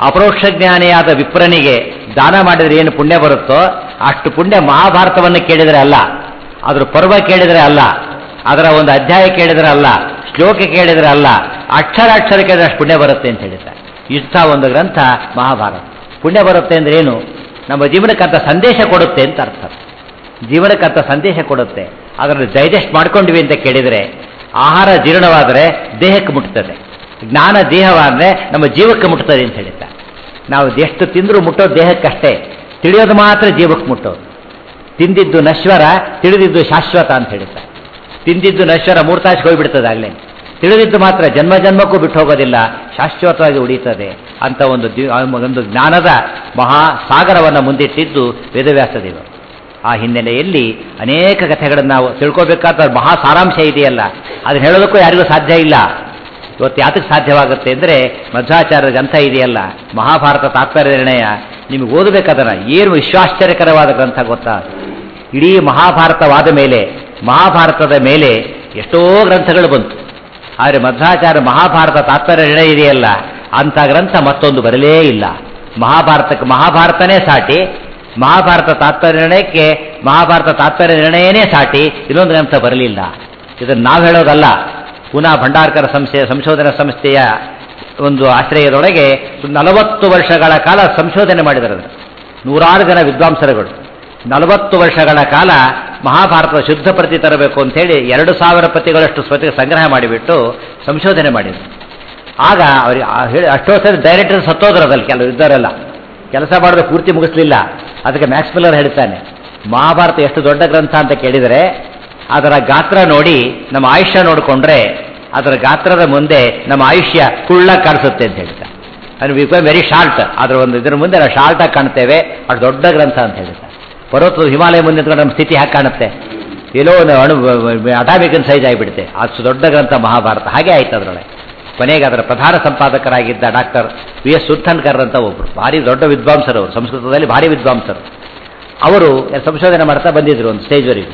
ಅಪರೋಕ್ಷ ಜ್ಞಾನಿಯಾದ ವಿಪ್ರನಿಗೆ ದಾನ ಮಾಡಿದರೆ ಏನು ಪುಣ್ಯ ಬರುತ್ತೋ ಅಷ್ಟು ಪುಣ್ಯ ಮಹಾಭಾರತವನ್ನು ಕೇಳಿದರೆ ಅಲ್ಲ ಅದ್ರ ಪರ್ವ ಕೇಳಿದರೆ ಅಲ್ಲ ಅದರ ಒಂದು ಅಧ್ಯಾಯ ಕೇಳಿದರೆ ಅಲ್ಲ ಶ್ಲೋಕ ಕೇಳಿದರೆ ಅಲ್ಲ ಅಕ್ಷರ ಅಕ್ಷರ ಕೇಳಿದ್ರೆ ಅಷ್ಟು ಪುಣ್ಯ ಬರುತ್ತೆ ಅಂತ ಹೇಳಿದ್ದಾರೆ ಇಂಥ ಒಂದು ಗ್ರಂಥ ಮಹಾಭಾರತ ಪುಣ್ಯ ಬರುತ್ತೆ ಅಂದ್ರೆ ಏನು ನಮ್ಮ ಜೀವನಕ್ಕಂತ ಸಂದೇಶ ಕೊಡುತ್ತೆ ಅಂತ ಅರ್ಥ ಜೀವನಕ್ಕಂತ ಸಂದೇಶ ಕೊಡುತ್ತೆ ಅದನ್ನು ಡೈಜೆಸ್ಟ್ ಮಾಡ್ಕೊಂಡ್ವಿ ಅಂತ ಕೇಳಿದರೆ ಆಹಾರ ಜೀರ್ಣವಾದರೆ ದೇಹಕ್ಕೆ ಮುಟ್ತದೆ ಜ್ಞಾನ ದೇಹವಾದರೆ ನಮ್ಮ ಜೀವಕ್ಕೆ ಮುಟ್ತದೆ ಅಂತ ಹೇಳ್ತಾರೆ ನಾವು ಎಷ್ಟು ತಿಂದರೂ ಮುಟ್ಟೋದು ದೇಹಕ್ಕಷ್ಟೇ ತಿಳಿಯೋದು ಮಾತ್ರ ಜೀವಕ್ಕೆ ಮುಟ್ಟೋದು ತಿಂದಿದ್ದು ನಶ್ವರ ತಿಳಿದಿದ್ದು ಶಾಶ್ವತ ಅಂತ ಹೇಳ್ತಾರೆ ತಿಂದಿದ್ದು ನಶ್ವರ ಮೂರು ತಾಸಿಗೆ ಹೋಗ್ಬಿಡ್ತದೆ ಆಗಲೇ ತಿಳಿದಿದ್ದು ಮಾತ್ರ ಜನ್ಮ ಜನ್ಮಕ್ಕೂ ಬಿಟ್ಟು ಹೋಗೋದಿಲ್ಲ ಶಾಶ್ವತವಾಗಿ ಉಳಿಯುತ್ತದೆ ಅಂತ ಒಂದು ದಿ- ಆ ಒಂದು ಜ್ಞಾನದ ಮಹಾ ಸಾಗರವನ್ನು ಮುಂದಿಟ್ಟಿದ್ದು ವೇದವ್ಯಾಸ ದೇವರು ಆ ಹಿನ್ನೆಲೆಯಲ್ಲಿ ಅನೇಕ ಕಥೆಗಳನ್ನು ನಾವು ತಿಳ್ಕೋಬೇಕಾದ ಮಹಾ ಸಾರಾಂಶ ಇದೆಯಲ್ಲ ಅದನ್ನ ಹೇಳೋದಕ್ಕೂ ಯಾರಿಗೂ ಸಾಧ್ಯ ಇಲ್ಲ ಇವತ್ತು ಯಾತಕ್ಕೆ ಸಾಧ್ಯವಾಗುತ್ತೆ ಅಂದರೆ ಮಧ್ವಾಚಾರ್ಯ ಗ್ರಂಥ ಇದೆಯಲ್ಲ ಮಹಾಭಾರತ ತಾತ್ಪರ್ಯ ನಿರ್ಣಯ ನಿಮಗೆ ಓದಬೇಕಾದನ ಏನು ವಿಶ್ವಾಶ್ಚರ್ಯಕರವಾದ ಗ್ರಂಥ ಗೊತ್ತಾ ಇಡೀ ಮಹಾಭಾರತವಾದ ಮೇಲೆ ಮಹಾಭಾರತದ ಮೇಲೆ ಎಷ್ಟೋ ಗ್ರಂಥಗಳು ಬಂತು ಆದರೆ ಮಧ್ವಾಚಾರ್ಯ ಮಹಾಭಾರತ ತಾತ್ಪರ್ಯ ನಿರ್ಣಯ ಇದೆಯಲ್ಲ ಅಂಥ ಗ್ರಂಥ ಮತ್ತೊಂದು ಬರಲೇ ಇಲ್ಲ ಮಹಾಭಾರತಕ್ಕೆ ಮಹಾಭಾರತನೇ ಸಾಟಿ ಮಹಾಭಾರತ ತಾತ್ಪರ್ಯ ನಿರ್ಣಯಕ್ಕೆ ಮಹಾಭಾರತ ತಾತ್ಪರ್ಯ ನಿರ್ಣಯನೇ ಸಾಟಿ ಇನ್ನೊಂದು ಗ್ರಂಥ ಬರಲಿಲ್ಲ ಇದನ್ನು ನಾವು ಹೇಳೋದಲ್ಲ ಪುನಃ ಭಂಡಾರ್ಕರ ಸಂಸ್ಥೆ ಸಂಶೋಧನಾ ಸಂಸ್ಥೆಯ ಒಂದು ಆಶ್ರಯದೊಳಗೆ ನಲವತ್ತು ವರ್ಷಗಳ ಕಾಲ ಸಂಶೋಧನೆ ಮಾಡಿದರು ಅದನ್ನು. ನೂರಾರು ಜನ ವಿದ್ವಾಂಸರುಗಳು ನಲವತ್ತು ವರ್ಷಗಳ ಕಾಲ ಮಹಾಭಾರತದ ಶುದ್ಧ ಪ್ರತಿ ತರಬೇಕು ಅಂತೇಳಿ ಎರಡು ಸಾವಿರ ಪ್ರತಿಗಳಷ್ಟು ಸ್ವತಿ ಸಂಗ್ರಹ ಮಾಡಿಬಿಟ್ಟು ಸಂಶೋಧನೆ ಮಾಡಿದರು ಆಗ ಅವ್ರಿಗೆ ಆ ಹೇಳಿ ಅಷ್ಟೋ ಸರಿ ಡೈರೆಕ್ಟರ್ ಸತ್ತೋದ್ರು ಅದಲ್ಲಿ ಕೆಲವು ಇದ್ದವರೆಲ್ಲ ಕೆಲಸ ಮಾಡಿದ್ರೆ ಪೂರ್ತಿ ಮುಗಿಸ್ಲಿಲ್ಲ ಅದಕ್ಕೆ ಮ್ಯಾಕ್ಸ್ ಮಿಲ್ಲರ್ ಹೇಳ್ತಾನೆ ಮಹಾಭಾರತ ಎಷ್ಟು ದೊಡ್ಡ ಗ್ರಂಥ ಅಂತ ಕೇಳಿದರೆ ಅದರ ಗಾತ್ರ ನೋಡಿ ನಮ್ಮ ಆಯುಷ್ಯ ನೋಡಿಕೊಂಡ್ರೆ ಅದರ ಗಾತ್ರದ ಮುಂದೆ ನಮ್ಮ ಆಯುಷ್ಯ ಕುಳ್ಳ ಕಾಣಿಸುತ್ತೆ ಅಂತ ಹೇಳ್ತಾರೆ ಅದು ವಿ ವೆರಿ ಶಾರ್ಟ್ ಅದರ ಒಂದು ಇದರ ಮುಂದೆ ನಾವು ಶಾರ್ಟಾಗಿ ಕಾಣ್ತೇವೆ ಅದು ದೊಡ್ಡ ಗ್ರಂಥ ಅಂತ ಹೇಳ್ತಾರೆ ಪರ್ವತದ ಹಿಮಾಲಯ ಮುಂದೆ ನಿಂತ್ಕೊಂಡು ನಮ್ಮ ಸ್ಥಿತಿ ಹಾಗೆ ಕಾಣುತ್ತೆ ಎಲ್ಲೋ ಒಂದು ಅಣು ಅಟಾಮಿಕನ್ ಸೈಜ್ ಆಗಿಬಿಡುತ್ತೆ ಅಷ್ಟು ದೊಡ್ಡ ಗ್ರಂಥ ಮಹಾಭಾರತ ಹಾಗೆ ಆಯ್ತು ಅದರೊಳಗೆ ಕೊನೆಗೆ ಅದರ ಪ್ರಧಾನ ಸಂಪಾದಕರಾಗಿದ್ದ ಡಾಕ್ಟರ್ ವಿ ಎಸ್ ಸುಲ್ತಾನ್ಕರ್ ಅಂತ ಒಬ್ಬರು ಭಾರಿ ದೊಡ್ಡ ವಿದ್ವಾಂಸರು ಅವರು ಸಂಸ್ಕೃತದಲ್ಲಿ ಭಾರಿ ವಿದ್ವಾಂಸರು ಅವರು ಸಂಶೋಧನೆ ಮಾಡ್ತಾ ಬಂದಿದ್ರು ಒಂದು ಸ್ಟೇಜ್ವರೆಗೂ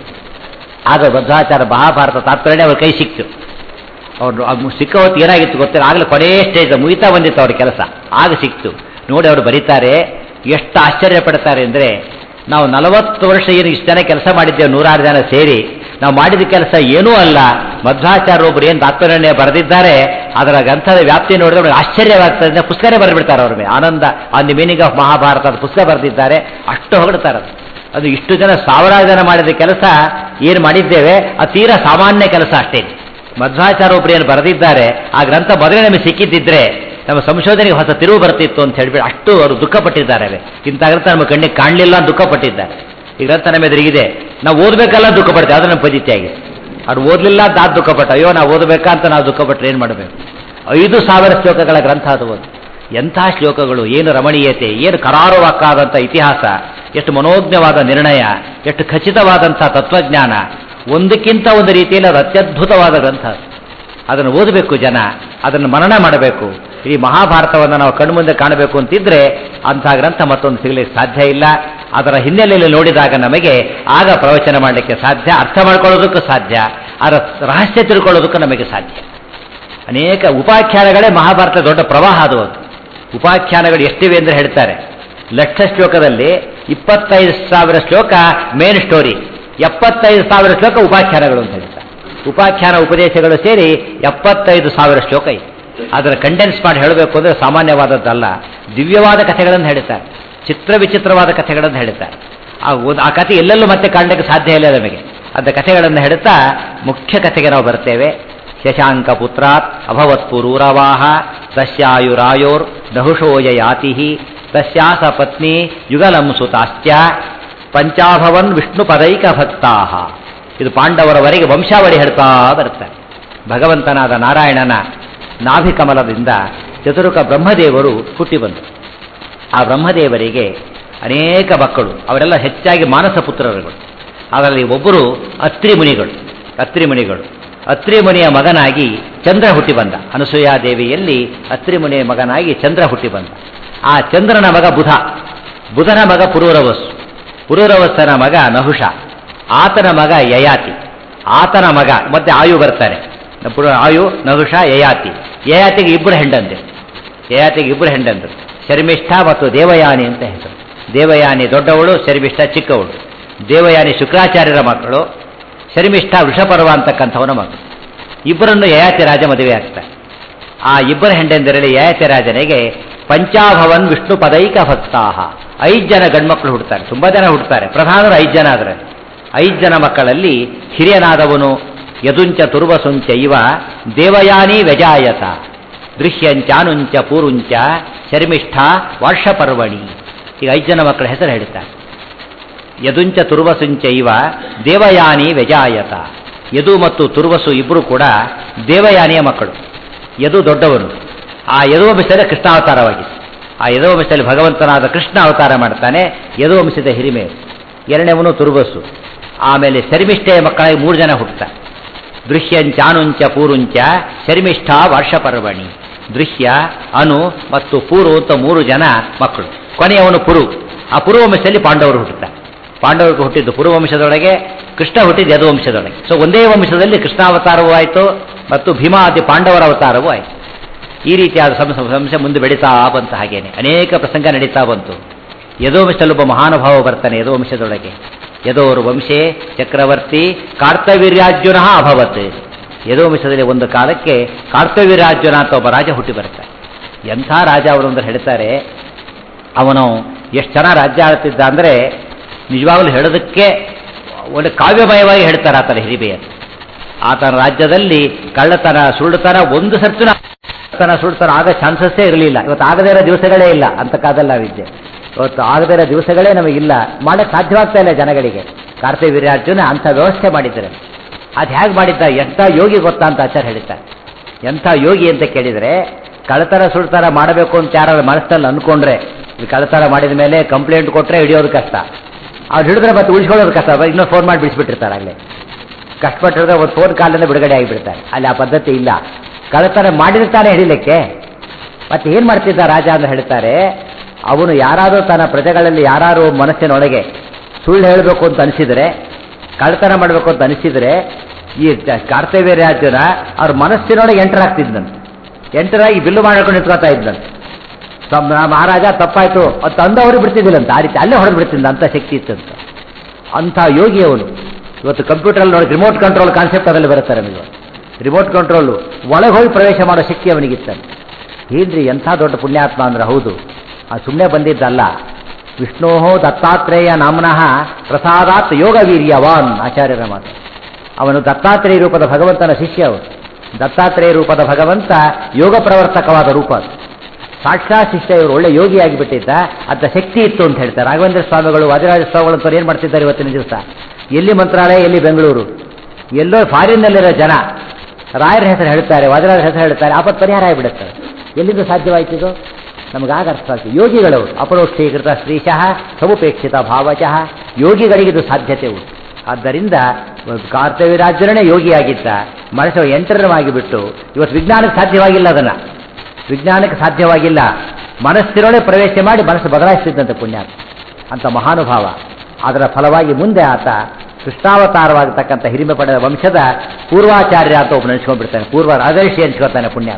ಆಗ ಬದ್ಧಾಚಾರ ಮಹಾಭಾರತ ತಾತ್ಪರ್ಯ ಅವ್ರ ಕೈ ಸಿಕ್ತು ಅವ್ರು ಅದು ಸಿಕ್ಕ ಹೊತ್ತು ಏನಾಗಿತ್ತು ಗೊತ್ತಿಲ್ಲ ಆಗಲೇ ಕೊನೇ ಸ್ಟೇಜ್ ಮುಗಿತಾ ಬಂದಿತ್ತು ಅವ್ರ ಕೆಲಸ ಆಗ ಸಿಕ್ತು ನೋಡಿ ಅವರು ಬರೀತಾರೆ ಎಷ್ಟು ಆಶ್ಚರ್ಯ ಪಡ್ತಾರೆ ಅಂದರೆ ನಾವು ನಲವತ್ತು ವರ್ಷ ಏನು ಇಷ್ಟು ಜನ ಕೆಲಸ ಮಾಡಿದ್ದೇವೆ ನೂರಾರು ಜನ ಸೇರಿ ನಾವು ಮಾಡಿದ ಕೆಲಸ ಏನೂ ಅಲ್ಲ ಮಧ್ವಾಚಾರ್ಯ ಒಬ್ಬರು ಏನು ತಾತ್ಪರ್ಯ ಬರೆದಿದ್ದಾರೆ ಅದರ ಗ್ರಂಥದ ವ್ಯಾಪ್ತಿ ನೋಡಿದ್ರೆ ಅವ್ರಿಗೆ ಆಶ್ಚರ್ಯವಾಗ್ತದೆ ಅಂತ ಪುಸ್ತಕನೇ ಬರೆದ್ಬಿಡ್ತಾರೆ ಅವ್ರ ಮೇಲೆ ಆನಂದ on the meaning of Mahabharata ಅದು ಪುಸ್ತಕ ಬರೆದಿದ್ದಾರೆ ಅಷ್ಟು ಹೊಗಡ್ತಾರೆ ಅದು. ಅದು ಇಷ್ಟು ಜನ ಸಾವಿರಾರು ಜನ ಮಾಡಿದ ಕೆಲಸ ಏನು ಮಾಡಿದ್ದೇವೆ ಅದು ತೀರಾ ಸಾಮಾನ್ಯ ಕೆಲಸ ಅಷ್ಟೇ ಮಧ್ವಾಚಾರ್ಯ ಒಬ್ರು ಏನು ಬರೆದಿದ್ದಾರೆ ಆ ಗ್ರಂಥ ಮೊದಲೇ ನಮಗೆ ಸಿಕ್ಕಿದ್ದಿದ್ರೆ ನಮ್ಮ ಸಂಶೋಧನೆಗೆ ಹೊಸ ತಿರುವು ಬರ್ತಿತ್ತು ಅಂತ ಹೇಳ್ಬಿಟ್ಟು ಅಷ್ಟು ಅವರು ದುಃಖಪಟ್ಟಿದ್ದಾರೆ ಅವೆ. ಇಂಥ ಗ್ರಂಥ ನಮ್ಮ ಕಣ್ಣಿಗೆ ಕಾಣಲಿಲ್ಲ ಅಂತ ದುಃಖಪಟ್ಟಿದ್ದಾರೆ ಈ ಗ್ರಂಥ ನಮ್ಮ ಎದುರಿಗಿದೆ ನಾವು ಓದಬೇಕಲ್ಲ ದುಃಖಪಡ್ತೇವೆ ಅದು ನಮ್ಮ ಪದ್ಧತಿ ಆಗಿದೆ ಅದು ಓದಲಿಲ್ಲ ಅಂತ ಅದು ದುಃಖಪಟ್ಟ ಅಯ್ಯೋ ನಾವು ಓದಬೇಕಾ ಅಂತ ನಾವು ದುಃಖಪಟ್ಟರೆ ಏನು ಮಾಡಬೇಕು ಐದು ಸಾವಿರ ಶ್ಲೋಕಗಳ ಗ್ರಂಥ ಅದು ಓದು ಎಂಥ ಶ್ಲೋಕಗಳು ಏನು ರಮಣೀಯತೆ ಏನು ಕರಾರುವಾಕ್ಕಾದಂಥ ಇತಿಹಾಸ ಎಷ್ಟು ಮನೋಜ್ಞವಾದ ನಿರ್ಣಯ ಎಷ್ಟು ಖಚಿತವಾದಂಥ ತತ್ವಜ್ಞಾನ ಒಂದಕ್ಕಿಂತ ಒಂದು ರೀತಿಯಲ್ಲಿ ಅದು ಅತ್ಯದ್ಭುತವಾದ ಗ್ರಂಥ ಅದು. ಅದನ್ನು ಓದಬೇಕು ಜನ ಅದನ್ನು ಮನನ ಮಾಡಬೇಕು ಈ ಮಹಾಭಾರತವನ್ನು ನಾವು ಕಣ್ಮುಂದೆ ಕಾಣಬೇಕು ಅಂತಿದ್ರೆ ಅಂಥ ಗ್ರಂಥ ಮತ್ತೊಂದು ಸಿಗಲಿಕ್ಕೆ ಸಾಧ್ಯ ಇಲ್ಲ ಅದರ ಹಿನ್ನೆಲೆಯಲ್ಲಿ ನೋಡಿದಾಗ ನಮಗೆ ಆಗ ಪ್ರವಚನ ಮಾಡಲಿಕ್ಕೆ ಸಾಧ್ಯ ಅರ್ಥ ಮಾಡ್ಕೊಳ್ಳೋದಕ್ಕೂ ಸಾಧ್ಯ ಅದರ ರಹಸ್ಯ ತಿಳ್ಕೊಳ್ಳೋದಕ್ಕೂ ನಮಗೆ ಸಾಧ್ಯ ಅನೇಕ ಉಪಾಖ್ಯಾನಗಳೇ ಮಹಾಭಾರತ ದೊಡ್ಡ ಪ್ರವಾಹ ಅದು ಅದು ಉಪಾಖ್ಯಾನಗಳು ಎಷ್ಟಿವೆ ಅಂದರೆ ಹೇಳ್ತಾರೆ ಲಕ್ಷ ಶ್ಲೋಕದಲ್ಲಿ ಇಪ್ಪತ್ತೈದು ಸಾವಿರ ಶ್ಲೋಕ ಮೇನ್ ಸ್ಟೋರಿ ಎಪ್ಪತ್ತೈದು ಸಾವಿರ ಶ್ಲೋಕ ಉಪಾಖ್ಯಾನಗಳು ಅಂತ ಹೇಳ್ತಾರೆ ಉಪಾಖ್ಯಾನ ಉಪದೇಶಗಳು ಸೇರಿ ಎಪ್ಪತ್ತೈದು ಸಾವಿರ ಶ್ಲೋಕ ಇದೆ ಅದರ ಕಂಡೆನ್ಸ್ ಮಾಡಿ ಹೇಳಬೇಕು ಅಂದರೆ ಸಾಮಾನ್ಯವಾದದ್ದಲ್ಲ ದಿವ್ಯವಾದ ಕಥೆಗಳನ್ನು ಹೇಳ್ತಾರೆ ಚಿತ್ರ ವಿಚಿತ್ರವಾದ ಕಥೆಗಳನ್ನು ಹೇಳ್ತಾರೆ ಆ ಓದ್- ಆ ಕಥೆ ಎಲ್ಲೆಲ್ಲೂ ಮತ್ತೆ ಕಾಣಲಿಕ್ಕೆ ಸಾಧ್ಯ ಇಲ್ಲ ನಮಗೆ ಅಂತ ಕಥೆಗಳನ್ನು ಹೇಳ್ತಾ ಮುಖ್ಯ ಕಥೆಗೆ ನಾವು ಬರ್ತೇವೆ ಶಶಾಂಕ ಪುತ್ರಾತ್ ಅಭವತ್ ಪುರೂರವಾಹ ತಸ್ಯಾಯುರಾಯೋರ್ ನಹುಷೋಯ ಯಾತಿ ತಸ್ಯಾಸ ಪತ್ನಿ ಯುಗಲಂ ಸುತಾಶ್ಚ ಪಂಚಾಭವನ್ ವಿಷ್ಣು ಪದೈಕ ಭಕ್ತಾಹ ಇದು ಪಾಂಡವರವರೆಗೆ ವಂಶಾವಳಿ ಹೇಳ್ತಾ ಬರ್ತಾರೆ ಭಗವಂತನಾದ ನಾರಾಯಣನ ನಾಭಿಕಮಲದಿಂದ ಚತುರುಕ ಬ್ರಹ್ಮದೇವರು ಹುಟ್ಟಿ ಬಂದರು ಆ ಬ್ರಹ್ಮದೇವರಿಗೆ ಅನೇಕ ಮಕ್ಕಳು ಅವರೆಲ್ಲ ಹೆಚ್ಚಾಗಿ ಮಾನಸ ಪುತ್ರರುಗಳು ಅದರಲ್ಲಿ ಒಬ್ಬರು ಅತ್ರಿ ಮುನಿಗಳು ಅತ್ರಿ ಮುನಿಗಳು ಅತ್ರಿ ಮುನಿಯ ಮಗನಾಗಿ ಚಂದ್ರ ಹುಟ್ಟಿ ಬಂದ ಅನಸೂಯಾದೇವಿಯಲ್ಲಿ ಅತ್ರಿ ಮುನಿಯ ಮಗನಾಗಿ ಚಂದ್ರ ಹುಟ್ಟಿ ಬಂದ ಆ ಚಂದ್ರನ ಮಗ ಬುಧ ಬುಧನ ಮಗ ಪುರೂರವಸ್ಸು ಪುರೂರವಸ್ಸನ ಮಗ ನಹುಷ ಆತನ ಮಗ ಯಯಾತಿ ಆತನ ಮಗ ಮತ್ತೆ ಆಯು ಬರ್ತಾನೆ ಪುರ ಆಯು ನಹುಷ ಯಯಾತಿ ಯಯಾತಿಗೆ ಇಬ್ಬರು ಹೆಂಡಂತೆ ಯಯಾತಿಗೆ ಇಬ್ಬರು ಹೆಂಡಂದರು ಶರ್ಮಿಷ್ಠ ಮತ್ತು ದೇವಯಾನಿ ಅಂತ ಹೆಸರು ದೇವಯಾನಿ ದೊಡ್ಡವಳು ಶರ್ಮಿಷ್ಠ ಚಿಕ್ಕವಳು ದೇವಯಾನಿ ಶುಕ್ರಾಚಾರ್ಯರ ಮಕ್ಕಳು ಶರ್ಮಿಷ್ಠ ವೃಷಪರ್ವ ಅಂತಕ್ಕಂಥವನ ಮಕ್ಕಳು ಇಬ್ಬರನ್ನು ಯಯಾತಿ ರಾಜ ಮದುವೆ ಆಗ್ತಾರೆ ಆ ಇಬ್ಬರ ಹೆಂಡಂದಿರಲ್ಲಿ ಯಯಾತಿ ರಾಜನಿಗೆ ಪಂಚಾಭವನ್ ವಿಷ್ಣು ಪದೈಕ ಭಕ್ತಾಹ ಐದು ಜನ ಗಂಡ್ಮಕ್ಳು ಹುಡ್ತಾರೆ ತುಂಬಾ ಜನ ಹುಡ್ತಾರೆ ಪ್ರಧಾನರು ಐದು ಜನ ಆದರೆ ಐದು ಜನ ಮಕ್ಕಳಲ್ಲಿ ಹಿರಿಯನಾದವನು ಯದುಂಚ ತುರ್ವಸುಂಚ ಇವ ದೇವಯಾನಿ ವ್ಯಜಾಯತ ದೃಶ್ಯಂಚಾನುಂಚ ಪೂರುಂಚ ಶರ್ಮಿಷ್ಠ ವರ್ಷಪರ್ವಣಿ ಈಗ ಐದು ಜನ ಮಕ್ಕಳ ಹೆಸರು ಹೇಳ್ತಾರೆ ಯದುಂಚ ತುರ್ವಸುಂಚ ಇವ ದೇವಯಾನಿ ವ್ಯಜಾಯತ ಯದು ಮತ್ತು ತುರ್ವಸು ಇಬ್ಬರು ಕೂಡ ದೇವಯಾನಿಯ ಮಕ್ಕಳು ಯದು ದೊಡ್ಡವನು ಆ ಯದುವಂಶದ ಕೃಷ್ಣಾವತಾರವಾಗಿತ್ತು ಆ ಯದುವಂಶದಲ್ಲಿ ಭಗವಂತನಾದ ಕೃಷ್ಣ ಅವತಾರ ಮಾಡ್ತಾನೆ ಯದುವಂಶದ ಹಿರಿಮೆ ಎರಡನೇವನು ತುರ್ವಸು ಆಮೇಲೆ ಶರ್ಮಿಷ್ಠೆಯ ಮಕ್ಕಳಾಗಿ ಮೂರು ಜನ ಹುಟ್ಟುತ್ತಾರೆ ದೃಶ್ಯಂಚಾನುಂಚ ಪೂರುಂಚ ಶರ್ಮಿಷ್ಠ ವರ್ಷಪರ್ವಣಿ ದೃಶ್ಯ ಅನು ಮತ್ತು ಪೂರು ಅಂತ ಮೂರು ಜನ ಮಕ್ಕಳು ಕೊನೆಯವನು ಪುರು ಆ ಪುರುವಂಶದಲ್ಲಿ ಪಾಂಡವರು ಹುಟ್ಟುತ್ತಾರೆ ಪಾಂಡವರಿಗೆ ಹುಟ್ಟಿದ್ದು ಪುರುವಂಶದೊಳಗೆ ಕೃಷ್ಣ ಹುಟ್ಟಿದ್ದು ಯದುವಂಶದೊಳಗೆ ಸೊ ಒಂದೇ ವಂಶದಲ್ಲಿ ಕೃಷ್ಣಾವತಾರವೂ ಆಯಿತು ಮತ್ತು ಭೀಮಾದಿ ಪಾಂಡವರ ಅವತಾರವೂ ಆಯಿತು ಈ ರೀತಿಯಾದ ಸಂಸ ಸಂಶ ಮುಂದೆ ಬೆಳೀತಾ ಬಂತು ಹಾಗೇನೆ ಅನೇಕ ಪ್ರಸಂಗ ನಡೀತಾ ಬಂತು ಯದೋವಂಶದಲ್ಲಿ ಒಬ್ಬ ಮಹಾನುಭಾವ ಬರ್ತಾನೆ ಯದೋವಂಶದೊಳಗೆ ಯದೋರು ವಂಶೇ ಚಕ್ರವರ್ತಿ ಕಾರ್ತವೀರ್ಯಾರ್ಜುನ ಅಭವತ್ ಯದೋವಂಶದಲ್ಲಿ ಒಂದು ಕಾಲಕ್ಕೆ ಕಾರ್ತವೀರ್ಯಾರ್ಜುನ ಅಂತ ಒಬ್ಬ ರಾಜ ಹುಟ್ಟಿ ಬರ್ತಾನೆ ಎಂಥ ರಾಜ ಅವರು ಅಂದ್ರೆ ಹೇಳ್ತಾರೆ ಅವನು ಎಷ್ಟು ಚೆನ್ನಾಗಿ ರಾಜ್ಯ ಆಳ್ತಿದ್ದ ಅಂದರೆ ನಿಜವಾಗಲೂ ಹೇಳೋದಕ್ಕೆ ಒಂದು ಕಾವ್ಯಮಯವಾಗಿ ಹೇಳ್ತಾರೆ ಆತನ ಹಿರಿಮೆಯನ್ನು ಆತನ ರಾಜ್ಯದಲ್ಲಿ ಕಳ್ಳತನ ಸುಳ್ಳುತನ ಒಂದು ಸರ್ತಿನ ಕಳ್ಳತನ ಸುಳ್ಳುತನ ಆಗ ಚಾನ್ಸಸ್ಸೇ ಇರಲಿಲ್ಲ ಇವತ್ತು ಆಗದೇ ಇರೋ ದಿವಸಗಳೇ ಇಲ್ಲ ಅಂತ ಕಾದಲ್ಲ ವಿದ್ಯೆ ಇವತ್ತು ಆಗದೇ ಇರೋ ದಿವಸಗಳೇ ನಮಗಿಲ್ಲ ಮಾಡಕ್ಕೆ ಸಾಧ್ಯವಾಗ್ತಾ ಇಲ್ಲ ಜನಗಳಿಗೆ ಕಾರ್ತಿಕ ವೀರ್ಯಾರ್ಜುನ ಅಂಥ ವ್ಯವಸ್ಥೆ ಮಾಡಿದ್ದಾರೆ ಅದು ಹೇಗೆ ಮಾಡಿದ್ದ ಎಂಥ ಯೋಗಿ ಗೊತ್ತಾ ಅಂತ ಆಚಾರ್ಯ ಹೇಳ್ತಾರೆ ಎಂಥ ಯೋಗಿ ಅಂತ ಕೇಳಿದರೆ ಕಳ್ಳತನ ಸುಳ್ತನ ಮಾಡಬೇಕು ಅಂತ ಯಾರು ಮನಸ್ಸಲ್ಲಿ ಅಂದ್ಕೊಂಡ್ರೆ ಈ ಕಳ್ಳತನ ಮಾಡಿದ ಮೇಲೆ ಕಂಪ್ಲೇಂಟ್ ಕೊಟ್ಟರೆ ಹಿಡಿಯೋದು ಕಷ್ಟ ಅವ್ರು ಹಿಡಿದ್ರೆ ಮತ್ತೆ ಉಳಿಸ್ಕೊಳ್ಳೋದು ಕಷ್ಟ ಇನ್ನೊಂದು ಫೋನ್ ಮಾಡಿ ಬಿಡಿಸ್ಬಿಟ್ಟಿರ್ತಾರೆ ಆಗಲೇ ಕಷ್ಟಪಟ್ಟಿದ್ರೆ ಒಂದು ಫೋನ್ ಕಾಲಿಂದ ಬಿಡುಗಡೆ ಆಗಿಬಿಡ್ತಾರೆ ಅಲ್ಲಿ ಆ ಪದ್ಧತಿ ಇಲ್ಲ ಕಳ್ಳತನ ಮಾಡಿರ್ತಾನೆ ಹಿಡಿಲಿಕ್ಕೆ ಮತ್ತೆ ಏನು ಮಾಡ್ತಿದ್ದ ರಾಜ ಅಂತ ಹೇಳ್ತಾರೆ ಅವನು ಯಾರಾದರೂ ತನ್ನ ಪ್ರಜೆಗಳಲ್ಲಿ ಯಾರು ಮನಸ್ಸಿನೊಳಗೆ ಸುಳ್ಳು ಹೇಳಬೇಕು ಅಂತ ಅನಿಸಿದರೆ ಕಳ್ಳತನ ಮಾಡಬೇಕು ಅಂತ ಅನಿಸಿದರೆ ಈ ಕಾರ್ತವ್ಯ ರಾಜ್ಯನ ಅವ್ರ ಮನಸ್ಸಿನೊಳಗೆ ಎಂಟರ್ ಆಗ್ತಿದ್ದಂತೆ ಎಂಟರಾಗಿ ಬಿಲ್ಲು ಮಾಡ್ಕೊಂಡು ನಿಂತ್ಕೊತಾ ಇದ್ದಂತೆ ತಮ್ಮ ಮಹಾರಾಜ ತಪ್ಪಾಯ್ತು ಅಂತ ಅಂದವರು ಬಿಡ್ತಿದ್ದಿಲ್ಲಂತ ಆ ರೀತಿ ಅಲ್ಲೇ ಹೊಡೆದು ಬಿಡ್ತಿದ್ದ ಅಂತ ಶಕ್ತಿ ಇತ್ತಂತ ಅಂಥ ಯೋಗಿ ಅವನು ಇವತ್ತು ಕಂಪ್ಯೂಟರಲ್ಲಿ ನೋಡಿ ರಿಮೋಟ್ ಕಂಟ್ರೋಲ್ ಕಾನ್ಸೆಪ್ಟ್ ಅದರಲ್ಲಿ ಬರುತ್ತಾರೆ ನಮಗೆ ರಿಮೋಟ್ ಕಂಟ್ರೋಲು ಒಳಗೆ ಹೋಗಿ ಪ್ರವೇಶ ಮಾಡೋ ಶಕ್ತಿ ಅವನಿಗಿತ್ತಂತೆ ಏನ್ರಿ ಎಂಥ ದೊಡ್ಡ ಪುಣ್ಯಾತ್ಮ ಅಂದ್ರೆ ಹೌದು ಆ ಸುಮ್ಮನೆ ಬಂದಿದ್ದಲ್ಲ ವಿಷ್ಣೋ ದತ್ತಾತ್ರೇಯ ನಾಮ್ನಃ ಪ್ರಸಾದಾತ್ ಯೋಗ ವೀರ್ಯವಾನ್ ಆಚಾರ್ಯರ ಮಾತು ಅವನು ದತ್ತಾತ್ರೇಯ ರೂಪದ ಭಗವಂತನ ಶಿಷ್ಯ ಅವನು ದತ್ತಾತ್ರೇಯ ರೂಪದ ಭಗವಂತ ಯೋಗ ಪ್ರವರ್ತಕವಾದ ರೂಪ ಅದು ಸಾಕ್ಷಾತ್ ಶಿಷ್ಯ ಇವರು ಒಳ್ಳೆ ಯೋಗಿಯಾಗಿ ಬಿಟ್ಟಿದ್ದ ಅಂತ ಶಕ್ತಿ ಇತ್ತು ಅಂತ ಹೇಳ್ತಾರೆ ರಾಘವೇಂದ್ರ ಸ್ವಾಮಿಗಳು ವಾದಿರಾಜ ಸ್ವಾಮಿಗಳು ಅಂತ ಏನು ಮಾಡ್ತಿದ್ದಾರೆ ಇವತ್ತಿನ ದಿವಸ ಎಲ್ಲಿ ಮಂತ್ರಾಲಯ ಎಲ್ಲಿ ಬೆಂಗಳೂರು ಎಲ್ಲೋ ಫಾರಿನ್ನಲ್ಲಿರೋ ಜನ ರಾಯರ ಹೆಸರು ಹೇಳ್ತಾರೆ ವಾದಿರಾಜರ ಹೆಸರು ಹೇಳ್ತಾರೆ ಆಪತ್ ಪರಿಹಾರ ಆಗಿಬಿಡುತ್ತೆ ಎಲ್ಲಿಂದ ಸಾಧ್ಯವಾಯ್ತಿದು ನಮಗಾಗ ಅರ್ಥ ಆಗ್ತದೆ ಯೋಗಿಗಳವರು ಅಪರೋಕ್ಷೀಕೃತ ಶ್ರೀಶಃ ಸಮುಪೇಕ್ಷಿತ ಭಾವಚಃ ಯೋಗಿಗಳಿಗೆ ಇದು ಸಾಧ್ಯತೆ ಉಂಟು ಆದ್ದರಿಂದ ಕಾರ್ತವ್ಯರಾಜನೇ ಯೋಗಿಯಾಗಿದ್ದ ಮನಸ್ಸು ಎಂಟರವಾಗಿ ಬಿಟ್ಟು ಇವತ್ತು ವಿಜ್ಞಾನಕ್ಕೆ ಸಾಧ್ಯವಾಗಿಲ್ಲ ಅದನ್ನು ವಿಜ್ಞಾನಕ್ಕೆ ಸಾಧ್ಯವಾಗಿಲ್ಲ ಮನಸ್ಸಿನೊಳಗೆ ಪ್ರವೇಶ ಮಾಡಿ ಮನಸ್ಸು ಬದಲಾಯಿಸ್ತಿದ್ದಂತೆ ಪುಣ್ಯ ಅಂತ ಮಹಾನುಭಾವ ಅದರ ಫಲವಾಗಿ ಮುಂದೆ ಆತ ಕೃಷ್ಣಾವತಾರವಾಗತಕ್ಕಂಥ ಹಿರಿಮೆ ಪಡೆದ ವಂಶದ ಪೂರ್ವಾಚಾರ್ಯ ಅಂತ ಒಬ್ಬ ನೆನೆಸ್ಕೊಂಡ್ಬಿಡ್ತಾನೆ ಪೂರ್ವ ರಾಜರ್ಷಿ ಎನ್ಸ್ಕೊತಾನೆ ಪುಣ್ಯ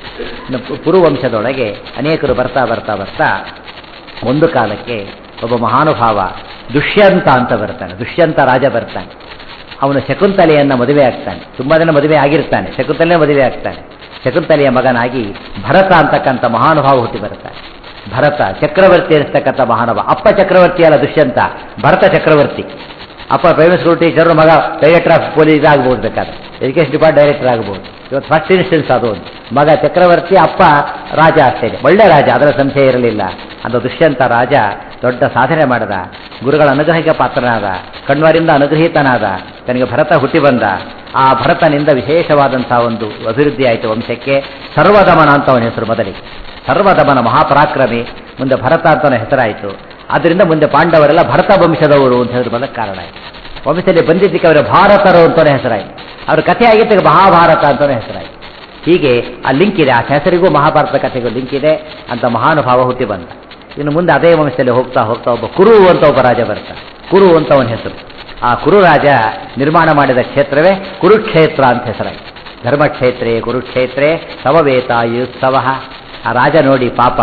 ಪುರುವಂಶದೊಳಗೆ ಅನೇಕರು ಬರ್ತಾ ಬರ್ತಾ ಬರ್ತಾ ಒಂದು ಕಾಲಕ್ಕೆ ಒಬ್ಬ ಮಹಾನುಭಾವ ದುಷ್ಯಂತ ಅಂತ ಬರ್ತಾನೆ ದುಷ್ಯಂತ ರಾಜ ಬರ್ತಾನೆ ಅವನು ಶಕುಂತಲೆಯನ್ನು ಮದುವೆ ಆಗ್ತಾನೆ ತುಂಬ ಜನ ಮದುವೆ ಆಗಿರ್ತಾನೆ ಶಕುಂತಲೆ ಮದುವೆ ಆಗ್ತಾನೆ ಶಕುಂತಲೆಯ ಮಗನಾಗಿ ಭರತ ಅಂತಕ್ಕಂಥ ಮಹಾನುಭಾವ ಹುಟ್ಟಿ ಬರ್ತಾನೆ ಭರತ ಚಕ್ರವರ್ತಿ ಅನಿಸ್ತಕ್ಕಂಥ ಮಹಾನುಭಾವ ಅಪ್ಪ ಚಕ್ರವರ್ತಿ ಅಲ್ಲ ದುಷ್ಯಂತ ಭರತ ಚಕ್ರವರ್ತಿ ಅಪ್ಪ ಪ್ರೈವೇಟ್ ಸ್ಕೂಲ್ ಟೀಚರು ಮಗ ಡೈರೆಕ್ಟರ್ ಆಫ್ ಪೊಲೀಸ್ ಆಗ್ಬೋದು ಬೇಕಾದ್ರೆ ಎಜುಕೇಷನ್ ಡಿಪಾರ್ಟ್ ಡೈರೆಕ್ಟರ್ ಆಗ್ಬೋದು ಇವತ್ತು ಫಸ್ಟ್ ಇನ್ಸ್ಟೆನ್ಸ್ ಅದು ಒಂದು ಮಗ ಚಕ್ರವರ್ತಿ ಅಪ್ಪ ರಾಜ ಅಷ್ಟೇ ಒಳ್ಳೆ ರಾಜ ಅದರ ಸಂಶಯ ಇರಲಿಲ್ಲ ಅಂತ ದುಷ್ಯಂತ ರಾಜ ದೊಡ್ಡ ಸಾಧನೆ ಮಾಡಿದ ಗುರುಗಳ ಅನುಗ್ರಹಕ್ಕೆ ಪಾತ್ರನಾದ ಕಣ್ವರಿಂದ ಅನುಗ್ರಹೀತನಾದ ತನಗೆ ಭರತ ಹುಟ್ಟಿ ಬಂದ ಆ ಭರತನಿಂದ ವಿಶೇಷವಾದಂತಹ ಒಂದು ಅಭಿವೃದ್ಧಿ ಆಯಿತು ವಂಶಕ್ಕೆ ಸರ್ವದಮನ ಅಂತ ಅವನ ಹೆಸರು ಮೊದಲಿಗೆ ಸರ್ವದಮನ ಮಹಾಪರಾಕ್ರಮಿ ಮುಂದೆ ಭರತ ಅಂತ ಹೆಸರಾಯಿತು ಆದ್ದರಿಂದ ಮುಂದೆ ಪಾಂಡವರೆಲ್ಲ ಭರತ ವಂಶದವರು ಅಂತ ಹೇಳಿದ್ರು ಬಂದ ಕಾರಣ ಆಯಿತು ವಂಶದಲ್ಲಿ ಬಂದಿದ್ದಕ್ಕೆ ಅವರ ಭಾರತರು ಅಂತಲೇ ಹೆಸರಾಯಿತು ಅವ್ರ ಕಥೆ ಆಗಿದ್ದಕ್ಕೆ ಮಹಾಭಾರತ ಅಂತಲೇ ಹೆಸರಾಯಿತು ಹೀಗೆ ಆ ಲಿಂಕ್ ಇದೆ ಆ ಹೆಸರಿಗೂ ಮಹಾಭಾರತ ಕಥೆಗೂ ಲಿಂಕ್ ಇದೆ ಅಂತ ಮಹಾನುಭಾವ ಹುಟ್ಟಿ ಬಂದ ಇನ್ನು ಮುಂದೆ ಅದೇ ವಂಶದಲ್ಲಿ ಹೋಗ್ತಾ ಹೋಗ್ತಾ ಒಬ್ಬ ಕುರು ಅಂತ ಒಬ್ಬ ರಾಜ ಬರ್ತಾನೆ ಕುರು ಅಂತ ಅವನ ಹೆಸರು ಆ ಕುರು ರಾಜ ನಿರ್ಮಾಣ ಮಾಡಿದ ಕ್ಷೇತ್ರವೇ ಕುರುಕ್ಷೇತ್ರ ಅಂತ ಹೆಸರಾಯಿತು ಧರ್ಮಕ್ಷೇತ್ರೇ ಕುರುಕ್ಷೇತ್ರೇ ಸಮವೇತ ಯುತ್ಸವ ಆ ರಾಜ ನೋಡಿ ಪಾಪ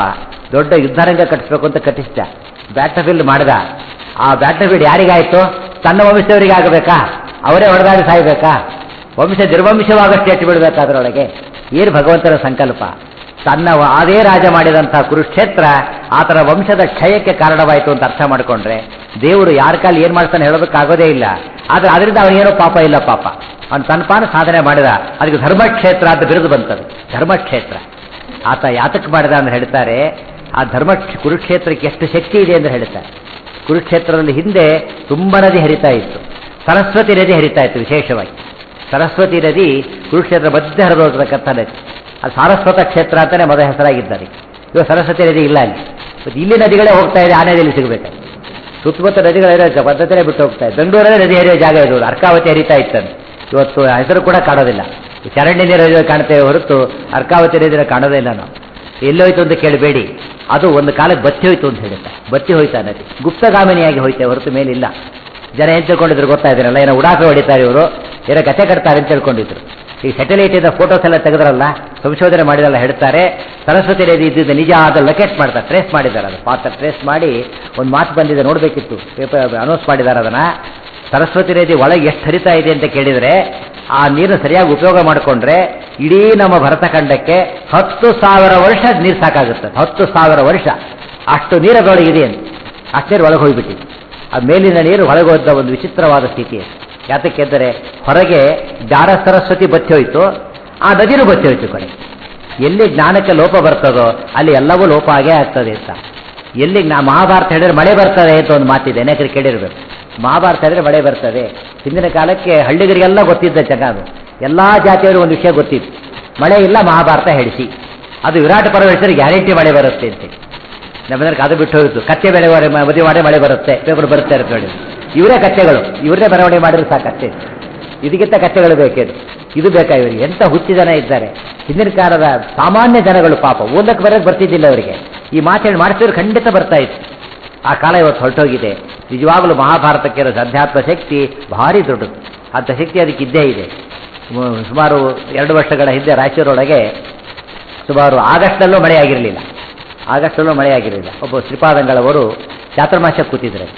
ದೊಡ್ಡ ಯುದ್ಧರಂಗ ಕಟ್ಟಿಸ್ಬೇಕು ಅಂತ ಕಟ್ಟಿಸ್ದ ಬ್ಯಾಟರ್ ಫೀಲ್ಡ್ ಮಾಡಿದ ಆ ಬ್ಯಾಟರ್ ಫೀಲ್ಡ್ ಯಾರಿಗಾಯ್ತು ತನ್ನ ವಂಶದವರಿಗೆ ಆಗಬೇಕಾ ಅವರೇ ಹೊಡೆದಾಡಿ ಸಾಯ್ಬೇಕಾ ವಂಶ ನಿರ್ವಂಶವಾಗಷ್ಟು ಎಟ್ಟು ಬಿಡಬೇಕು ಅದರೊಳಗೆ ಏನು ಭಗವಂತನ ಸಂಕಲ್ಪ ತನ್ನ ವ- ಅದೇ ರಾಜ ಮಾಡಿದಂಥ ಕುರುಕ್ಷೇತ್ರ ಆತನ ವಂಶದ ಕ್ಷಯಕ್ಕೆ ಕಾರಣವಾಯಿತು ಅಂತ ಅರ್ಥ ಮಾಡಿಕೊಂಡ್ರೆ ದೇವರು ಯಾರ ಕಾಲ ಏನು ಮಾಡ್ತಾನೆ ಹೇಳೋದಕ್ಕಾಗೋದೇ ಇಲ್ಲ ಆದರೆ ಅದರಿಂದ ಅವನಿಗೇನೋ ಪಾಪ ಇಲ್ಲ ಪಾಪ ಅವನು ತನ್ನ ಪಾನ ಸಾಧನೆ ಮಾಡಿದ ಅದಕ್ಕೆ ಧರ್ಮಕ್ಷೇತ್ರ ಅಂತ ಬಿರುದು ಬಂತದು ಧರ್ಮಕ್ಷೇತ್ರ ಆತ ಯಾತಕ್ಕೆ ಮಾಡಿದ ಅಂತ ಹೇಳ್ತಾರೆ ಆ ಧರ್ಮ ಕುರುಕ್ಷೇತ್ರಕ್ಕೆ ಎಷ್ಟು ಶಕ್ತಿ ಇದೆ ಎಂದು ಹೇಳ್ತಾರೆ ಕುರುಕ್ಷೇತ್ರದಲ್ಲಿ ಹಿಂದೆ ತುಂಬ ನದಿ ಹರಿತಾ ಇತ್ತು ಸರಸ್ವತಿ ನದಿ ಹರಿತಾ ಇತ್ತು ವಿಶೇಷವಾಗಿ ಸರಸ್ವತಿ ನದಿ ಕುರುಕ್ಷೇತ್ರ ಮಧ್ಯೆ ಹರಿದೋಗ್ತಕ್ಕಂಥ ನದಿ ಅದು ಸಾರಸ್ವತ ಕ್ಷೇತ್ರ ಅಂತಲೇ ಮೊದಲ ಹೆಸರಾಗಿದ್ದಾರೆ ಇವಾಗ ಸರಸ್ವತಿ ನದಿ ಇಲ್ಲ ಅಲ್ಲಿ ಮತ್ತು ಇಲ್ಲಿ ನದಿಗಳೇ ಹೋಗ್ತಾ ಇದೆ ಆ ನದಿಯಲ್ಲಿ ಸಿಗಬೇಕು ಸುತ್ತಮುತ್ತ ನದಿಗಳಿರೋ ಪದ್ಧತಿನೇ ಬಿಟ್ಟು ಹೋಗ್ತಾ ಇದೆ ಬೆಂಗಳೂರಲ್ಲೇ ನದಿ ಹರಿಯೋ ಜಾಗ ಇದು ಅರ್ಕಾವತಿ ಹರಿತಾ ಇತ್ತಂತೆ ಇವತ್ತು ಆ ಹೆಸರು ಕೂಡ ಕಾಣೋದಿಲ್ಲ ಈ ಚರಂಡಿ ನೀರು ಹರಿಯೋ ಕಾಣ್ತೇವೆ ಹೊರತು ಅರ್ಕಾವತಿ ನದಿನ ಕಾಣೋದೇ ಇಲ್ಲ ನಾವು ಎಲ್ಲೋಯ್ತು ಅಂತ ಕೇಳಬೇಡಿ ಅದು ಒಂದು ಕಾಲಕ್ಕೆ ಬತ್ತಿ ಹೋಯ್ತು ಅಂತ ಹೇಳುತ್ತೆ ಬತ್ತಿ ಹೋಯ್ತಾ ನದಿ ಗುಪ್ತಗಾಮಿನಿಯಾಗಿ ಹೋಯ್ತೆ ಹೊರತು ಮೇಲಿಲ್ಲ ಜನ ಏನು ತಿಳ್ಕೊಂಡಿದ್ರು ಗೊತ್ತಾಯ್ತಿರಲ್ಲ ಏನೋ ಉಡಾಫೆ ಹೊಡಿತಾರೆ ಇವರು ಏನೋ ಕತೆ ಕಟ್ತಾರೆ ಅಂತ ತಿಳ್ಕೊಂಡಿದ್ರು ಈ ಸ್ಯಾಟಲೈಟಿಂದ ಫೋಟೋಸ್ ಎಲ್ಲ ತೆಗೆದ್ರಲ್ಲ ಸಂಶೋಧನೆ ಮಾಡಿದಲ್ಲ ಹೇಳ್ತಾರೆ ಸರಸ್ವತಿ ನದಿ ಇದ್ದಿದ್ದು ನಿಜ ಆದ ಲೊಕೇಟ್ ಮಾಡ್ತಾರೆ ಟ್ರೇಸ್ ಮಾಡಿದ್ದಾರೆ ಅದು ಪಾತ್ರ ಟ್ರೇಸ್ ಮಾಡಿ ಒಂದು ಮಾತು ಬಂದಿದೆ ನೋಡಬೇಕಿತ್ತು ಪೇಪರ್ ಅನೌನ್ಸ್ ಮಾಡಿದ್ದಾರೆ ಅದನ್ನು ಸರಸ್ವತಿ ನದಿ ಒಳಗೆ ಎಷ್ಟು ಹರಿತಾ ಇದೆ ಅಂತ ಕೇಳಿದರೆ ಆ ನೀರನ್ನು ಸರಿಯಾಗಿ ಉಪಯೋಗ ಮಾಡಿಕೊಂಡ್ರೆ ಇಡೀ ನಮ್ಮ ಭರತಖಂಡಕ್ಕೆ ಹತ್ತು ಸಾವಿರ ವರ್ಷ ನೀರು ಸಾಕಾಗುತ್ತೆ ಹತ್ತು ಸಾವಿರ ವರ್ಷ ಅಷ್ಟು ನೀರು ಅದರೊಳಗೆ ಇದೆ ಅಂತ ಅಷ್ಟು ನೀರು ಒಳಗೆ ಹೋಗ್ಬಿಟ್ಟಿದೆ ಆ ಮೇಲಿನ ನೀರು ಒಳಗೆ ಹೋದ ಒಂದು ವಿಚಿತ್ರವಾದ ಸ್ಥಿತಿ ಅದು. ಯಾತಕ್ಕೆಂದರೆ ಹೊರಗೆ ದಾರ ಸರಸ್ವತಿ ಬತ್ತಿ ಹೋಯಿತು ಆ ನದಿನೂ ಬತ್ತಿ ಹೋಯ್ತು ಕಡೆ ಎಲ್ಲಿ ಜ್ಞಾನಕ್ಕೆ ಲೋಪ ಬರ್ತದೋ ಅಲ್ಲಿ ಎಲ್ಲವೂ ಲೋಪ ಆಗೇ ಆಗ್ತದೆ ಅಂತ ಎಲ್ಲಿ ನಾ ಮಹಾಭಾರತ ಹೇಳಿದ್ರೆ ಮಳೆ ಬರ್ತದೆ ಅಂತ ಒಂದು ಮಾತಿದೆ ಅನೇಕರು ಕೇಳಿರ್ಬೇಕು ಮಹಾಭಾರತ ಹೇಳಿದ್ರೆ ಮಳೆ ಬರ್ತದೆ ಹಿಂದಿನ ಕಾಲಕ್ಕೆ ಹಳ್ಳಿಗರಿಗೆಲ್ಲ ಗೊತ್ತಿದ್ದ ಜನ ಅದು ಎಲ್ಲ ಜಾತಿಯವರು ಒಂದು ವಿಷಯ ಗೊತ್ತಿತ್ತು ಮಳೆ ಇಲ್ಲ ಮಹಾಭಾರತ ಹೇಳಿಸಿ ಅದು ವಿರಾಟ ಪರ್ವ ಹೇಳಿದ್ರೆ ಗ್ಯಾರಂಟಿ ಮಳೆ ಬರುತ್ತೆ ಅಂತ ನಮ್ಮದ್ರಿಗೆ ಅದು ಬಿಟ್ಟು ಹೋಗಿತ್ತು ಕತ್ತೆ ಬೆಳೆ ಮದುವೆ ಮಾಡಿ ಮಳೆ ಬರುತ್ತೆ ಪೇಪರ್ ಬರುತ್ತೆ ಅಂತ ಹೇಳಿ ಇವರೇ ಕತ್ತೆಗಳು ಇವರೇ ಬರವಣಿಗೆ ಮಾಡಿದ್ರೆ ಸಾಕಷ್ಟೇ ಇದಕ್ಕಿಂತ ಕತ್ತೆಗಳು ಬೇಕೇನು ಇದು ಬೇಕಾ ಇವರಿಗೆ ಎಂಥ ಹುಚ್ಚು ಜನ ಇದ್ದಾರೆ ಹಿಂದಿನ ಕಾಲದ ಸಾಮಾನ್ಯ ಜನಗಳು ಪಾಪ ಓದಕ್ಕೆ ಬರೋಕ್ಕೆ ಬರ್ತಿದ್ದಿಲ್ಲ ಅವರಿಗೆ ಈ ಮಾತೇಳಿ ಮಾಡಿಸಿದ್ರೆ ಖಂಡಿತ ಬರ್ತಾ ಇತ್ತು ಆ ಕಾಲ ಇವತ್ತು ಹೊರಟೋಗಿದೆ ನಿಜವಾಗಲೂ ಮಹಾಭಾರತಕ್ಕೆ ಇರೋ ಅಧ್ಯಾತ್ಮ ಶಕ್ತಿ ಭಾರಿ ದೊಡ್ಡದು ಅಂಥ ಶಕ್ತಿ ಅದಕ್ಕೆ ಇದ್ದೇ ಇದೆ ಮ- ಸುಮಾರು ಎರಡು ವರ್ಷಗಳ ಹಿಂದೆ ರಾಯಚೂರೊಳಗೆ ಸುಮಾರು ಆಗಸ್ಟ್ನಲ್ಲೂ ಮಳೆ ಆಗಿರಲಿಲ್ಲ ಆಗಸ್ಟಲ್ಲೂ ಮಳೆ ಆಗಿರಲಿಲ್ಲ ಒಬ್ಬ ಶ್ರೀಪಾದಂಗಳವರು ಚಾತುರ್ಮಾಸ ಕೂತಿದ್ರೆ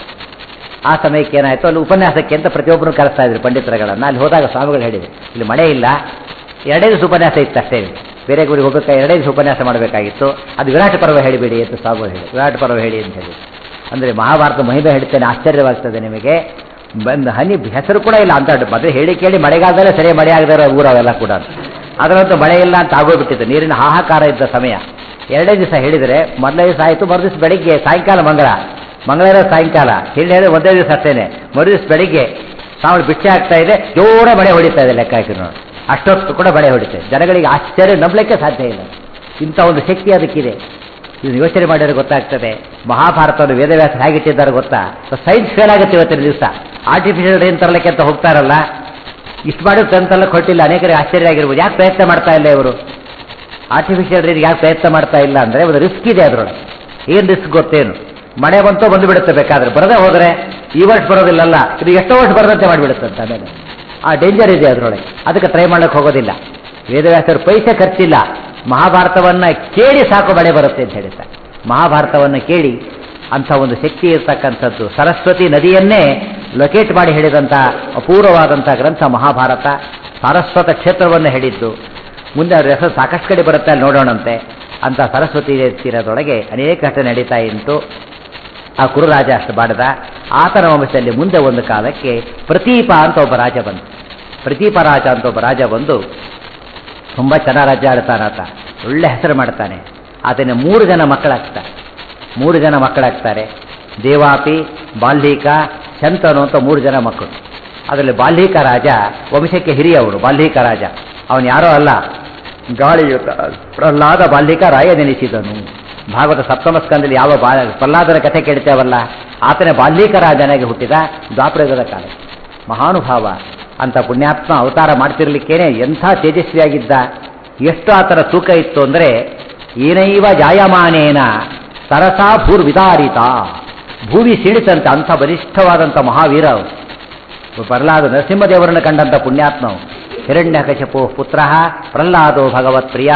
ಆ ಸಮಯಕ್ಕೆ ಏನಾಯಿತು ಅಲ್ಲಿ ಉಪನ್ಯಾಸಕ್ಕೆ ಅಂತ ಪ್ರತಿಯೊಬ್ಬರು ಕರೆಸ್ತಾ ಇದ್ರು ಪಂಡಿತರುಗಳನ್ನು ಅಲ್ಲಿ ಹೋದಾಗ ಸ್ವಾಮಿಗಳು ಹೇಳಿದ್ರು ಇಲ್ಲಿ ಮಳೆ ಇಲ್ಲ ಎರಡೇ ದಿವಸ ಉಪನ್ಯಾಸ ಇತ್ತು ಅಷ್ಟೇ ಬೇರೆ ಗುರಿಗೆ ಹೋಗ್ಬೇಕಾ ಎರಡೇ ದಿವಸ ಉಪನ್ಯಾಸ ಮಾಡಬೇಕಾಗಿತ್ತು ಅದು ವಿರಾಟ ಪರ್ವ ಹೇಳಿಬಿಡಿ ಅಂತ ಸ್ವಾಮಿಗಳು ಹೇಳಿ ವಿರಾಟ ಪರ್ವ ಹೇಳಿ ಅಂತ ಹೇಳಿ ಅಂದರೆ ಮಹಾಭಾರತ ಮಹಿಮೆ ಹೇಳ್ತೇನೆ ಆಶ್ಚರ್ಯವಾಗ್ತದೆ ನಿಮಗೆ ಬಂದು ಹನಿ ಹೆಸರು ಕೂಡ ಇಲ್ಲ ಅಂತ ಮೊದಲು ಹೇಳಿ ಕೇಳಿ ಮಳೆಗಾಲದಲ್ಲೇ ಸರಿ ಮಳೆ ಆಗದೇ ಇರೋ ಊರವೆಲ್ಲ ಕೂಡ ಅದರಂತೂ ಮಳೆ ಇಲ್ಲ ಅಂತ ಆಗೋಗ್ಬಿಟ್ಟಿತ್ತು ನೀರಿನ ಹಾಹಾಕಾರ ಇದ್ದ ಸಮಯ ಎರಡೇ ದಿವಸ ಹೇಳಿದರೆ ಮೊದಲೇ ದಿವಸ ಆಯಿತು ಮರು ದಿವಸ ಬೆಳಿಗ್ಗೆ ಸಾಯಂಕಾಲ ಮಂಗಳ ಮಂಗಳವಾರ ಸಾಯಂಕಾಲ ಹೇಳಿ ಹೇಳಿದ್ರೆ ಒಂದೇ ದಿವಸ ಅಷ್ಟೇನೆ ಮರು ದಿವಸ ಬೆಳಿಗ್ಗೆ ಸಾವಳು ಬಿಟ್ಟೆ ಆಗ್ತಾ ಇದೆ ಜೋರ ಮಳೆ ಹೊಡಿತಾ ಇದೆ ಲೆಕ್ಕ ಹಾಕಿ ನೋಡಿ ಅಷ್ಟೊತ್ತು ಕೂಡ ಮಳೆ ಹೊಡಿತೆ ಜನಗಳಿಗೆ ಆಶ್ಚರ್ಯ ನಂಬಲಿಕ್ಕೆ ಸಾಧ್ಯ ಇಲ್ಲ ಇಂಥ ಒಂದು ಶಕ್ತಿ ಅದಕ್ಕಿದೆ ಇದನ್ನು ಯೋಚನೆ ಮಾಡಿದ್ರೆ ಗೊತ್ತಾಗ್ತದೆ ಮಹಾಭಾರತವನ್ನು ವೇದವ್ಯಾಸ ಹೇಗಿಟ್ಟಿದ್ದಾರೆ ಗೊತ್ತಾ ಸೈನ್ಸ್ ಫೇಲ್ ಆಗುತ್ತೆ ಇವತ್ತಿನ ದಿವಸ ಆರ್ಟಿಫಿಷಿಯಲ್ ರೈನ್ ತರಲಿಕ್ಕೆ ಅಂತ ಹೋಗ್ತಾರಲ್ಲ ಇಷ್ಟು ಮಾಡಿ ತಂತಲ್ಲ ಕೊಟ್ಟಿಲ್ಲ ಅನೇಕರಿಗೆ ಆಶ್ಚರ್ಯ ಆಗಿರ್ಬೋದು ಯಾಕೆ ಪ್ರಯತ್ನ ಮಾಡ್ತಾ ಇಲ್ಲ ಇವರು ಆರ್ಟಿಫಿಷಿಯಲ್ ರೈನ್ ಯಾಕೆ ಪ್ರಯತ್ನ ಮಾಡ್ತಾ ಇಲ್ಲ ಅಂದರೆ ಒಂದು ರಿಸ್ಕ್ ಇದೆ ಅದರೊಳಗೆ ಏನು ರಿಸ್ಕ್ ಗೊತ್ತೇನು ಮಳೆ ಬಂತೋ ಬಂದು ಬಿಡುತ್ತೆ ಬೇಕಾದ್ರೆ ಬರದೇ ಹೋದರೆ ಈ ವರ್ಷ ಬರೋದಿಲ್ಲಲ್ಲ ಇದು ಎಷ್ಟೋ ವರ್ಷ ಬರದಂತೆ ಮಾಡಿಬಿಡುತ್ತೆ ಆಮೇಲೆ ಆ ಡೇಂಜರ್ ಇದೆ ಅದರೊಳಗೆ ಅದಕ್ಕೆ ಟ್ರೈ ಮಾಡಕ್ಕೆ ಹೋಗೋದಿಲ್ಲ ವೇದವ್ಯಾಸರು ಪೈಸೆ ಖರ್ಚಿಲ್ಲ ಮಹಾಭಾರತವನ್ನ ಕೇಳಿ ಸಾಕು ಮಳೆ ಬರುತ್ತೆ ಅಂತ ಹೇಳ್ತಾರೆ ಮಹಾಭಾರತವನ್ನು ಕೇಳಿ ಅಂಥ ಒಂದು ಶಕ್ತಿ ಇರತಕ್ಕಂಥದ್ದು ಸರಸ್ವತಿ ನದಿಯನ್ನೇ ಲೊಕೇಟ್ ಮಾಡಿ ಹೇಳಿದಂಥ ಅಪೂರ್ವವಾದಂಥ ಗ್ರಂಥ ಮಹಾಭಾರತ ಸಾರಸ್ವತ ಕ್ಷೇತ್ರವನ್ನು ಹೇಳಿದ್ದು ಮುಂದೆ ಅವ್ರ ಹೆಸರು ಸಾಕಷ್ಟು ಕಡೆ ಬರುತ್ತೆ ಅಲ್ಲಿ ನೋಡೋಣಂತೆ ಅಂತ ಸರಸ್ವತಿ ತೀರದೊಳಗೆ ಅನೇಕ ಘಟನೆ ನಡೀತಾ ಇತ್ತು ಆ ಕುರುರಾಜ ಅಷ್ಟು ಬಾಡದ ಆತನ ವಂಶದಲ್ಲಿ ಮುಂದೆ ಒಂದು ಕಾಲಕ್ಕೆ ಪ್ರತೀಪ ಅಂತ ಒಬ್ಬ ರಾಜ ಬಂದು ಪ್ರತೀಪ ರಾಜ ಅಂತ ಒಬ್ಬ ರಾಜ ಬಂದು ತುಂಬ ಚೆನ್ನಾಗಿ ರಾಜ್ಯ ಆಡ್ತಾನೆ ಆತ ಒಳ್ಳೆ ಹೆಸರು ಮಾಡ್ತಾನೆ ಆತನ ಮೂರು ಜನ ಮಕ್ಕಳಾಗ್ತಾರೆ ಮೂರು ಜನ ಮಕ್ಕಳಾಗ್ತಾರೆ ದೇವಾಪಿ ಬಾಲ್ಹೀಕ ಶಂತನು ಅಂತ ಮೂರು ಜನ ಮಕ್ಕಳು ಅದರಲ್ಲಿ ಬಾಲ್ಹೀಕ ರಾಜ ವಂಶಕ್ಕೆ ಹಿರಿಯವನು ಬಾಲ್ಹೀಕ ರಾಜ ಅವನು ಯಾರೋ ಅಲ್ಲ ಗಾಳಿಯುತ ಪ್ರಹ್ಲಾದ ಬಾಲ್ಹೀಕ ರಾಯ ನೆನೆಸಿದನು ಭಾಗವತ ಸಪ್ತಮ ಸ್ಕಂದಲ್ಲಿ ಯಾವ ಬಾ ಪ್ರಹ್ಲಾದನ ಕಥೆ ಕೇಳ್ತೇವಲ್ಲ ಆತನೇ ಬಾಲ್ಹೀಕ ರಾಜನಾಗಿ ಹುಟ್ಟಿದ ದ್ವಾಪರಯುಗದ ಕಾಲ ಮಹಾನುಭಾವ ಅಂತ ಪುಣ್ಯಾತ್ಮ ಅವತಾರ ಮಾಡ್ತಿರ್ಲಿಕ್ಕೇನೆ ಎಂಥ ತೇಜಸ್ವಿಯಾಗಿದ್ದ ಎಷ್ಟು ಆತನ ತೂಕ ಇತ್ತು ಅಂದರೆ ಏನೈವ ಜಾಯಮಾನೇನ ಸರಸಾ ಭೂರ್ವಿದಾರಿತ ಭೂಮಿ ಸಿಡಿತಂತ ಅಂಥ ಬಲಿಷ್ಠವಾದಂಥ ಮಹಾವೀರ ಅವನು. ಪ್ರಹ್ಲಾದ ನರಸಿಂಹದೇವರನ್ನು ಕಂಡಂಥ ಪುಣ್ಯಾತ್ಮ ಅವನು. ಹಿರಣ್ಯಕಶಪು ಪುತ್ರ ಪ್ರಹ್ಲಾದೋ ಭಗವತ್ ಪ್ರಿಯ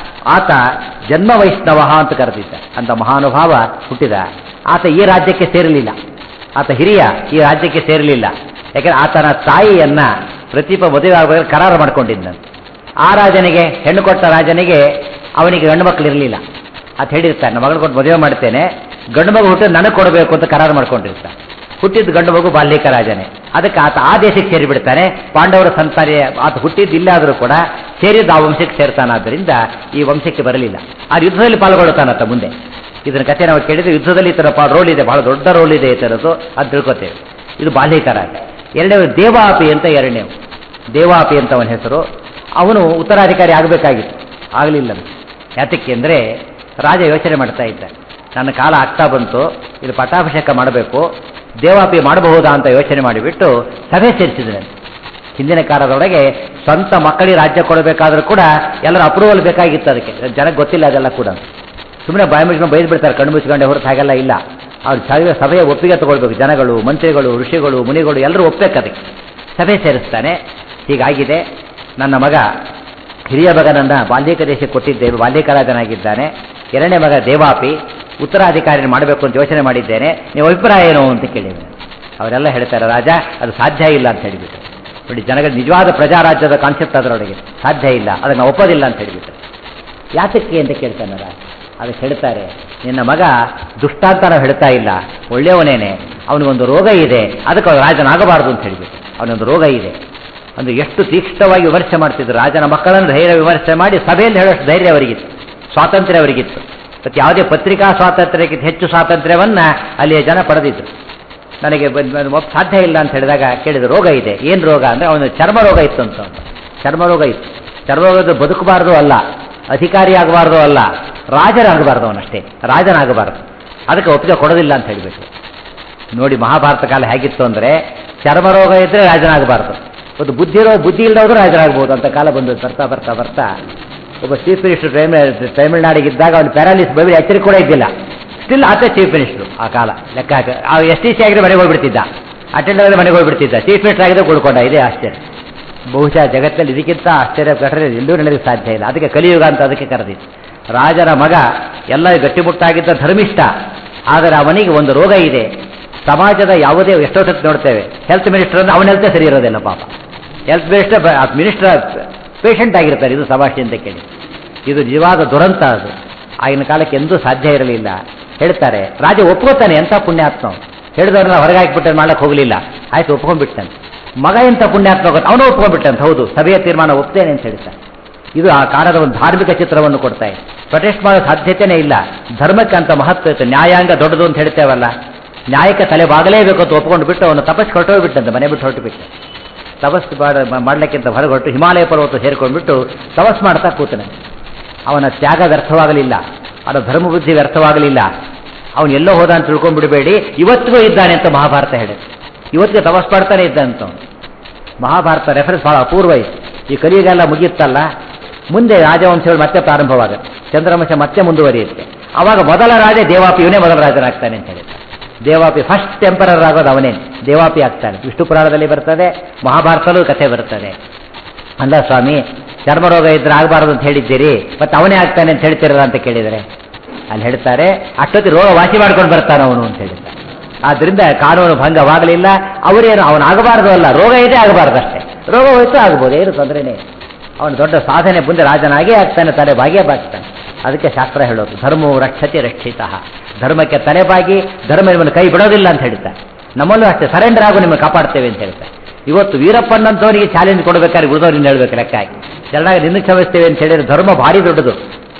ಆತ ಜನ್ಮ ವೈಷ್ಣವ ಅಂತ ಕರೆದಿದ್ದ ಅಂತ ಮಹಾನುಭಾವ ಹುಟ್ಟಿದ ಆತ ಈ ರಾಜ್ಯಕ್ಕೆ ಸೇರಲಿಲ್ಲ ಆತ ಹಿರಿಯ ಈ ರಾಜ್ಯಕ್ಕೆ ಸೇರಲಿಲ್ಲ ಯಾಕಂದ್ರೆ ಆತನ ತಾಯಿಯನ್ನ ಪ್ರತಿಪ ಮದುವೆ ಆಗಬೇಕಾದ್ರೆ ಕರಾರು ಮಾಡ್ಕೊಂಡಿದ್ದಂತೆ ಆ ರಾಜನಿಗೆ ಹೆಣ್ಣು ಕೊಟ್ಟ ರಾಜನಿಗೆ ಅವನಿಗೆ ಗಂಡು ಮಕ್ಕಳು ಇರಲಿಲ್ಲ ಅಂತ ಹೇಳಿರ್ತಾನೆ ನನ್ನ ಮಗಳು ಕೊಟ್ಟು ಮದುವೆ ಮಾಡ್ತೇನೆ ಗಂಡು ಮಗು ಹುಟ್ಟಿದ ನನಗೆ ಕೊಡಬೇಕು ಅಂತ ಕರಾರು ಮಾಡ್ಕೊಂಡಿರ್ತಾನೆ ಹುಟ್ಟಿದ ಗಂಡು ಮಗು ಬಾಲ್ಯಕ ರಾಜನೇ ಅದಕ್ಕೆ ಆತ ಆ ದೇಶಕ್ಕೆ ಸೇರಿಬಿಡ್ತಾನೆ ಪಾಂಡವರ ಸಂತಾನ ಆತ ಹುಟ್ಟಿದ್ದು ಇಲ್ಲಾದರೂ ಕೂಡ ಸೇರಿದ ಆ ವಂಶಕ್ಕೆ ಸೇರ್ತಾನಾದ್ದರಿಂದ ಈ ವಂಶಕ್ಕೆ ಬರಲಿಲ್ಲ ಆ ಯುದ್ಧದಲ್ಲಿ ಪಾಲ್ಗೊಳ್ತಾನಂತ ಮುಂದೆ ಇದನ್ನ ಕಥೆ ನಾವು ಕೇಳಿದ್ರೆ ಯುದ್ಧದಲ್ಲಿ ಈ ಥರ ಪಾ ರೋಲ್ ಇದೆ ಬಹಳ ದೊಡ್ಡ ರೋಲ್ ಇದೆ ಈ ಥರದ್ದು ಅದು ತಿಳ್ಕೊತೇವೆ ಇದು ಬಾಲ್ಯಕ ರಾಜ ಎರಡನೇ ದೇವಾಪಿ ಅಂತ ಎರಡನೇ ದೇವಾಪಿ ಅಂತ ಅವನ ಹೆಸರು ಅವನು ಉತ್ತರಾಧಿಕಾರಿ ಆಗಬೇಕಾಗಿತ್ತು ಆಗಲಿಲ್ಲ ಯಾತಕ್ಕೆ ಅಂದರೆ ರಾಜ ಯೋಚನೆ ಮಾಡ್ತಾ ಇದ್ದ ನನ್ನ ಕಾಲ ಆಗ್ತಾ ಬಂತು ಇದು ಪಟ್ಟಾಭಿಷೇಕ ಮಾಡಬೇಕು ದೇವಾಪಿ ಮಾಡಬಹುದಾ ಅಂತ ಯೋಚನೆ ಮಾಡಿಬಿಟ್ಟು ಸಭೆ ಸೇರಿಸಿದ್ರೆ ಹಿಂದಿನ ಕಾಲದೊಳಗೆ ಸ್ವಂತ ಮಕ್ಕಳಿಗೆ ರಾಜ್ಯ ಕೊಡಬೇಕಾದ್ರೂ ಕೂಡ ಎಲ್ಲರ ಅಪ್ರೂವಲ್ ಬೇಕಾಗಿತ್ತು ಅದಕ್ಕೆ ಜನಕ್ಕೆ ಗೊತ್ತಿಲ್ಲ ಅದೆಲ್ಲ ಕೂಡ ಸುಮ್ಮನೆ ಬಾಯಿ ಮುಚ್ಕೊಂಡು ಬೈದು ಬಿಡ್ತಾರೆ ಕಣ್ಣು ಮುಚ್ಕೊಂಡೆ ಹೊರತು ಹಾಗೆಲ್ಲ ಇಲ್ಲ ಅವ್ರು ಸಭೆ ಸಭೆಯ ಒಪ್ಪಿಗೆ ತಗೊಳ್ಬೇಕು ಜನಗಳು ಮಂತ್ರಿಗಳು ಋಷಿಗಳು ಮುನಿಗಳು ಎಲ್ಲರೂ ಒಪ್ಪಬೇಕು ಅದಕ್ಕೆ ಸಭೆ ಸೇರಿಸ್ತಾನೆ ಹೀಗಾಗಿದೆ ನನ್ನ ಮಗ ಹಿರಿಯ ಮಗನನ್ನ ಬಾಲ್ಯಕ ದೇಶಕ್ಕೆ ಕೊಟ್ಟಿದ್ದೇವೆ ಬಾಲ್ಯಕ ರಾಜನಾಗಿದ್ದಾನೆ ಎರಡನೇ ಮಗ ದೇವಾಪಿ ಉತ್ತರಾಧಿಕಾರಿ ಮಾಡಬೇಕು ಅಂತ ಯೋಚನೆ ಮಾಡಿದ್ದೇನೆ ನೀವು ಅಭಿಪ್ರಾಯ ಏನು ಅಂತ ಕೇಳಿದ್ದೇನೆ ಅವರೆಲ್ಲ ಹೇಳ್ತಾರೆ ರಾಜ ಅದು ಸಾಧ್ಯ ಇಲ್ಲ ಅಂತ ಹೇಳಿಬಿಟ್ಟು ನೋಡಿ ಜನಗಳ ನಿಜವಾದ ಪ್ರಜಾರಾಜ್ಯದ ಕಾನ್ಸೆಪ್ಟ್ ಅದರೊಳಗೆ ಸಾಧ್ಯ ಇಲ್ಲ ಅದನ್ನು ಒಪ್ಪೋದಿಲ್ಲ ಅಂತ ಹೇಳಿಬಿಟ್ಟು ಯಾತಕ್ಕೆ ಅಂತ ಕೇಳ್ತಾನೆ ರಾಜ ಅದಕ್ಕೆ ಹೇಳ್ತಾರೆ ನಿನ್ನ ಮಗ ದುಷ್ಟ ಅಂತ ನಾವು ಹೇಳ್ತಾ ಇಲ್ಲ ಒಳ್ಳೆಯವನೇನೆ ಅವನಿಗೊಂದು ರೋಗ ಇದೆ ಅದಕ್ಕೆ ಅವ್ನು ರಾಜನಾಗಬಾರದು ಅಂತ ಹೇಳಿಬಿಟ್ಟು ಅವನೊಂದು ರೋಗ ಇದೆ ಅಂದ್ರೆ ಎಷ್ಟು ತೀಕ್ಷ್ಣವಾಗಿ ವಿಮರ್ಶೆ ಮಾಡ್ತಿದ್ರು ರಾಜನ ಮಕ್ಕಳನ್ನು ಧೈರ್ಯ ವಿಮರ್ಶೆ ಮಾಡಿ ಸಭೆಯಲ್ಲಿ ಹೇಳೋಷ್ಟು ಧೈರ್ಯ ಅವರಿಗಿತ್ತು ಸ್ವಾತಂತ್ರ್ಯ ಅವರಿಗಿತ್ತು ಮತ್ತು ಯಾವುದೇ ಪತ್ರಿಕಾ ಸ್ವಾತಂತ್ರ್ಯಕ್ಕಿಂತ ಹೆಚ್ಚು ಸ್ವಾತಂತ್ರ್ಯವನ್ನ ಅಲ್ಲಿಯ ಜನ ಪಡೆದಿದ್ರು ನನಗೆ ಬಂದ್- ಬಂದ್ ಒಪ್ ಸಾಧ್ಯ ಇಲ್ಲ ಅಂತ ಹೇಳಿದಾಗ ಕೇಳಿದ ರೋಗ ಇದೆ ಏನು ರೋಗ ಅಂದರೆ ಅವನು ಚರ್ಮ ರೋಗ ಇತ್ತು ಅಂತ ಅವನು. ಚರ್ಮ ರೋಗ ಇತ್ತು ಚರ್ಮ ರೋಗದ ಬದುಕಬಾರ್ದು ಅಲ್ಲ ಅಧಿಕಾರಿ ಆಗಬಾರ್ದು ಅಲ್ಲ ರಾಜನಾಗಬಾರ್ದು ಅವನಷ್ಟೇ ರಾಜನಾಗಬಾರ್ದು ಅದಕ್ಕೆ ಒಪ್ಪಿಗೆ ಕೊಡೋದಿಲ್ಲ ಅಂತ ಹೇಳಿಬಿಟ್ಟು ನೋಡಿ ಮಹಾಭಾರತ ಕಾಲ ಹೇಗಿತ್ತು ಅಂದರೆ ಚರ್ಮ ರೋಗ ಇದ್ದರೆ ರಾಜನಾಗಬಾರ್ದು ಒಂದು ಬುದ್ಧಿ ರೋ ಬುದ್ಧಿ ಇಲ್ಲದವರು ರಾಜರಾಗ್ಬೋದು ಅಂತ ಕಾಲ ಬಂದು ಬರ್ತಾ ಬರ್ತಾ ಬರ್ತಾ ಒಬ್ಬ ಚೀಫ್ ಮಿನಿಸ್ಟರ್ ತಮಿಳುನಾಡಿಗಿದ್ದಾಗ ಅವನು ಪ್ಯಾರಾಲಿಸ್ ಬೈಬಲ್ ಎಚ್ಚರಿಕೆ ಕೂಡ ಇದ್ದಿಲ್ಲ ಸ್ಟಿಲ್ ಆತ ಚೀಫ್ ಮಿನಿಸ್ಟ್ರು ಆ ಕಾಲ ಲೆಕ್ಕ ಹಾಕ ಆ ಎಸ್ ಟಿ ಸಿ ಆಗಿದ್ರೆ ಮನೆಗೆ ಹೋಗ್ಬಿಡ್ತಿದ್ದ ಅಟೆಂಡರ್ ಆಗಿದ್ರೆ ಮನೆಗೆ ಹೋಗ್ಬಿಡ್ತಿದ್ದ ಚೀಫ್ ಮಿನಿಸ್ಟರ್ ಆಗಿದ್ರೆ ಉಳ್ಕೊಂಡ ಇದೇ ಆಶ್ಚರ್ಯ ಬಹುಶಃ ಜಗತ್ತಲ್ಲಿ ಇದಕ್ಕಿಂತ ಆಶ್ಚರ್ಯ ಘಟನೆ ಎಲ್ಲೂ ನಡೆಯಲಿಕ್ಕೆ ಸಾಧ್ಯ ಇಲ್ಲ ಅದಕ್ಕೆ ಕಲಿಯುಗ ಅಂತ ಅದಕ್ಕೆ ಕರೆದಿತ್ತು ರಾಜನ ಮಗ ಎಲ್ಲ ಗಟ್ಟಿಮುಟ್ಟಾಗಿದ್ದ ಧರ್ಮಿಷ್ಠ ಆದರೆ ಅವನಿಗೆ ಒಂದು ರೋಗ ಇದೆ ಸಮಾಜದ ಯಾವುದೇ ಎಷ್ಟೋ ಸತಿ ನೋಡ್ತೇವೆ ಹೆಲ್ತ್ ಮಿನಿಸ್ಟರ್ ಅಂದ್ರೆ ಅವನ ಹೆಲ್ತೇ ಸರಿ ಇರೋದಿಲ್ಲ ಪಾಪ ಹೆಲ್ತ್ ಮಿನಿಸ್ಟರ್ ಮಿನಿಸ್ಟರ್ ಪೇಷಂಟ್ ಆಗಿರ್ತಾರೆ ಇದು ಸಭಾಷೆ ಅಂತ ಕೇಳಿ ಇದು ನಿಜವಾದ ದುರಂತ ಅದು ಆಗಿನ ಕಾಲಕ್ಕೆ ಎಂದೂ ಸಾಧ್ಯ ಇರಲಿಲ್ಲ ಹೇಳ್ತಾರೆ ರಾಜ ಒಪ್ಕೋತಾನೆ ಎಂಥ ಪುಣ್ಯಾತ್ಮ ಅವ್ನು. ಹೇಳಿದವ್ರನ್ನ ಹೊರಗೆ ಹಾಕಿಬಿಟ್ಟು ಮಾಡ್ಲಕ್ಕೆ ಹೋಗಲಿಲ್ಲ ಆಯ್ತು ಒಪ್ಕೊಂಡ್ಬಿಟ್ಟಂತೆ ಮಗ ಎಂಥ ಪುಣ್ಯಾತ್ಮ ಗೊತ್ತಾ ಅವನು ಒಪ್ಕೊಂಡ್ಬಿಟ್ಟಂತೆ ಹೌದು ಸಭೆಯ ತೀರ್ಮಾನ ಒಪ್ತೇನೆ ಅಂತ ಹೇಳ್ತಾನೆ ಇದು ಆ ಕಾಲದ ಒಂದು ಧಾರ್ಮಿಕ ಚಿತ್ರವನ್ನು ಕೊಡ್ತಾ ಇದೆ ಪ್ರೊಟೆಸ್ಟ್ ಮಾಡೋ ಸಾಧ್ಯತೆನೇ ಇಲ್ಲ ಧರ್ಮಕ್ಕೆ ಅಂತ ಮಹತ್ವ ಇತ್ತು ನ್ಯಾಯಾಂಗ ದೊಡ್ಡದು ಅಂತ ಹೇಳ್ತೇವಲ್ಲ ನ್ಯಾಯಕ್ಕೆ ತಲೆ ಬಾಗಲೇಬೇಕು ಅಂತ ಒಪ್ಕೊಂಡು ಬಿಟ್ಟು ಅವನು ತಪಸ್ಸು ಹೊರಟೋಗ್ಬಿಟ್ಟಂತೆ ಮನೆ ಬಿಟ್ಟು ಹೊರಟು ಬಿಟ್ಟು ತಪಸ್ಸು ಮಾಡ ಮಾಡಲಿಕ್ಕಿಂತ ಹೊರಗೆ ಹೊರಟು ಹಿಮಾಲಯ ಪರ್ವತ ಸೇರ್ಕೊಂಡ್ಬಿಟ್ಟು ತಪಸ್ಸು ಮಾಡ್ತಾ ಕೂತನೆ ಅವನ ತ್ಯಾಗ ವ್ಯರ್ಥವಾಗಲಿಲ್ಲ ಅವನ ಧರ್ಮ ಬುದ್ಧಿ ವ್ಯರ್ಥವಾಗಲಿಲ್ಲ ಅವನು ಎಲ್ಲೋ ಹೋದ ಅಂತ ತಿಳ್ಕೊಂಡ್ಬಿಡಬೇಡಿ ಇವತ್ತಿಗೂ ಇದ್ದಾನೆ ಅಂತ ಮಹಾಭಾರತ ಹೇಳಿ ಇವತ್ತಿಗೆ ತಪಸ್ ಮಾಡ್ತಾನೆ ಇದ್ದಂತ ಅವ್ನು. ಮಹಾಭಾರತ ರೆಫರೆನ್ಸ್ ಬಹಳ ಅಪೂರ್ವ ಇತ್ತು ಈ ಕಲಿಯುಗೆಲ್ಲ ಮುಗಿಯುತ್ತಲ್ಲ ಮುಂದೆ ರಾಜವಂಶಗಳು ಮತ್ತೆ ಪ್ರಾರಂಭವಾಗುತ್ತೆ ಚಂದ್ರವಂಶ ಮತ್ತೆ ಮುಂದುವರಿಯುತ್ತೆ ಅವಾಗ ಮೊದಲ ರಾಜ ದೇವಾಪಿ ಇವನೇ ಮೊದಲ ರಾಜನಾಗ್ತಾನೆ ಅಂತ ಹೇಳಿದ ದೇವಾಪಿ ಫಸ್ಟ್ ಟೆಂಪರರ್ ಆಗೋದು ಅವನೇ ದೇವಾಪಿ ಆಗ್ತಾನೆ ವಿಷ್ಣು ಪುರಾಣದಲ್ಲಿ ಬರ್ತದೆ ಮಹಾಭಾರತಲ್ಲೂ ಕಥೆ ಬರ್ತದೆ ಅಲ್ಲ ಸ್ವಾಮಿ ಚರ್ಮರೋಗ ಇದ್ರೆ ಆಗಬಾರದು ಅಂತ ಹೇಳಿದ್ದೀರಿ ಮತ್ತೆ ಅವನೇ ಆಗ್ತಾನೆ ಅಂತ ಹೇಳ್ತಿರಲ್ಲ ಅಂತ ಕೇಳಿದರೆ ಅಲ್ಲಿ ಹೇಳ್ತಾರೆ ಅಷ್ಟೊತ್ತಿ ರೋಗ ವಾಸಿ ಮಾಡ್ಕೊಂಡು ಬರ್ತಾನೆ ಅವನು ಅಂತ ಹೇಳಿದ್ದಾರೆ ಆದ್ರಿಂದ ಕಾನೂನು ಭಂಗವಾಗಲಿಲ್ಲ ಅವರೇನು ಅವನು ಆಗಬಾರ್ದು ಅಲ್ಲ ರೋಗ ಇದೆ ಆಗಬಾರ್ದು ಅಷ್ಟೇ ರೋಗ ಹೋಯ್ತು ಆಗ್ಬೋದು ಏನು ತೊಂದರೆನೇ ಇಲ್ಲ. ಅವನು ದೊಡ್ಡ ಸಾಧನೆ ಮುಂದೆ ರಾಜನಾಗೇ ಆಗ್ತಾನೆ ತಲೆ ಬಾಗೇ ಬಾಗ್ತಾನೆ ಅದಕ್ಕೆ ಶಾಸ್ತ್ರ ಹೇಳೋದು ಧರ್ಮವು ರಕ್ಷತೆ ರಕ್ಷಿತ ಧರ್ಮಕ್ಕೆ ತಲೆಬಾಗಿ ಧರ್ಮ ನಿಮ್ಮನ್ನು ಕೈ ಬಿಡೋದಿಲ್ಲ ಅಂತ ಹೇಳ್ತಾರೆ ನಮ್ಮಲ್ಲೂ ಅಷ್ಟೇ ಸರೆಂಡರ್ ಆಗು ನಿಮ್ಮನ್ನು ಕಾಪಾಡ್ತೇವೆ ಅಂತ ಹೇಳ್ತಾರೆ ಇವತ್ತು ವೀರಪ್ಪನಂತವನಿಗೆ ಚಾಲೆಂಜ್ ಕೊಡಬೇಕಾದ್ರೆ ಉಳಿದವ್ರಿಂದ ಹೇಳ್ಬೇಕು ಲೆಕ್ಕ ಹಾಕಿ ಚೆನ್ನಾಗಿ ನಿನ್ನ ಕ್ಷಮಿಸ್ತೇವೆ ಅಂತ ಹೇಳಿದ್ರೆ ಧರ್ಮ ಭಾರಿ ದೊಡ್ಡದು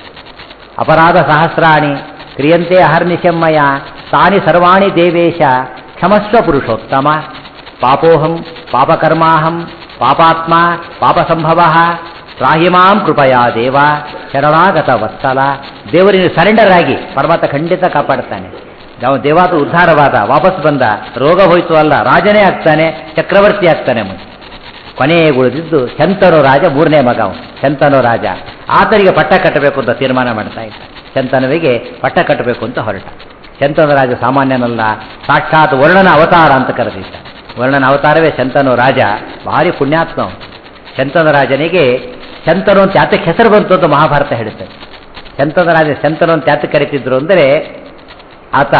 ಅಪರಾಧ ಸಹಸ್ರಾಣಿ ಕ್ರಿಯಂತೆ ಅಹರ್ನಿಶಮ್ಮಯ ತಾನಿ ಸರ್ವಾಣಿ ದೇವೇಶ ಕ್ಷಮಸ್ವ ಪುರುಷೋತ್ತಮ ಪಾಪೋಹಂ ಪಾಪಕರ್ಮಾಹಂ ಪಾಪಾತ್ಮ ಪಾಪಸಂಭವ ತ್ರಾಹಿಮಾಂ ಕೃಪಯಾ ದೇವ ಶರಣಾಗತ ವತ್ಸಲ ದೇವರಿಗೆ ಸರೆಂಡರ್ ಆಗಿ ಪರ್ವತ ಖಂಡಿತ ಕಾಪಾಡ್ತಾನೆ ನಾವು ದೇವಾತ ಉದ್ಧಾರವಾದ ವಾಪಸ್ ಬಂದ ರೋಗ ಹೋಯ್ತು ಅಲ್ಲ ರಾಜನೇ ಆಗ್ತಾನೆ ಚಕ್ರವರ್ತಿ ಆಗ್ತಾನೆ ಮುಂದೆ ಕೊನೆಗೆ ಉಳಿದಿದ್ದು ಶಂತನು ರಾಜ ಮೂರನೇ ಮಗ ಅವನು ಶಂತನು ರಾಜ ಆತನಿಗೆ ಪಟ್ಟ ಕಟ್ಟಬೇಕು ಅಂತ ತೀರ್ಮಾನ ಮಾಡ್ತಾ ಇದ್ದ ಶಂತನುವಿಗೆ ಪಟ್ಟ ಕಟ್ಟಬೇಕು ಅಂತ ಹೊರಟ ಶಂತನು ರಾಜ ಸಾಮಾನ್ಯನಲ್ಲ ಸಾಕ್ಷಾತ್ ವರ್ಣನ ಅವತಾರ ಅಂತ ಕರೆದಿದ್ದ ವರ್ಣನ ಅವತಾರವೇ ಶಂತನು ರಾಜ ಭಾರಿ ಪುಣ್ಯಾತ್ಮ ಅವನು. ಶಂತನ ರಾಜನಿಗೆ ಶಂತನು ಅಂತ ಯಾತಕ್ಕೆ ಹೆಸರು ಬಂತು ಅಂತ ಮಹಾಭಾರತ ಹೇಳುತ್ತೆ ಶಂತನ ರಾಜ ಶಂತನು ಅಂತ ಯಾತಕ್ಕೆ ಕರಿತಿದ್ರು ಅಂದರೆ ಆತ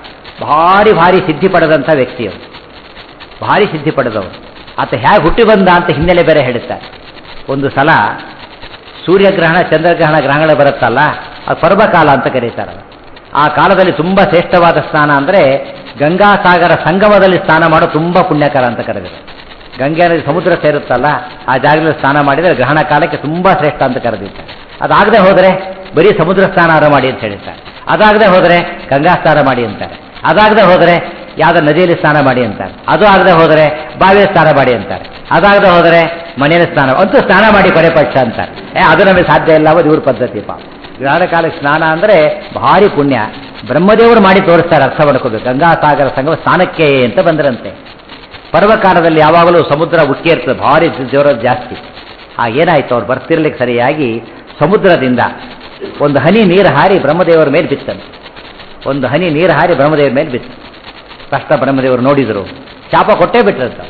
ಭಾರಿ ಭಾರಿ ಸಿದ್ಧಿ ಪಡೆದಂಥ ವ್ಯಕ್ತಿಯವರು ಭಾರಿ ಸಿದ್ಧಿ ಪಡೆದವರು ಆತ ಹೇಗೆ ಹುಟ್ಟಿ ಬಂದ ಅಂತ ಹಿನ್ನೆಲೆ ಬೇರೆ ಹೇಳುತ್ತಾರೆ ಒಂದು ಸಲ ಸೂರ್ಯಗ್ರಹಣ ಚಂದ್ರಗ್ರಹಣ ಗ್ರಹಣಗಳು ಬರುತ್ತಲ್ಲ ಅದು ಪರ್ವಕಾಲ ಅಂತ ಕರೀತಾರೆ ಆ ಕಾಲದಲ್ಲಿ ತುಂಬ ಶ್ರೇಷ್ಠವಾದ ಸ್ನಾನ ಅಂದರೆ ಗಂಗಾಸಾಗರ ಸಂಗಮದಲ್ಲಿ ಸ್ನಾನ ಮಾಡೋ ತುಂಬ ಪುಣ್ಯಕರ ಅಂತ ಕರೆದಿದೆ ಗಂಗೆ ನದಿ ಸಮುದ್ರ ಸೇರುತ್ತಲ್ಲ ಆ ಜಾಗದಲ್ಲಿ ಸ್ನಾನ ಮಾಡಿದರೆ ಗ್ರಹಣ ಕಾಲಕ್ಕೆ ತುಂಬ ಶ್ರೇಷ್ಠ ಅಂತ ಕರೆದಿದ್ದಾರೆ ಅದಾಗದೆ ಹೋದರೆ ಬರೀ ಸಮುದ್ರ ಸ್ನಾನ ಮಾಡಿ ಅಂತ ಹೇಳಿರ್ತಾರೆ ಅದಾಗದೆ ಹೋದರೆ ಗಂಗಾ ಸ್ನಾನ ಮಾಡಿ ಅಂತಾರೆ ಅದಾಗದೆ ಹೋದರೆ ಯಾವುದೋ ನದಿಯಲ್ಲಿ ಸ್ನಾನ ಮಾಡಿ ಅಂತಾರೆ ಅದು ಆಗದೆ ಹೋದರೆ ಬಾವಿಯಲ್ಲಿ ಸ್ನಾನ ಮಾಡಿ ಅಂತಾರೆ ಅದಾಗದೆ ಹೋದರೆ ಮನೆಯಲ್ಲಿ ಸ್ನಾನ ಅಂತೂ ಸ್ನಾನ ಮಾಡಿ ಕೊನೆ ಪಕ್ಷ ಅಂತಾರೆ ಏ ಅದು ನಮಗೆ ಸಾಧ್ಯ ಇಲ್ಲ ಅದು ಇವ್ರ ಪದ್ಧತಿ ಪಾಪ ಗ್ರಹಣ ಕಾಲಕ್ಕೆ ಸ್ನಾನ ಅಂದರೆ ಭಾರಿ ಪುಣ್ಯ ಬ್ರಹ್ಮದೇವರು ಮಾಡಿ ತೋರಿಸ್ತಾರೆ ಅರ್ಥ ಮಾಡ್ಕೋಬೇಕು ಗಂಗಾಸಾಗರ ಸಂಗಮ ಸ್ನಾನಕ್ಕೆ ಅಂತ ಬಂದರಂತೆ ಪರ್ವಕಾಲದಲ್ಲಿ ಯಾವಾಗಲೂ ಸಮುದ್ರ ಉಕ್ಕಿ ಇರ್ತದೆ ಭಾರಿ ಜೋರ ಜಾಸ್ತಿ ಆ ಏನಾಯ್ತು ಅವ್ರು ಬರ್ತಿರ್ಲಿಕ್ಕೆ ಸರಿಯಾಗಿ ಸಮುದ್ರದಿಂದ ಒಂದು ಹನಿ ನೀರು ಹಾರಿ ಬ್ರಹ್ಮದೇವರ ಮೇಲೆ ಬಿತ್ತಂತೆ ಒಂದು ಹನಿ ನೀರು ಹಾರಿ ಬ್ರಹ್ಮದೇವರ ಮೇಲೆ ಬಿತ್ತು ಕಷ್ಟ ಬ್ರಹ್ಮದೇವರು ನೋಡಿದರು ಶಾಪ ಕೊಟ್ಟೇ ಬಿಟ್ರಂತ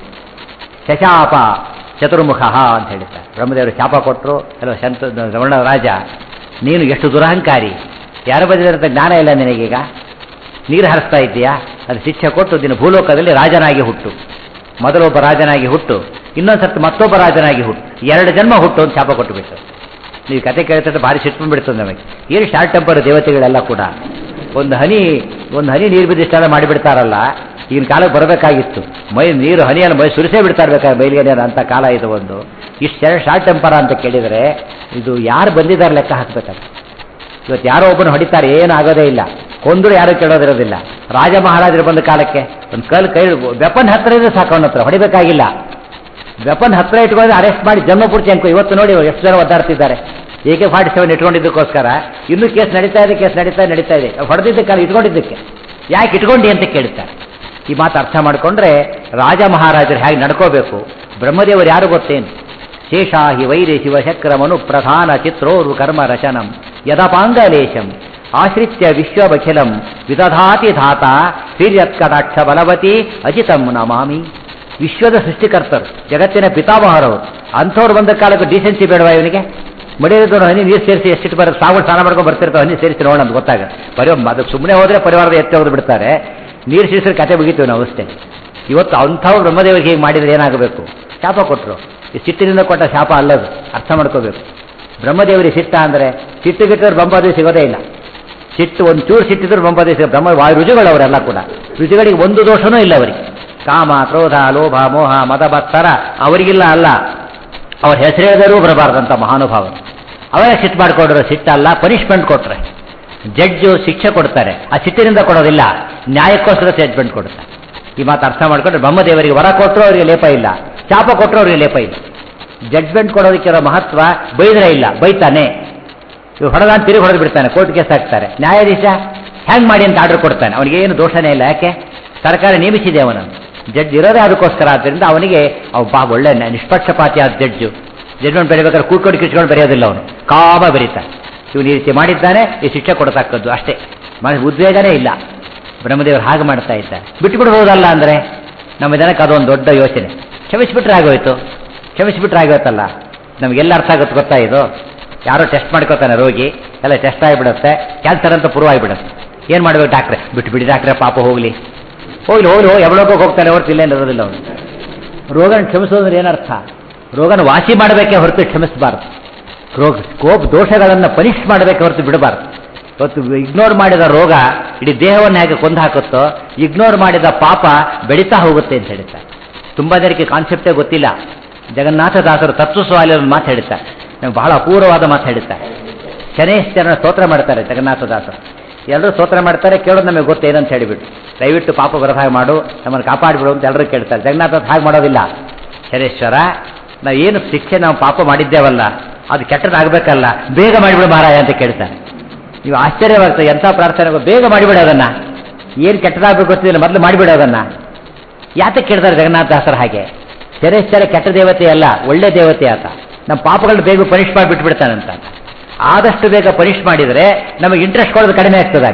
ಶಶಾಪ ಚತುರ್ಮುಖ ಅಂತ ಹೇಳ್ತಾರೆ ಬ್ರಹ್ಮದೇವರು ಶಾಪ ಕೊಟ್ಟರು ಎಲ್ಲ ಶಂತ ರಮಣ ರಾಜ ನೀನು ಎಷ್ಟು ದುರಹಂಕಾರಿ ಯಾರ ಬದಿರಂತ ಜ್ಞಾನ ಇಲ್ಲ ನಿನಗೀಗ ನೀರು ಹರಿಸ್ತಾ ಇದ್ದೀಯಾ ಅದು ಶಿಕ್ಷೆ ಕೊಟ್ಟು ದಿನ ಭೂಲೋಕದಲ್ಲಿ ರಾಜನಾಗಿ ಹುಟ್ಟು ಮೊದಲೊಬ್ಬ ರಾಜನಾಗಿ ಹುಟ್ಟು ಇನ್ನೊಂದು ಸರ್ತಿ ಮತ್ತೊಬ್ಬ ರಾಜನಾಗಿ ಹುಟ್ಟು ಎರಡು ಜನ್ಮ ಹುಟ್ಟು ಅಂತ ಶಾಪ ಕೊಟ್ಟು ಬಿಟ್ಟು ನೀವು ಕತೆ ಕೇಳ್ತಿದ್ರೆ ಭಾರಿ ಸಿಟ್ಕೊಂಡ್ಬಿಡ್ತದೆ ನಮಗೆ ಏನು ಶಾರ್ಟ್ ಟೆಂಪರ್ ದೇವತೆಗಳೆಲ್ಲ ಕೂಡ ಒಂದು ಹನಿ ಒಂದು ಹನಿ ನೀರು ಬಿದ್ದಿಷ್ಟೆಲ್ಲ ಮಾಡಿಬಿಡ್ತಾರಲ್ಲ ಈಗಿನ ಕಾಲಕ್ಕೆ ಬರಬೇಕಾಗಿತ್ತು ಮೈ ನೀರು ಹನಿಯನ್ನು ಮೈ ಸುರಿಸೇ ಬಿಡ್ತಾ ಇರ್ಬೇಕಾದ್ರೆ ಬಯಲಿಗೆ ಅಂತ ಕಾಲ ಇದು ಒಂದು ಇಷ್ಟು ಶಾರ್ಟ್ ಟೆಂಪರ ಅಂತ ಕೇಳಿದರೆ ಇದು ಯಾರು ಬಂದಿದ್ದಾರೆ ಲೆಕ್ಕ ಹಾಕ್ಬೇಕಾದ್ರೆ ಇವತ್ತು ಯಾರೋ ಒಬ್ಬನು ಹೊಡಿತಾರೆ ಏನು ಆಗೋದೇ ಇಲ್ಲ ಕೊಂದ್ರು ಯಾರು ಕೇಳೋದಿರೋದಿಲ್ಲ ರಾಜ ಮಹಾರಾಜರು ಬಂದ ಕಾಲಕ್ಕೆ ಒಂದು ಕಲ್ ಕೈ ವೆಪನ್ ಹತ್ರ ಇದ್ರೆ ಸಾಕು ಅವನ ಹತ್ರ ಹೊಡಿಬೇಕಾಗಿಲ್ಲ ವೆಪನ್ ಹತ್ರ ಇಟ್ಕೊಂಡು ಅರೆಸ್ಟ್ ಮಾಡಿ ಜನ್ಮ ಪೂರ್ತಿ ಅನ್ಕೋ ಇವತ್ತು ನೋಡಿ ಎಷ್ಟು ಜನ ಒದ್ದಾಡ್ತಿದ್ದಾರೆ ಎ ಕೆ ಫಾರ್ಟಿ ಸೆವೆನ್ ಇಟ್ಕೊಂಡಿದ್ದಕ್ಕೋಸ್ಕರ ಇನ್ನೂ ಕೇಸ್ ನಡೀತಾ ಇದೆ ಕೇಸ್ ನಡೀತಾ ನಡೀತಾ ಇದೆ ಹೊಡೆದಿದ್ದಕ್ಕೆ ಇಟ್ಕೊಂಡಿದ್ದಕ್ಕೆ ಯಾಕೆ ಇಟ್ಕೊಂಡಿ ಅಂತ ಕೇಳ್ತಾರೆ ಈ ಮಾತು ಅರ್ಥ ಮಾಡಿಕೊಂಡ್ರೆ ರಾಜ ಮಹಾರಾಜರು ಹೇಗೆ ನಡ್ಕೋಬೇಕು ಬ್ರಹ್ಮದೇವರು ಯಾರು ಗೊತ್ತೇನು ಶೇಷಾಹಿ ವೈರಿ ಶಿವಶಕ್ರಮನು ಪ್ರಧಾನ ಚಿತ್ರೋರು ಕರ್ಮ ರಚನಂ ಯದಪಾಂಗಲೇಶಂ ಆಶ್ರಿತ್ಯ ವಿಶ್ವಮಖಿಲಂ ವಿದಧಾತಿ ಧಾತ ಹಿರ್ಯತ್ಕಟಾಕ್ಷ ಬಲವತಿ ಅಜಿತಂ ನಮಾಮಿ ವಿಶ್ವದ ಸೃಷ್ಟಿಕರ್ತರು ಜಗತ್ತಿನ ಪಿತಾಮಹರವರು ಅಂಥವ್ರು ಬಂದ ಕಾಲಕ್ಕೆ ಡಿಸೆನ್ಸಿ ಬೇಡವಾ ಇವನಿಗೆ ಮಡಿಯದವರು ಹನಿ ನೀರು ಸೇರಿಸಿ ಎಷ್ಟಿಟ್ಟು ಬರೋ ಸಾವು ಸ್ನಾನ ಮಾಡ್ಕೊಂಡು ಬರ್ತಿರ್ತಾವೆ ಹನಿ ಸೇರಿಸಿ ನೋಡೋಣ ಅಂತ ಗೊತ್ತಾಗ ಪರಿ ಅದಕ್ಕೆ ಸುಮ್ಮನೆ ಹೋದರೆ ಪರಿವಾರದ ಎತ್ತಿ ಹೋದ್ರು ಬಿಡ್ತಾರೆ ನೀರು ಸೇರಿಸಿದ್ರೆ ಕತೆ ಮುಗಿತೀವಿ ನಾವು ಅಷ್ಟೇ ಇವತ್ತು ಅಂಥವ್ರು ಬ್ರಹ್ಮದೇವರಿಗೆ ಹೀಗೆ ಮಾಡಿದರೆ ಏನಾಗಬೇಕು ಶಾಪ ಕೊಟ್ಟರು ಈ ಸಿಟ್ಟಿನಿಂದ ಕೊಟ್ಟ ಶಾಪ ಅಲ್ಲದು ಅರ್ಥ ಮಾಡ್ಕೋಬೇಕು ಬ್ರಹ್ಮದೇವರಿಗೆ ಸಿಟ್ಟ ಅಂದರೆ ಸಿಟ್ಟು ಗಿಟ್ಟರೆ ಬ್ರಹ್ಮದೇವಿ ಸಿಗೋದೇ ಇಲ್ಲ ಸಿಟ್ಟು ಒಂದು ಚೂರು ಸಿಟ್ಟಿದ್ರು ಬ್ರಹ್ಮದೇವಿ ಸಿಗ ಬ್ರಹ್ಮ ವಾಯು ರುಜುಗಳು ಅವರೆಲ್ಲ ಕೂಡ ರುಜುಗಳಿಗೆ ಒಂದು ದೋಷನೂ ಇಲ್ಲ ಅವರಿಗೆ ಕಾಮ ಕ್ರೋಧ ಲೋಭ ಮೋಹ ಮದ ಭಕ್ತರ ಅವರಿಗಿಲ್ಲ ಅಲ್ಲ ಅವ್ರ ಹೆಸರೇದರೂ ಬರಬಾರ್ದಂಥ ಮಹಾನುಭಾವರು ಅವರೇ ಸಿಟ್ಟು ಮಾಡಿಕೊಂಡ್ರೆ ಸಿಟ್ಟಲ್ಲ ಪನಿಷ್ಮೆಂಟ್ ಕೊಟ್ರೆ ಜಡ್ಜು ಶಿಕ್ಷೆ ಕೊಡ್ತಾರೆ ಆ ಸಿಟ್ಟಿನಿಂದ ಕೊಡೋದಿಲ್ಲ ನ್ಯಾಯಕ್ಕೋಸ್ಕರ ಜಡ್ಜ್ಮೆಂಟ್ ಕೊಡ್ತಾರೆ ಈ ಮಾತು ಅರ್ಥ ಮಾಡ್ಕೊಂಡ್ರೆ ಬ್ರಹ್ಮದೇವರಿಗೆ ವರ ಕೊಟ್ಟರು ಅವರಿಗೆ ಲೇಪ ಇಲ್ಲ ಶಾಪ ಕೊಟ್ಟರು ಅವರಿಗೆ ಲೇಪ ಇಲ್ಲ ಜಡ್ಜ್ಮೆಂಟ್ ಕೊಡೋದಕ್ಕಿರೋ ಮಹತ್ವ ಬೈದ್ರೆ ಇಲ್ಲ ಬೈತಾನೆ ಇವ್ ಹೊಡೆದ ತಿರುಗಿ ಹೊಡೆದು ಬಿಡ್ತಾನೆ ಕೋರ್ಟ್ ಕೇಸ್ ಹಾಕ್ತಾರೆ ನ್ಯಾಯಾಧೀಶ ಹ್ಯಾಂಗ್ ಮಾಡಿ ಅಂತ ಆರ್ಡರ್ ಕೊಡ್ತಾನೆ ಅವನಿಗೆ ಏನು ದೋಷನೇ ಇಲ್ಲ ಯಾಕೆ ಸರ್ಕಾರ ನೇಮಿಸಿದೆ ಅವನನ್ನು ಜಡ್ಜ್ ಇರೋದೇ ಅದಕ್ಕೋಸ್ಕರ ಆದ್ದರಿಂದ ಅವನಿಗೆ ಅವ್ ಬಾ ಒಳ್ಳೆ ನ್ಯಾ- ನಿಷ್ಪಕ್ಷಪಾತಿ ಆದ ಜಡ್ಜು ಜಡ್ಜ್ಮೆಂಟ್ ಬರೀಬೇಕಾದ್ರೆ ಕೂತ್ಕೊಂಡು ಕಿಚ್ಕೊಂಡು ಬರೆಯೋದಿಲ್ಲ ಅವನು ಕಾಮ ಬರೀತಾನೆ ಇವನು ಈ ರೀತಿ ಮಾಡಿದ್ದಾನೆ ಈ ಶಿಕ್ಷೆ ಕೊಡತಕ್ಕದ್ದು ಅಷ್ಟೇ ಮನಸ್ಸು ಉದ್ವೇಗನೇ ಇಲ್ಲ ಬ್ರಹ್ಮದೇವರು ಹಾಗೆ ಮಾಡ್ತಾ ಇದ್ದಾರೆ ಬಿಟ್ಬಿಡ್ಬೋದಲ್ಲ ಅಂದರೆ ನಮ್ಮ ಜನಕ್ಕೆ ಅದೊಂದು ದೊಡ್ಡ ಯೋಚನೆ ಕ್ಷಮಿಸಿಬಿಟ್ರೆ ಆಗೋಯ್ತು ಕ್ಷಮಿಸಿಬಿಟ್ರೆ ಆಗೋಯ್ತಲ್ಲ ನಮಗೆಲ್ಲ ಅರ್ಥ ಆಗುತ್ತೆ ಗೊತ್ತಾ ಇದು ಯಾರೋ ಟೆಸ್ಟ್ ಮಾಡ್ಕೋತಾನೆ ರೋಗಿ ಎಲ್ಲ ಟೆಸ್ಟ್ ಆಗಿಬಿಡುತ್ತೆ ಕ್ಯಾನ್ಸರ್ ಅಂತ ಪ್ರೂವ್ ಆಗಿಬಿಡುತ್ತೆ ಏನು ಮಾಡ್ಬೇಕು ಡಾಕ್ಟ್ರೆ ಬಿಟ್ಟು ಬಿಡಿ ಡಾಕ್ಟ್ರೆ ಪಾಪ ಹೋಗಲಿ ಹೋಗ್ಲಿ ಹೋಗ್ಲಿ ಹೋಗಿ ಎವಳೋಕೆ ಹೋಗ್ತಾನೆ ಹೊರತು ಇಲ್ಲೇನು ಇರೋದಿಲ್ಲ ಅವನು ರೋಗನ ಕ್ಷಮಿಸೋದ್ರೆ ಏನರ್ಥ ರೋಗನ ವಾಸಿ ಮಾಡಬೇಕೇ ಹೊರತು ಕ್ಷಮಿಸಬಾರ್ದು ರೋಗ ಕೋಪ ದೋಷಗಳನ್ನು ಪನಿಷ್ ಮಾಡಬೇಕೆ ಹೊರತು ಬಿಡಬಾರ್ದು ಇವತ್ತು ಇಗ್ನೋರ್ ಮಾಡಿದ ರೋಗ ಇಡೀ ದೇಹವನ್ನು ಹೇಗೆ ಕೊಂದು ಹಾಕುತ್ತೋ ಇಗ್ನೋರ್ ಮಾಡಿದ ಪಾಪ ಬೆಳೀತಾ ಹೋಗುತ್ತೆ ಅಂತ ಹೇಳ್ತಾರೆ ತುಂಬ ಜನಕ್ಕೆ ಕಾನ್ಸೆಪ್ಟೇ ಗೊತ್ತಿಲ್ಲ ಜಗನ್ನಾಥದಾಸರು ತತ್ವಸ್ವಾಲಿ ಒಂದು ಮಾತು ಹೇಳ್ತಾರೆ ನಮ್ಗೆ ಬಹಳ ಅಪೂರ್ವವಾದ ಮಾತು ಹೇಳ್ತಾರೆ ಶನೇಶ್ವರನ ಸ್ತೋತ್ರ ಮಾಡ್ತಾರೆ ಜಗನ್ನಾಥದಾಸರು ಎಲ್ಲರೂ ಸ್ತೋತ್ರ ಮಾಡ್ತಾರೆ ಕೇಳೋದು ನಮಗೆ ಗೊತ್ತೇನಂತ ಹೇಳಿಬಿಟ್ಟು ದಯವಿಟ್ಟು ಪಾಪ ಬರದ ಹಾಗೆ ಮಾಡು ನಮ್ಮನ್ನು ಕಾಪಾಡಿಬಿಡು ಅಂತ ಎಲ್ಲರೂ ಕೇಳ್ತಾರೆ ಜಗನ್ನಾಥ ಹಾಗೆ ಮಾಡೋದಿಲ್ಲ ಶನೇಶ್ವರ ನಾವು ಏನು ಶಿಕ್ಷೆ ನಾವು ಪಾಪ ಮಾಡಿದ್ದೇವಲ್ಲ ಅದು ಕೆಟ್ಟದಾಗಬೇಕಲ್ಲ ಬೇಗ ಮಾಡಿಬಿಡು ಮಹಾರಾಯ ಅಂತ ಕೇಳ್ತಾರೆ ನೀವು ಆಶ್ಚರ್ಯವಾಗ್ತದೆ ಎಂಥ ಪ್ರಾರ್ಥನೆ ಬೇಗ ಮಾಡಿಬಿಡೋದನ್ನ ಏನು ಕೆಟ್ಟದಾಗಬೇಕು ಗೊತ್ತಿಲ್ಲ ಮೊದಲು ಮಾಡಿಬಿಡೋದನ್ನ ಯಾತಕ್ಕೆ ಕೇಳ್ತಾರೆ ಜಗನ್ನಾಥದಾಸರ ಹಾಗೆ ಶರೇಶ್ವರ ಕೆಟ್ಟ ದೇವತೆ ಅಲ್ಲ ಒಳ್ಳೆ ದೇವತೆ ಆತ ನಮ್ಮ ಪಾಪಗಳನ್ನ ಬೇಗ ಪನಿಷ್ ಮಾಡಿಬಿಟ್ಟು ಬಿಡ್ತಾನಂತ ಆದಷ್ಟು ಬೇಗ ಪನಿಷ್ ಮಾಡಿದರೆ ನಮಗೆ ಇಂಟ್ರೆಸ್ಟ್ ಕೊಡೋದು ಕಡಿಮೆ ಆಗ್ತದಾಗ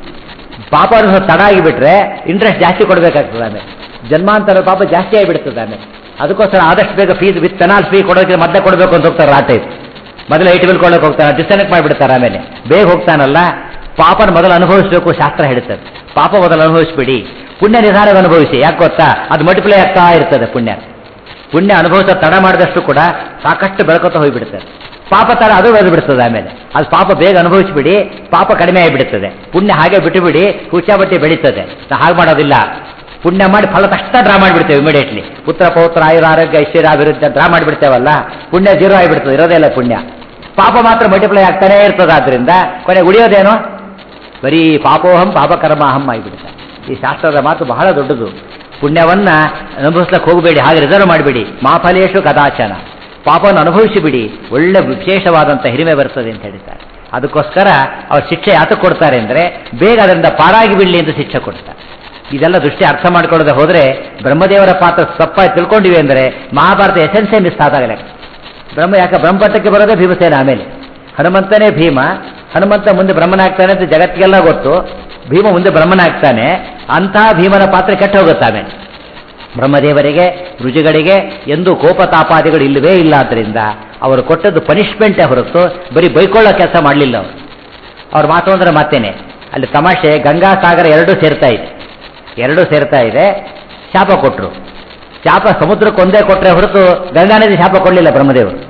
ಪಾಪ ಅನ್ನೋದು ತಡ ಆಗಿಬಿಟ್ರೆ ಇಂಟ್ರೆಸ್ಟ್ ಜಾಸ್ತಿ ಕೊಡಬೇಕಾಗ್ತದೆ ಆಮೇಲೆ ಜನ್ಮಾಂತರ ಪಾಪ ಜಾಸ್ತಿ ಆಗಿಬಿಡ್ತದೆ ಆಮೇಲೆ ಅದಕ್ಕೋಸ್ಕರ ಆದಷ್ಟು ಬೇಗ ಫೀಸ್ ವಿತ್ ಪೆನಾಲ್ ಫೀ ಕೊಡೋಕೆ ಮತ್ತೆ ಕೊಡಬೇಕು ಅಂತ ಹೋಗ್ತಾರೆ ಆ ಟೈಪ್ ಮೊದಲು ಐಟಿ ಬಿಲ್ ಕೊಡೋಕೆ ಹೋಗ್ತಾನೆ ಡಿಸ್ಕನೆಕ್ಟ್ ಮಾಡಿಬಿಡ್ತಾರೆ ಆಮೇಲೆ ಬೇಗ ಹೋಗ್ತಾನಲ್ಲ ಪಾಪನ ಮೊದಲು ಅನುಭವಿಸಬೇಕು ಶಾಸ್ತ್ರ ಹೇಳ್ತದೆ ಪಾಪ ಮೊದಲು ಅನುಭವಿಸ್ಬಿಡಿ ಪುಣ್ಯ ನಿಧಾನ ಅನುಭವಿಸಿ ಯಾಕೆ ಗೊತ್ತಾ ಅದು ಮಲ್ಟಿಪ್ಲೈ ಆಗ್ತಾ ಇರ್ತದೆ ಪುಣ್ಯ ಪುಣ್ಯ ಅನುಭವಿಸ ತಡ ಮಾಡಿದಷ್ಟು ಕೂಡ ಸಾಕಷ್ಟು ಬೆಳ್ಕೊತ ಹೋಗಿಬಿಡ್ತದೆ ಪಾಪ ತರ ಅದು ಬೆಳೆದು ಬಿಡ್ತದೆ ಆಮೇಲೆ ಅದು ಪಾಪ ಬೇಗ ಅನುಭವಿಸ್ಬಿಡಿ ಪಾಪ ಕಡಿಮೆ ಆಗಿಬಿಡುತ್ತದೆ ಪುಣ್ಯ ಹಾಗೆ ಬಿಟ್ಟುಬಿಡಿ ಹುಚ್ಚಾಬಟ್ಟಿ ಬೆಳೀತದೆ ನಾವು ಹಾಗೆ ಮಾಡೋದಿಲ್ಲ ಪುಣ್ಯ ಮಾಡಿ ಫಲ ತಕ್ಷಣ ಡ್ರಾ ಮಾಡಿಬಿಡ್ತೇವೆ ಇಮಿಡಿಯೇಟ್ಲಿ ಪುತ್ರ ಪೌತ್ರ ಆಯುರ ಆರೋಗ್ಯ ಐಶ್ವರ್ಯ ಅಭಿವೃದ್ಧಿ ಡ್ರಾ ಮಾಡಿಬಿಡ್ತೇವಲ್ಲ ಪುಣ್ಯ ಜೀರೋ ಆಗಿಬಿಡ್ತದೆ ಇರೋದೇ ಇಲ್ಲ ಪುಣ್ಯ ಪಾಪ ಮಾತ್ರ ಮಲ್ಟಿಪ್ಲೈ ಆಗ್ತಾನೇ ಇರ್ತದೆ ಆದ್ರಿಂದ ಕೊನೆ ಉಳಿಯೋದೇನೋ ಬರೀ ಪಾಪೋಹಂ ಪಾಪಕರ್ಮಾಹಂ ಆಗಿಬಿಡುತ್ತೆ ಈ ಶಾಸ್ತ್ರದ ಮಾತು ಬಹಳ ದೊಡ್ಡದು ಪುಣ್ಯವನ್ನ ಅನುಭವಿಸ್ಲಕ್ಕೆ ಹೋಗಬೇಡಿ ಹಾಗೆ ರಿಸರ್ವ್ ಮಾಡಬೇಡಿ ಮಾಫಲೇಶು ಕದಾಚನ ಪಾಪವನ್ನು ಅನುಭವಿಸಿ ಬಿಡಿ ಒಳ್ಳೆ ವಿಶೇಷವಾದಂಥ ಹಿರಿಮೆ ಬರ್ತದೆ ಅಂತ ಹೇಳ್ತಾರೆ ಅದಕ್ಕೋಸ್ಕರ ಅವ್ರು ಶಿಕ್ಷೆ ಯಾತಕ್ಕೆ ಕೊಡ್ತಾರೆ ಅಂದರೆ ಬೇಗ ಅದರಿಂದ ಪಾರಾಗಿ ಬಿಡಲಿ ಅಂತ ಶಿಕ್ಷೆ ಕೊಡ್ತಾರೆ ಇದೆಲ್ಲ ದೃಷ್ಟಿ ಅರ್ಥ ಮಾಡ್ಕೊಳ್ಳದೆ ಹೋದರೆ ಬ್ರಹ್ಮದೇವರ ಪಾತ್ರ ತಪ್ಪಾಗಿ ತಿಳ್ಕೊಂಡಿವೆ ಅಂದರೆ ಮಹಾಭಾರತ ಎಸೆನ್ಸೇ ಮಿಸ್ ಆದಾಗಲೇ ಬ್ರಹ್ಮ ಯಾಕೆ ಬ್ರಹ್ಮಪಟ್ಟಕ್ಕೆ ಬರೋದೇ ಭೀಮಸೇನ ಆಮೇಲೆ ಹನುಮಂತನೇ ಭೀಮ ಹನುಮಂತ ಮುಂದೆ ಬ್ರಹ್ಮನಾಗ್ತಾನೆ ಅಂತ ಜಗತ್ತಿಗೆಲ್ಲ ಗೊತ್ತು ಭೀಮ ಮುಂದೆ ಬ್ರಹ್ಮನಾಗ್ತಾನೆ ಅಂತಹ ಭೀಮನ ಪಾತ್ರ ಕೆಟ್ಟ ಹೋಗುತ್ತೆ ಆಮೇಲೆ ಬ್ರಹ್ಮದೇವರಿಗೆ ರುಚಿಗಳಿಗೆ ಎಂದು ಕೋಪತಾಪಾದಿಗಳು ಇಲ್ಲವೇ ಇಲ್ಲ ಆದ್ದರಿಂದ ಅವರು ಕೊಟ್ಟದ್ದು ಪನಿಷ್ಮೆಂಟೇ ಹೊರತು ಬರೀ ಬೈಕೊಳ್ಳೋ ಕೆಲಸ ಮಾಡಲಿಲ್ಲ ಅವರು ಅವ್ರ ಮಾತು ಅಂದ್ರೆ ಮಾತೇನೆ ಅಲ್ಲಿ ತಮಾಷೆ ಗಂಗಾ ಸಾಗರ ಎರಡೂ ಸೇರ್ತಾ ಇದೆ ಎರಡೂ ಸೇರ್ತಾ ಇದೆ ಶಾಪ ಕೊಟ್ಟರು ಶಾಪ ಸಮುದ್ರಕ್ಕೆ ಒಂದೇ ಕೊಟ್ಟರೆ ಹೊರತು ಗಂಗಾ ನದಿ ಶಾಪ ಕೊಡಲಿಲ್ಲ ಬ್ರಹ್ಮದೇವರು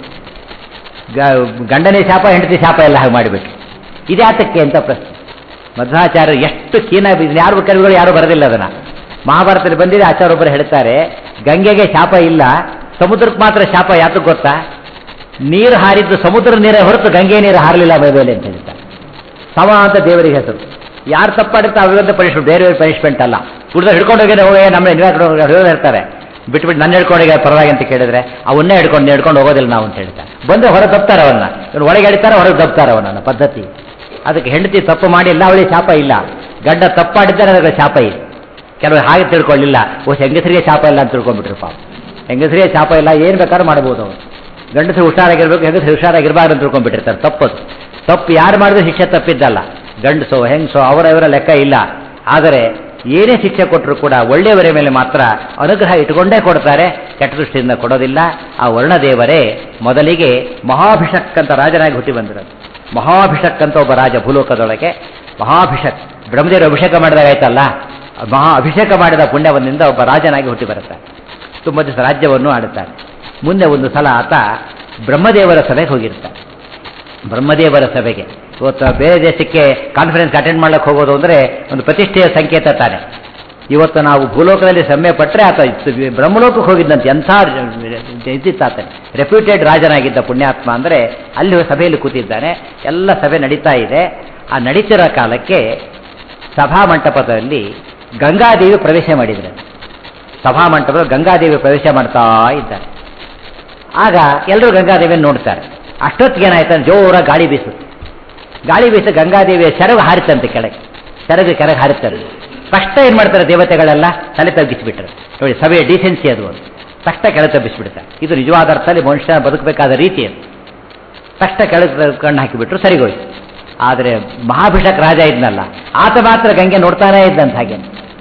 ಗಂಡನೇ ಶಾಪ ಹೆಂಡತಿ ಶಾಪ ಎಲ್ಲ ಹಾಗೆ ಮಾಡಿಬಿಟ್ಟು ಇದೇ ಆತಕ್ಕೆ ಅಂತ ಪ್ರಶ್ನೆ ಮಧ್ವಾಚಾರ್ಯರು ಎಷ್ಟು ಕೀನ ಯಾರು ಕವಿಗಳು ಯಾರು ಬರೋದಿಲ್ಲ ಅದನ್ನ ಮಹಾಭಾರತದಲ್ಲಿ ಬಂದಿದೆ ಆಚಾರ್ಯೊಬ್ಬರು ಹೇಳ್ತಾರೆ ಗಂಗೆಗೆ ಶಾಪ ಇಲ್ಲ ಸಮುದ್ರಕ್ಕೆ ಮಾತ್ರ ಶಾಪ ಯಾತಕ್ಕೆ ಗೊತ್ತಾ ನೀರು ಹಾರಿದ್ದು ಸಮುದ್ರ ನೀರೇ ಹೊರತು ಗಂಗೆ ನೀರು ಹಾರಲಿಲ್ಲ ಮೇಲೆ ಅಂತ ಹೇಳ್ತಾರೆ ಸಮ ಅಂತ ದೇವರಿಗೆ ಹೆಸರು ಯಾರು ತಪ್ಪಾಡುತ್ತೆ ಅವ್ರಿಗಂತ ಪನಿಷ್ಮೆಂಟ್ ಬೇರೆ ಬೇರೆ ಪನಿಷ್ಮೆಂಟ್ ಅಲ್ಲ ಕುಡಿದ ಹಿಡ್ಕೊಂಡೋಗಿ ಹೋಗಿ ನಮ್ಮ ಹಿಡಿದು ಇರ್ತಾರೆ ಬಿಟ್ಬಿಟ್ಟು ನನ್ನ ಹಿಡ್ಕೊಂಡೋಗಿ ಪರವಾಗಿ ಅಂತ ಕೇಳಿದ್ರೆ ಅವನ್ನೇ ಹಿಡ್ಕೊಂಡು ಹಿಡ್ಕೊಂಡು ಹೋಗೋದಿಲ್ಲ ನಾವು ಅಂತ ಹೇಳ್ತಾರೆ ಬಂದರೆ ಹೊರ ತಪ್ತಾರೆ ಅವನ್ನ ಇವ್ರು ಒಳಗೆ ಎಳಿತಾರೆ ಹೊರಗೆ ತಪ್ತಾರೆ ಅವನನ್ನ ಪದ್ಧತಿ ಅದಕ್ಕೆ ಹೆಂಡತಿ ತಪ್ಪು ಮಾಡಿಲ್ಲ ಅವಳಿಗೆ ಶಾಪ ಇಲ್ಲ ಗಂಡ ತಪ್ಪಾಡಿದ್ದಾರೆ ಅದಕ್ಕೆ ಶಾಪ ಇದೆ ಕೆಲವರು ಹಾಗೆ ತಿಳ್ಕೊಳ್ಳಿಲ್ಲ ಓ ಹೆಂಗಸರಿಗೆ ಶಾಪ ಇಲ್ಲ ಅಂತ ತಿಳ್ಕೊಂಡ್ಬಿಟ್ರು ಪಾಪ ಹೆಂಗಸರಿಗೆ ಶಾಪ ಇಲ್ಲ ಏನು ಬೇಕಾದ್ರೂ ಮಾಡ್ಬೋದು ಅವರು ಗಂಡಸರು ಹುಷಾರಾಗಿರ್ಬೇಕು ಹೆಂಗಸರು ಹುಷಾರಾಗಿರ್ಬಾರ್ದು ಅಂತ ತಿಳ್ಕೊಂಡ್ಬಿಟ್ಟಿರ್ತಾರೆ ತಪ್ಪದು ತಪ್ಪು ಯಾರು ಮಾಡಿದ್ರೆ ಶಿಕ್ಷೆ ತಪ್ಪಿದ್ದಲ್ಲ ಗಂಡಸೋ ಹೆಂಗಸೋ ಅವರ ಇವರ ಲೆಕ್ಕ ಇಲ್ಲ ಆದರೆ ಏನೇ ಶಿಕ್ಷೆ ಕೊಟ್ಟರು ಕೂಡ ಒಳ್ಳೆಯವರ ಮೇಲೆ ಮಾತ್ರ ಅನುಗ್ರಹ ಇಟ್ಟುಕೊಂಡೇ ಕೊಡ್ತಾರೆ ಕೆಟ್ಟ ದೃಷ್ಟಿಯಿಂದ ಕೊಡೋದಿಲ್ಲ ಆ ವರ್ಣದೇವರೇ ಮೊದಲಿಗೆ ಮಹಾಭಿಷಕ್ ಅಂತ ರಾಜನಾಗಿ ಹುಟ್ಟಿ ಬಂದಿರೋದು ಮಹಾಭಿಷಕ್ ಅಂತ ಒಬ್ಬ ರಾಜ ಭೂಲೋಕದೊಳಗೆ ಮಹಾಭಿಷಕ್ ಬ್ರಹ್ಮದೇವರು ಅಭಿಷೇಕ ಮಾಡಿದಾಗ ಆಯ್ತಲ್ಲ ಮಹಾ ಅಭಿಷೇಕ ಮಾಡಿದ ಪುಣ್ಯವನ್ನಿಂದ ಒಬ್ಬ ರಾಜನಾಗಿ ಹುಟ್ಟಿ ಬರುತ್ತಾರೆ ತುಂಬ ದಿವಸ ರಾಜ್ಯವನ್ನು ಆಡುತ್ತಾರೆ ಮುಂದೆ ಒಂದು ಸಲ ಆತ ಬ್ರಹ್ಮದೇವರ ಸಭೆಗೆ ಹೋಗಿರ್ತಾರೆ ಬ್ರಹ್ಮದೇವರ ಸಭೆಗೆ ಇವತ್ತು ಬೇರೆ ದೇಶಕ್ಕೆ ಕಾನ್ಫರೆನ್ಸ್ ಅಟೆಂಡ್ ಮಾಡ್ಲಿಕ್ಕೆ ಹೋಗೋದು ಅಂದರೆ ಒಂದು ಪ್ರತಿಷ್ಠೆಯ ಸಂಕೇತ ತಾನೆ ಇವತ್ತು ನಾವು ಭೂಲೋಕದಲ್ಲಿ ಸಮ್ಯ ಪಟ್ಟರೆ ಆತ ಬ್ರಹ್ಮಲೋಕಕ್ಕೆ ಹೋಗಿದ್ದಂತೆ ಎಂಥ ಇದ್ದಿತ್ತಾತನೆ ರೆಪ್ಯೂಟೆಡ್ ರಾಜನಾಗಿದ್ದ ಪುಣ್ಯಾತ್ಮ ಅಂದರೆ ಅಲ್ಲಿ ಸಭೆಯಲ್ಲಿ ಕೂತಿದ್ದಾನೆ ಎಲ್ಲ ಸಭೆ ನಡೀತಾ ಇದೆ ಆ ನಡೀತಿರೋ ಕಾಲಕ್ಕೆ ಸಭಾ ಮಂಟಪದಲ್ಲಿ ಗಂಗಾದೇವಿ ಪ್ರವೇಶ ಮಾಡಿದ್ರು ಸಭಾ ಮಂಟಪದಲ್ಲಿ ಗಂಗಾದೇವಿ ಪ್ರವೇಶ ಮಾಡ್ತಾ ಇದ್ದಾರೆ ಆಗ ಎಲ್ಲರೂ ಗಂಗಾದೇವಿಯನ್ನು ನೋಡ್ತಾರೆ ಅಷ್ಟೊತ್ತಿಗೆ ಏನಾಯ್ತು ಜೋರ ಗಾಳಿ ಬೀಸುತ್ತೆ ಗಾಳಿ ಬೀಸಿ ಗಂಗಾದೇವಿಯ ಸೆರಗು ಹಾರಿತಂತೆ ಕೆಳಗೆ ಸೆರಗು ಕೆಳಗೆ ಹಾರುತ್ತಾರೆ ಕಷ್ಟ ಏನು ಮಾಡ್ತಾರೆ ದೇವತೆಗಳೆಲ್ಲ ತಲೆ ತಗ್ಗಿಸ್ಬಿಟ್ರೆ ನೋಡಿ ಸಭೆಯ ಡಿಸೆನ್ಸಿ ಅದು ಕಷ್ಟ ಕೆಳಗೆ ತಬ್ಬಿಸ್ಬಿಡ್ತಾರೆ ಇದು ನಿಜವಾದ ಅರ್ಥದಲ್ಲಿ ಮನುಷ್ಯ ಬದುಕಬೇಕಾದ ರೀತಿ ಅದು ಕಷ್ಟ ಕೆಳಗೆ ಕಣ್ಣು ಹಾಕಿಬಿಟ್ರು ಸರಿಗೋಯ್ತು ಆದರೆ ಮಹಾಭಿಷಕ್ ರಾಜ ಇದ್ನಲ್ಲ ಆತ ಮಾತ್ರ ಗಂಗೆ ನೋಡ್ತಾನೇ ಇದ್ದಂತ ಹಾಗೆ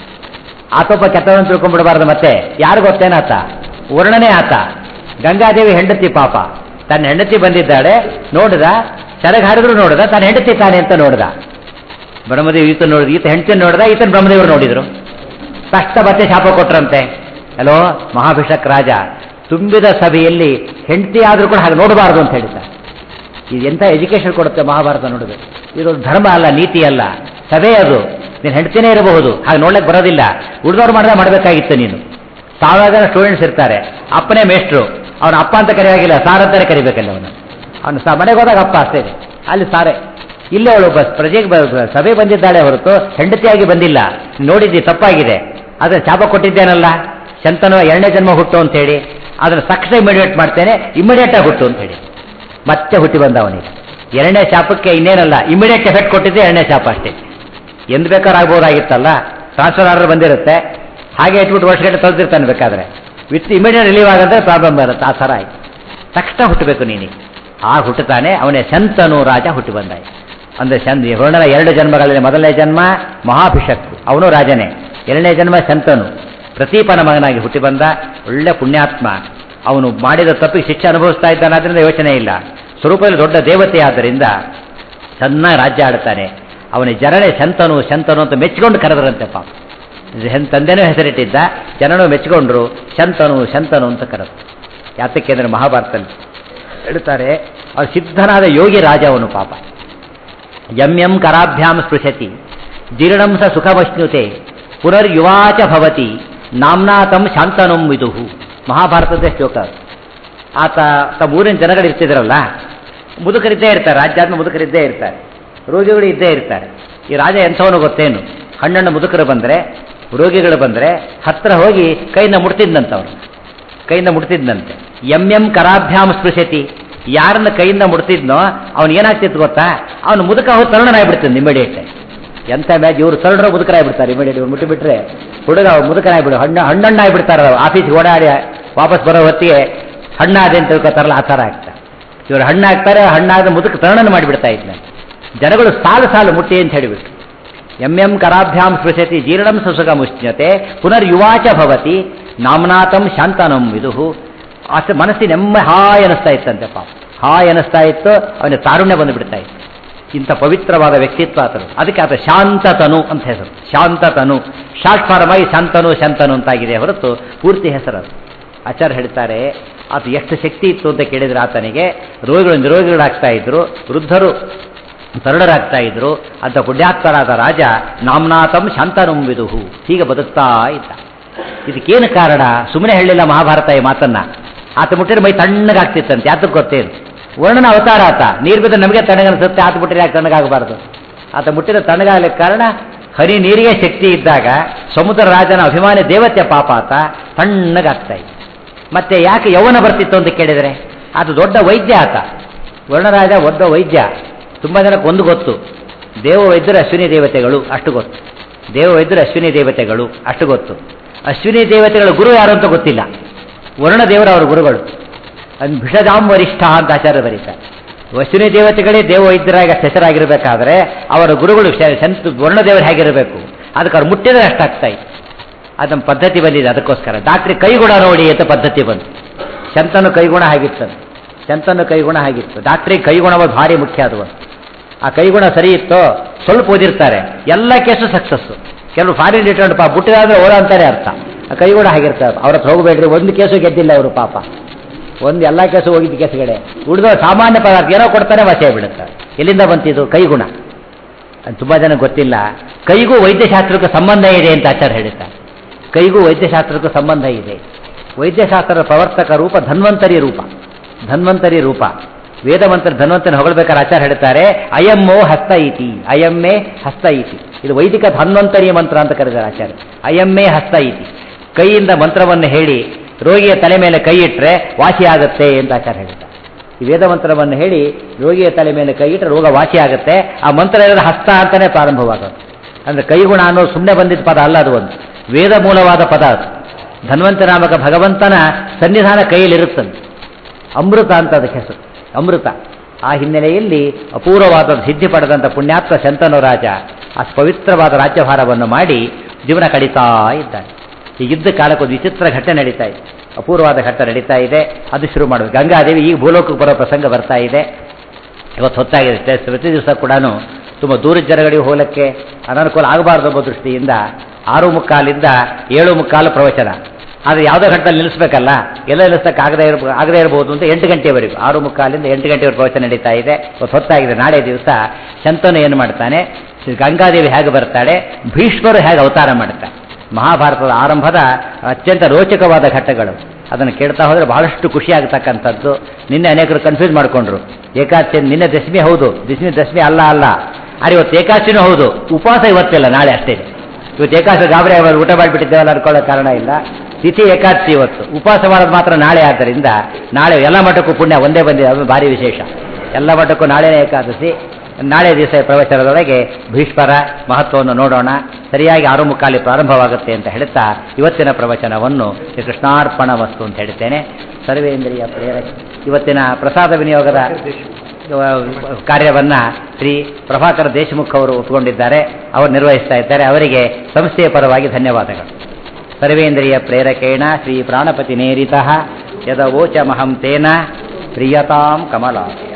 ಆತೊಬ್ಬ ಕೆಟ್ಟವನ್ನ ತಿಳ್ಕೊಂಡ್ಬಿಡಬಾರ್ದು ಮತ್ತೆ ಯಾರು ಗೊತ್ತೇನಾತ ವರ್ಣನೆ ಆತ ಗಂಗಾದೇವಿ ಹೆಂಡತಿ ಪಾಪ ತನ್ನ ಹೆಂಡತಿ ಬಂದಿದ್ದಾಳೆ ನೋಡಿದ ಸೆರಗ್ ಹಾರಿದ್ರು ನೋಡಿದ ತನ್ನ ಹೆಂಡತಿ ತಾನೆ ಅಂತ ನೋಡಿದ ಬ್ರಹ್ಮದೇವಿ ಈತ ನೋಡಿದ ಈತ ಹೆಂಡತಿ ನೋಡಿದ ಈತನ ಬ್ರಹ್ಮದೇವರು ನೋಡಿದ್ರು ಕಷ್ಟ ಮತ್ತೆ ಶಾಪ ಕೊಟ್ರಂತೆ ಹಲೋ ಮಹಾಭಿಷಕ್ ರಾಜ ತುಂಬಿದ ಸಭೆಯಲ್ಲಿ ಹೆಂಡತಿ ಆದರೂ ಕೂಡ ಹಾಗೆ ನೋಡಬಾರ್ದು ಅಂತ ಹೇಳಿದ್ದಾರೆ ಇದು ಎಂಥ ಎಜುಕೇಶನ್ ಕೊಡುತ್ತೆ ಮಹಾಭಾರತ ನೋಡಿದ್ರೆ ಇದು ಧರ್ಮ ಅಲ್ಲ ನೀತಿ ಅಲ್ಲ ಸಭೆ ಅದು ನೀನು ಹೆಂಡ್ತಿನೇ ಇರಬಹುದು ಹಾಗೆ ನೋಡ್ಲಿಕ್ಕೆ ಬರೋದಿಲ್ಲ ಉಳಿದವ್ರು ಮಾಡಿದ ಮಾಡಬೇಕಾಗಿತ್ತು ನೀನು ಸಾವಿರ ಜನ ಸ್ಟೂಡೆಂಟ್ಸ್ ಇರ್ತಾರೆ ಅಪ್ಪನೇ ಮೇಷ್ಟ್ರು ಅವನ ಅಪ್ಪ ಅಂತ ಕರೆಯಾಗಿಲ್ಲ ಸಾರ್ ಅಂತಾನೆ ಕರಿಬೇಕಲ್ಲ ಅವನು ಅವನು ಸ ಮನೆಗೆ ಹೋದಾಗ ಅಪ್ಪ ಅಷ್ಟೇ ಅಲ್ಲಿ ಸಾರೆ ಇಲ್ಲೇ ಅವಳು ಬಸ್ ಪ್ರಜೆಗೆ ಬ- ಸಭೆ ಬಂದಿದ್ದಾಳೆ ಹೊರತು ಹೆಂಡತಿಯಾಗಿ ಬಂದಿಲ್ಲ ನೋಡಿದ್ದಿ ತಪ್ಪಾಗಿದೆ ಆದರೆ ಶಾಪ ಕೊಟ್ಟಿದ್ದೇನಲ್ಲ ಶಂತನು ಎರಡನೇ ಜನ್ಮ ಹುಟ್ಟು ಅಂತ ಹೇಳಿ ಅದನ್ನು ತಕ್ಷಣ ಇಮಿಡಿಯೇಟ್ ಮಾಡ್ತೇನೆ ಇಮಿಡಿಯೇಟ್ ಆಗಿ ಹುಟ್ಟು ಅಂತ ಹೇಳಿ ಮತ್ತೆ ಹುಟ್ಟಿ ಬಂದ ಅವನಿಗೆ ಎರಡನೇ ಶಾಪಕ್ಕೆ ಇನ್ನೇನಲ್ಲ ಇಮಿಡಿಯೇಟ್ ಎಫೆಕ್ಟ್ ಕೊಟ್ಟಿದ್ದೆ ಎರಡನೇ ಶಾಪ ಅಷ್ಟೇ ಎಂದು ಬೇಕಾದ್ರೂ ಆಗ್ಬೋದಾಗಿತ್ತಲ್ಲ ಟ್ರಾನ್ಸ್ಫರ್ ಆರ್ಡರ್ ಬಂದಿರುತ್ತೆ ಹಾಗೆ ಇಟ್ಬಿಟ್ಟು ವರ್ಷಗಟ್ಟೆ ತೆಗೆದಿರ್ತಾನೆ ಬೇಕಾದ್ರೆ ವಿತ್ ಇಮಿಡಿಯೇಟ್ ರಿಲೀವ್ ಆಗಂದ್ರೆ ಪ್ರಾಬ್ಲಮ್ ಬರುತ್ತೆ ಆ ಥರ ಆಯ್ತು ತಕ್ಷಣ ಹುಟ್ಟಬೇಕು ನೀನು ಆ ಹುಟ್ಟುತ್ತಾನೆ ಅವನೇ ಶಂತನು ರಾಜ ಹುಟ್ಟಿ ಬಂದ ಅಂದರೆ ಶಂತ ವರ್ಣನ ಎರಡು ಜನ್ಮಗಳಲ್ಲಿ ಮೊದಲನೇ ಜನ್ಮ ಮಹಾಭಿಷಕ್ ಅವನು ರಾಜನೇ ಎರಡನೇ ಜನ್ಮ ಶಂತನು ಪ್ರತೀಪನ ಮಗನಾಗಿ ಹುಟ್ಟಿ ಬಂದ ಒಳ್ಳೆ ಪುಣ್ಯಾತ್ಮ ಅವನು ಮಾಡಿದ ತಪ್ಪಿಗೆ ಶಿಕ್ಷೆ ಅನುಭವಿಸ್ತಾ ಇದ್ದಾನೆ ಅದರಿಂದ ಯೋಚನೆ ಇಲ್ಲ ಸ್ವರೂಪದಲ್ಲಿ ದೊಡ್ಡ ದೇವತೆ ಆದ್ದರಿಂದ ಚೆನ್ನಾಗಿ ರಾಜ್ಯ ಆಡ್ತಾನೆ ಅವನ ಜನನೇ ಶಂತನು ಶಂತನು ಅಂತ ಮೆಚ್ಚಿಕೊಂಡು ಕರೆದ್ರಂತೆ ಪಾಪ ಹೆನ್- ತಂದೆನೂ ಹೆಸರಿಟ್ಟಿದ್ದ ಜನನು ಮೆಚ್ಚಿಕೊಂಡ್ರು ಶಂತನು ಶಂತನು ಅಂತ ಕರೆದ್ರು ಯಾತಕ್ಕೆ ಅಂದರೆ ಮಹಾಭಾರತದಲ್ಲಿ ಹೇಳ್ತಾರೆ ಅವ್ರು ಸಿದ್ಧನಾದ ಯೋಗಿ ರಾಜ ಅವನು ಪಾಪ ಯಂ ಯಂ ಕರಾಭ್ಯಾಂ ಸ್ಪೃಶತಿ ಜೀರ್ಣಂ ಸ ಸುಖಮಶ್ನುತೆ ಪುನರ್ಯುವಾಚ ಭವತಿ ನಾಮ್ನಾತಂ ಶಾಂತನಂ ವಿದುಹು ಮಹಾಭಾರತದ ಶ್ಲೋಕ ಅದು. ಆತ ತಮ್ಮ ಊರಿನ ಜನಗಳು ಇರ್ತಿದ್ರಲ್ಲ ಮುದುಕರಿದ್ದೇ ಇರ್ತಾರೆ ರಾಜ್ಯಾತ್ಮ ಮುದುಕರಿದ್ದೇ ಇರ್ತಾರೆ ರೋಗಿಗಳು ಇದ್ದೇ ಇರ್ತಾರೆ ಈ ರಾಜ ಎಂಥವನು ಗೊತ್ತೇನು ಹಣ್ಣಣ್ಣು ಮುದುಕರು ಬಂದರೆ ರೋಗಿಗಳು ಬಂದರೆ ಹತ್ರ ಹೋಗಿ ಕೈಯಿಂದ ಮುಡ್ತಿದ್ದಂತವ್ರು ಕೈಯಿಂದ ಮುಡ್ತಿದ್ದಂತೆ ಎಂ ಎಂ ಕರಾಭ್ಯಾಂ ಸ್ಪೃಶತಿ ಯಾರನ್ನ ಕೈಯಿಂದ ಮುಡ್ತಿದ್ನೋ ಅವ್ನು ಏನಾಗ್ತಿತ್ತು ಗೊತ್ತಾ ಅವನು ಮುದುಕ ಹೋಗಿ ತರುಣನಾಗ್ಬಿಡ್ತಾನೆ ಇಮಿಡಿಯೇಟ್ ಎಂಥ ಮ್ಯಾಚ್ ಇವರು ತರುಣರು ಮುದುಕರಾಗ್ಬಿಡ್ತಾರೆ ಇಮಿಡಿಯೇಟ್ ಇವ್ರು ಮುಟ್ಟಿಬಿಟ್ರೆ ಹುಡುಗ ಮುದುಕನಾಗ್ಬಿಡು ಹಣ್ಣು ಹಣ್ಣಣ್ಣಾಗ್ಬಿಡ್ತಾರೆ ಆಫೀಸ್ಗೆ ಓಡಾಡಿ ವಾಪಸ್ ಬರೋ ಹೊತ್ತಿಗೆ ಹಣ್ಣಾದೆ ಅಂತ ತಿಳ್ಕೊತಾರಲ್ಲ ಆ ಥರ ಆಗ್ತಾರೆ ಇವರು ಹಣ್ಣಾಗ್ತಾರೆ ಹಣ್ಣಾದ ಮುದುಕ ತರುಣನ ಮಾಡಿಬಿಡ್ತಾ ಇದ್ನ ಜನಗಳು ಸಾಲು ಸಾಲು ಮುಟ್ಟಿ ಅಂತ ಹೇಳಿಬಿಟ್ಟು ಎಂ ಎಂ ಕರಾಭ್ಯಾಂ ಸ್ಪೃಶತಿ ಜೀರ್ಣಂ ಸುಸುಖ ಮುಷ್ಣ್ಯತೆ ಪುನರ್ಯುವಾಚ ಭವತಿ ನಾಮ್ನಾಥಂ ಶಾಂತನಂ ವಿದುಹು ಅಷ್ಟು ಮನಸ್ಸಿನ ನೆಮ್ಮ ಹಾಯ್ ಅನಿಸ್ತಾ ಇತ್ತಂತೆ ಪಾಪ ಹಾಯ್ ಅನಿಸ್ತಾ ಇತ್ತು ಅವನಿಗೆ ತಾರುಣ್ಯ ಬಂದುಬಿಡ್ತಾ ಇತ್ತು ಇಂಥ ಪವಿತ್ರವಾದ ವ್ಯಕ್ತಿತ್ವ ಆತನು ಅದಕ್ಕೆ ಆತ ಶಾಂತತನು ಅಂತ ಹೆಸರು ಶಾಂತತನು ಶಾರ್ಟ್ ಫಾರ್ಮ್ ಆಗಿ ಶಾಂತನು ಶಾಂತನು ಅಂತಾಗಿದೆ ಹೊರತು ಪೂರ್ತಿ ಹೆಸರು ಅದು ಆಚಾರ್ಯ ಹೇಳ್ತಾರೆ ಆತ ಎಷ್ಟು ಶಕ್ತಿ ಇತ್ತು ಅಂತ ಕೇಳಿದ್ರೆ ಆತನಿಗೆ ರೋಗಿಗಳು ನಿರೋಗಿಗಳಾಗ್ತಾ ಇದ್ರು ವೃದ್ಧರು ತರುಣರಾಗ್ತಾ ಇದ್ರು ಅಂತ ಪುಣ್ಯಾತ್ಮರಾದ ರಾಜ ನಾಮ್ನಾಥಂ ಶಾಂತನಂ ವಿದುಹು ಹೀಗೆ ಬದುಕ್ತಾ ಇದ್ದ ಇದಕ್ಕೇನು ಕಾರಣ ಸುಮ್ಮನೆ ಹೇಳಿಲ್ಲ ಮಹಾಭಾರತ ಈ ಮಾತನ್ನ ಆತ ಮುಟ್ಟಿದ್ರೆ ಮೈ ತಣ್ಣಗಾಗ್ತಿತ್ತಂತೆ ಯಾತಕ್ಕೆ ಗೊತ್ತೇನು ವರ್ಣನ ಅವತಾರ ಆತ ನೀರು ಬಿದ್ದರೆ ನಮಗೆ ತಣ್ಣಗನಿಸುತ್ತೆ ಆತ ಮುಟ್ಟಿದ್ರೆ ಯಾಕೆ ತಣ್ಣಗಾಗಬಾರ್ದು ಆತ ಮುಟ್ಟಿದ ತಣ್ಣಗಾಗಲಿಕ್ಕೆ ಕಾರಣ ಹರಿ ನೀರಿಗೆ ಶಕ್ತಿ ಇದ್ದಾಗ ಸಮುದ್ರ ರಾಜನ ಅಭಿಮಾನಿ ದೇವತೆ ಪಾಪ ಆತ ತಣ್ಣಗಾಗ್ತಾ ಇತ್ತು ಮತ್ತೆ ಯಾಕೆ ಯೌವನ ಬರ್ತಿತ್ತು ಅಂತ ಕೇಳಿದರೆ ಅದು ದೊಡ್ಡ ವೈದ್ಯ ಆತ ವರ್ಣರಾಜ ಒಬ್ಬ ವೈದ್ಯ ತುಂಬ ಜನಕ್ಕೆ ಒಂದು ಗೊತ್ತು ದೇವ ವೈದ್ಯರು ಅಶ್ವಿನಿ ದೇವತೆಗಳು ಅಷ್ಟು ಗೊತ್ತು ದೇವ ವೈದ್ಯರು ಅಶ್ವಿನಿ ದೇವತೆಗಳು ಅಷ್ಟು ಗೊತ್ತು ಅಶ್ವಿನಿ ದೇವತೆಗಳ ಗುರು ಯಾರು ಅಂತ ಗೊತ್ತಿಲ್ಲ ವರುಣ ದೇವರ ಅವರ ಗುರುಗಳು ಅದು ಭಿಷಜಾಂ ವರಿಷ್ಠ ಅಂತ ಆಚಾರ್ಯ ಬರೀತಾರೆ ಅಶ್ವಿನಿ ದೇವತೆಗಳೇ ದೇವ ವೈದ್ಯರಾಗಿ ಹೆಸರಾಗಿರಬೇಕಾದ್ರೆ ಅವರ ಗುರುಗಳು ಶ- ಸಂತ ವರ್ಣದೇವರು ಹೇಗಿರಬೇಕು ಅದಕ್ಕೆ ಅವ್ರು ಮುಟ್ಟಿದ್ರೆ ಅಷ್ಟಾಗ್ತಾ ಇತ್ತು ಅದು ನಮ್ಮ ಪದ್ಧತಿ ಬಂದಿದೆ ಅದಕ್ಕೋಸ್ಕರ ಡಾಕ್ಟ್ರಿ ಕೈಗುಣ ನೋಡಿ ಅಂತ ಪದ್ಧತಿ ಬಂತು ಶಂತನು ಕೈಗುಣ ಆಗಿತ್ತು ಶಂತನು ಕೈಗುಣ ಆಗಿತ್ತು ಡಾಕ್ಟ್ರಿಗೆ ಕೈಗುಣವ ಭಾರಿ ಮುಖ್ಯ ಅದು ಒಂದು. ಆ ಕೈಗುಣ ಸರಿ ಇತ್ತು ಸ್ವಲ್ಪ ಓದಿರ್ತಾರೆ ಎಲ್ಲ ಕೇಸು ಸಕ್ಸಸ್ಸು ಕೆಲವು ಫಾರಿನ್ ರಿಟರ್ನ್ ಪಾಪ ಬುಟ್ಟಿದಾದ್ರೆ ಓಡೋ ಅಂತಾರೆ ಅರ್ಥ ಆ ಕೈಗುಣ ಆಗಿರ್ತಾರೆ ಅವ್ರ ಹತ್ರ ಹೋಗಬೇಡ್ರಿ ಒಂದು ಕೇಸು ಗೆದ್ದಿಲ್ಲ ಅವರು ಪಾಪ ಒಂದು ಎಲ್ಲ ಕೇಸು ಹೋಗಿದ್ದ ಕೇಸುಗಳೇ ಉಳಿದ ಸಾಮಾನ್ಯ ಪದಾರ್ಥ ಏನೋ ಕೊಡ್ತಾರೆ ವಾಸಿ ಬಿಡುತ್ತಾರೆ ಎಲ್ಲಿಂದ ಬಂತಿದ್ದು ಕೈಗುಣ ಅದು ತುಂಬ ಜನ ಗೊತ್ತಿಲ್ಲ ಕೈಗೂ ವೈದ್ಯಶಾಸ್ತ್ರಕ್ಕೂ ಸಂಬಂಧ ಇದೆ ಅಂತ ಆಚಾರ್ಯ ಹೇಳ್ತಾರೆ ಕೈಗೂ ವೈದ್ಯಶಾಸ್ತ್ರಕ್ಕೂ ಸಂಬಂಧ ಇದೆ ವೈದ್ಯಶಾಸ್ತ್ರದ ಪ್ರವರ್ತಕ ರೂಪ ಧನ್ವಂತರಿ ರೂಪ ಧನ್ವಂತರಿ ರೂಪ ವೇದ ಮಂತ್ರ ಧನ್ವಂತನ ಹೊಗಳಬೇಕಾದ್ರೆ ಆಚಾರ್ಯ ಹೇಳ್ತಾರೆ ಅಯಮ್ಮೋ ಹಸ್ತ ಇತಿ ಅಯಮ್ಮೇ ಹಸ್ತ ಇತಿ ಇದು ವೈದಿಕ ಧನ್ವಂತರಿ ಮಂತ್ರ ಅಂತ ಕರೆದಾರೆ ಆಚಾರ್ಯ ಅಯಮ್ಮೇ ಹಸ್ತ ಇತಿ ಕೈಯಿಂದ ಮಂತ್ರವನ್ನು ಹೇಳಿ ರೋಗಿಯ ತಲೆ ಮೇಲೆ ಕೈ ಇಟ್ಟರೆ ವಾಸಿ ಆಗುತ್ತೆ ಅಂತ ಆಚಾರ್ಯ ಹೇಳ್ತಾರೆ ಈ ವೇದ ಮಂತ್ರವನ್ನು ಹೇಳಿ ರೋಗಿಯ ತಲೆ ಮೇಲೆ ಕೈ ಇಟ್ಟರೆ ರೋಗ ವಾಸಿ ಆಗುತ್ತೆ ಆ ಮಂತ್ರ ಇರೋದು ಹಸ್ತ ಅಂತಾನೆ ಪ್ರಾರಂಭವಾಗೋದು ಅಂದ್ರೆ ಕೈಗುಣ ಅನ್ನೋದು ಸುಮ್ಮನೆ ಬಂದಿದ್ದ ಪದ ಅಲ್ಲ ಅದು ಒಂದು ವೇದ ಮೂಲವಾದ ಪದ ಅದು ಧನ್ವಂತ ನಾಮಕ ಭಗವಂತನ ಸನ್ನಿಧಾನ ಕೈಯಲ್ಲಿರುತ್ತಂತೆ ಅಮೃತ ಅಂತ ಅದಕ್ಕೆ ಹೆಸರು ಅಮೃತ ಆ ಹಿನ್ನೆಲೆಯಲ್ಲಿ ಅಪೂರ್ವವಾದ ಸಿದ್ಧಿ ಪಡೆದಂಥ ಪುಣ್ಯಾತ್ಮ ಶಂತನು ರಾಜ ಆ ಪವಿತ್ರವಾದ ರಾಜ್ಯಭಾರವನ್ನು ಮಾಡಿ ಜೀವನ ಕಳೀತಾ ಇದ್ದಾನೆ ಈ ಯುದ್ಧ ಕಾಲಕ್ಕೊಂದು ವಿಚಿತ್ರ ಘಟ್ಟೆ ನಡೀತಾ ಇದೆ ಅಪೂರ್ವವಾದ ಘಟ್ಟ ನಡೀತಾ ಇದೆ ಅದು ಶುರು ಮಾಡಬೇಕು ಗಂಗಾದೇವಿ ಈಗ ಭೂಲೋಕಕ್ಕೆ ಬರೋ ಪ್ರಸಂಗ ಬರ್ತಾ ಇದೆ ಇವತ್ತು ಹೊತ್ತಾಗಿದೆ ತೆ- ಪ್ರತಿ ದಿವಸ ಕೂಡ ತುಂಬ ದೂರದ ಜನಗಳಿಗೆ ಹೋಗಲಿಕ್ಕೆ ಅನನುಕೂಲ ಆಗಬಾರ್ದು ಎಂಬ ದೃಷ್ಟಿಯಿಂದ ಆರು ಮುಕ್ಕಾಲಿಂದ ಏಳು ಮುಕ್ಕಾಲು ಪ್ರವಚನ ಆದರೆ ಯಾವುದೋ ಘಟ್ಟದಲ್ಲಿ ನಿಲ್ಲಿಸ್ಬೇಕಲ್ಲ ಎಲ್ಲ ನಿಲ್ಲಿಸಕ್ಕೆ ಆಗದೇ ಇರ ಆಗದೇ ಇರಬಹುದು ಅಂತ ಎಂಟು ಗಂಟೆವರೆಗೂ ಆರು ಮುಕ್ಕಾಲಿಂದ ಎಂಟು ಗಂಟೆವರೆಗೂ ಪ್ರವಚನ ನಡೀತಾ ಇದೆ ಇವತ್ತು ಹೊತ್ತಾಗಿದೆ ನಾಳೆ ದಿವಸ ಶಂತನು ಏನು ಮಾಡ್ತಾನೆ ಶ್ರೀ ಗಂಗಾದೇವಿ ಹೇಗೆ ಬರ್ತಾಳೆ ಭೀಷ್ಮರು ಹೇಗೆ ಅವತಾರ ಮಾಡ್ತಾರೆ ಮಹಾಭಾರತದ ಆರಂಭದ ಅತ್ಯಂತ ರೋಚಕವಾದ ಘಟ್ಟಗಳು ಅದನ್ನು ಕೇಳ್ತಾ ಹೋದರೆ ಬಹಳಷ್ಟು ಖುಷಿ ಆಗ್ತಕ್ಕಂಥದ್ದು ನಿನ್ನೆ ಅನೇಕರು ಕನ್ಫ್ಯೂಸ್ ಮಾಡಿಕೊಂಡ್ರು ಏಕಾದಶಿ ನಿನ್ನೆ ದಶಮಿ ಹೌದು ದಶಮಿ ದಶಮಿ ಅಲ್ಲ ಅಲ್ಲ ಆದರೆ ಇವತ್ತು ಏಕಾದಶಿನೂ ಹೌದು ಉಪವಾಸ ಇವತ್ತಿಲ್ಲ ನಾಳೆ ಅಷ್ಟೇ ಇವತ್ತು ಏಕಾದಶಿ ಗಾಬರಿ ಆಗೋದು ಊಟ ಮಾಡಿಬಿಟ್ಟಿದ್ದೇವಲ್ಲ ಅನ್ಕೊಳ್ಳೋ ಕಾರಣ ಇಲ್ಲ ತಿಥಿ ಏಕಾದಶಿ ಇವತ್ತು ಉಪವಾಸ ಮಾಡೋದು ಮಾತ್ರ ನಾಳೆ ಆದ್ದರಿಂದ ನಾಳೆ ಎಲ್ಲ ಮಠಕ್ಕೂ ಪುಣ್ಯ ಒಂದೇ ಬಂದಿದೆ ಅದು ಭಾರಿ ವಿಶೇಷ ಎಲ್ಲ ಮಠಕ್ಕೂ ನಾಳೆನೇ ಏಕಾದಶಿ ನಾಳೆ ದಿವಸ ಪ್ರವಚನದೊಳಗೆ ಭೀಷ್ಮರ ಮಹತ್ವವನ್ನು ನೋಡೋಣ ಸರಿಯಾಗಿ ಆರು ಮುಕ್ಕಾಲಿ ಪ್ರಾರಂಭವಾಗುತ್ತೆ ಅಂತ ಹೇಳ್ತಾ ಇವತ್ತಿನ ಪ್ರವಚನವನ್ನು ಶ್ರೀ ಕೃಷ್ಣಾರ್ಪಣ ವಸ್ತು ಅಂತ ಹೇಳ್ತೇನೆ ಸರ್ವೇಂದ್ರಿಯ ಪ್ರೇರಕ ಇವತ್ತಿನ ಪ್ರಸಾದ ವಿನಿಯೋಗದ ಕಾರ್ಯವನ್ನು ಶ್ರೀ ಪ್ರಭಾಕರ ದೇಶಮುಖ್ ಅವರು ಒಪ್ಪಿಕೊಂಡಿದ್ದಾರೆ ಅವರು ನಿರ್ವಹಿಸ್ತಾ ಇದ್ದಾರೆ ಅವರಿಗೆ ಸಂಸ್ಥೆಯ ಪರವಾಗಿ ಧನ್ಯವಾದಗಳು ಸರ್ವೇಂದ್ರಿಯ ಪ್ರೇರಕೇಣ ಶ್ರೀ ಪ್ರಾಣಪತಿ ನೇರಿತ ಯದವೋಚಮಹಂ ತೇನ ಪ್ರಿಯತಾಂ ಕಮಲ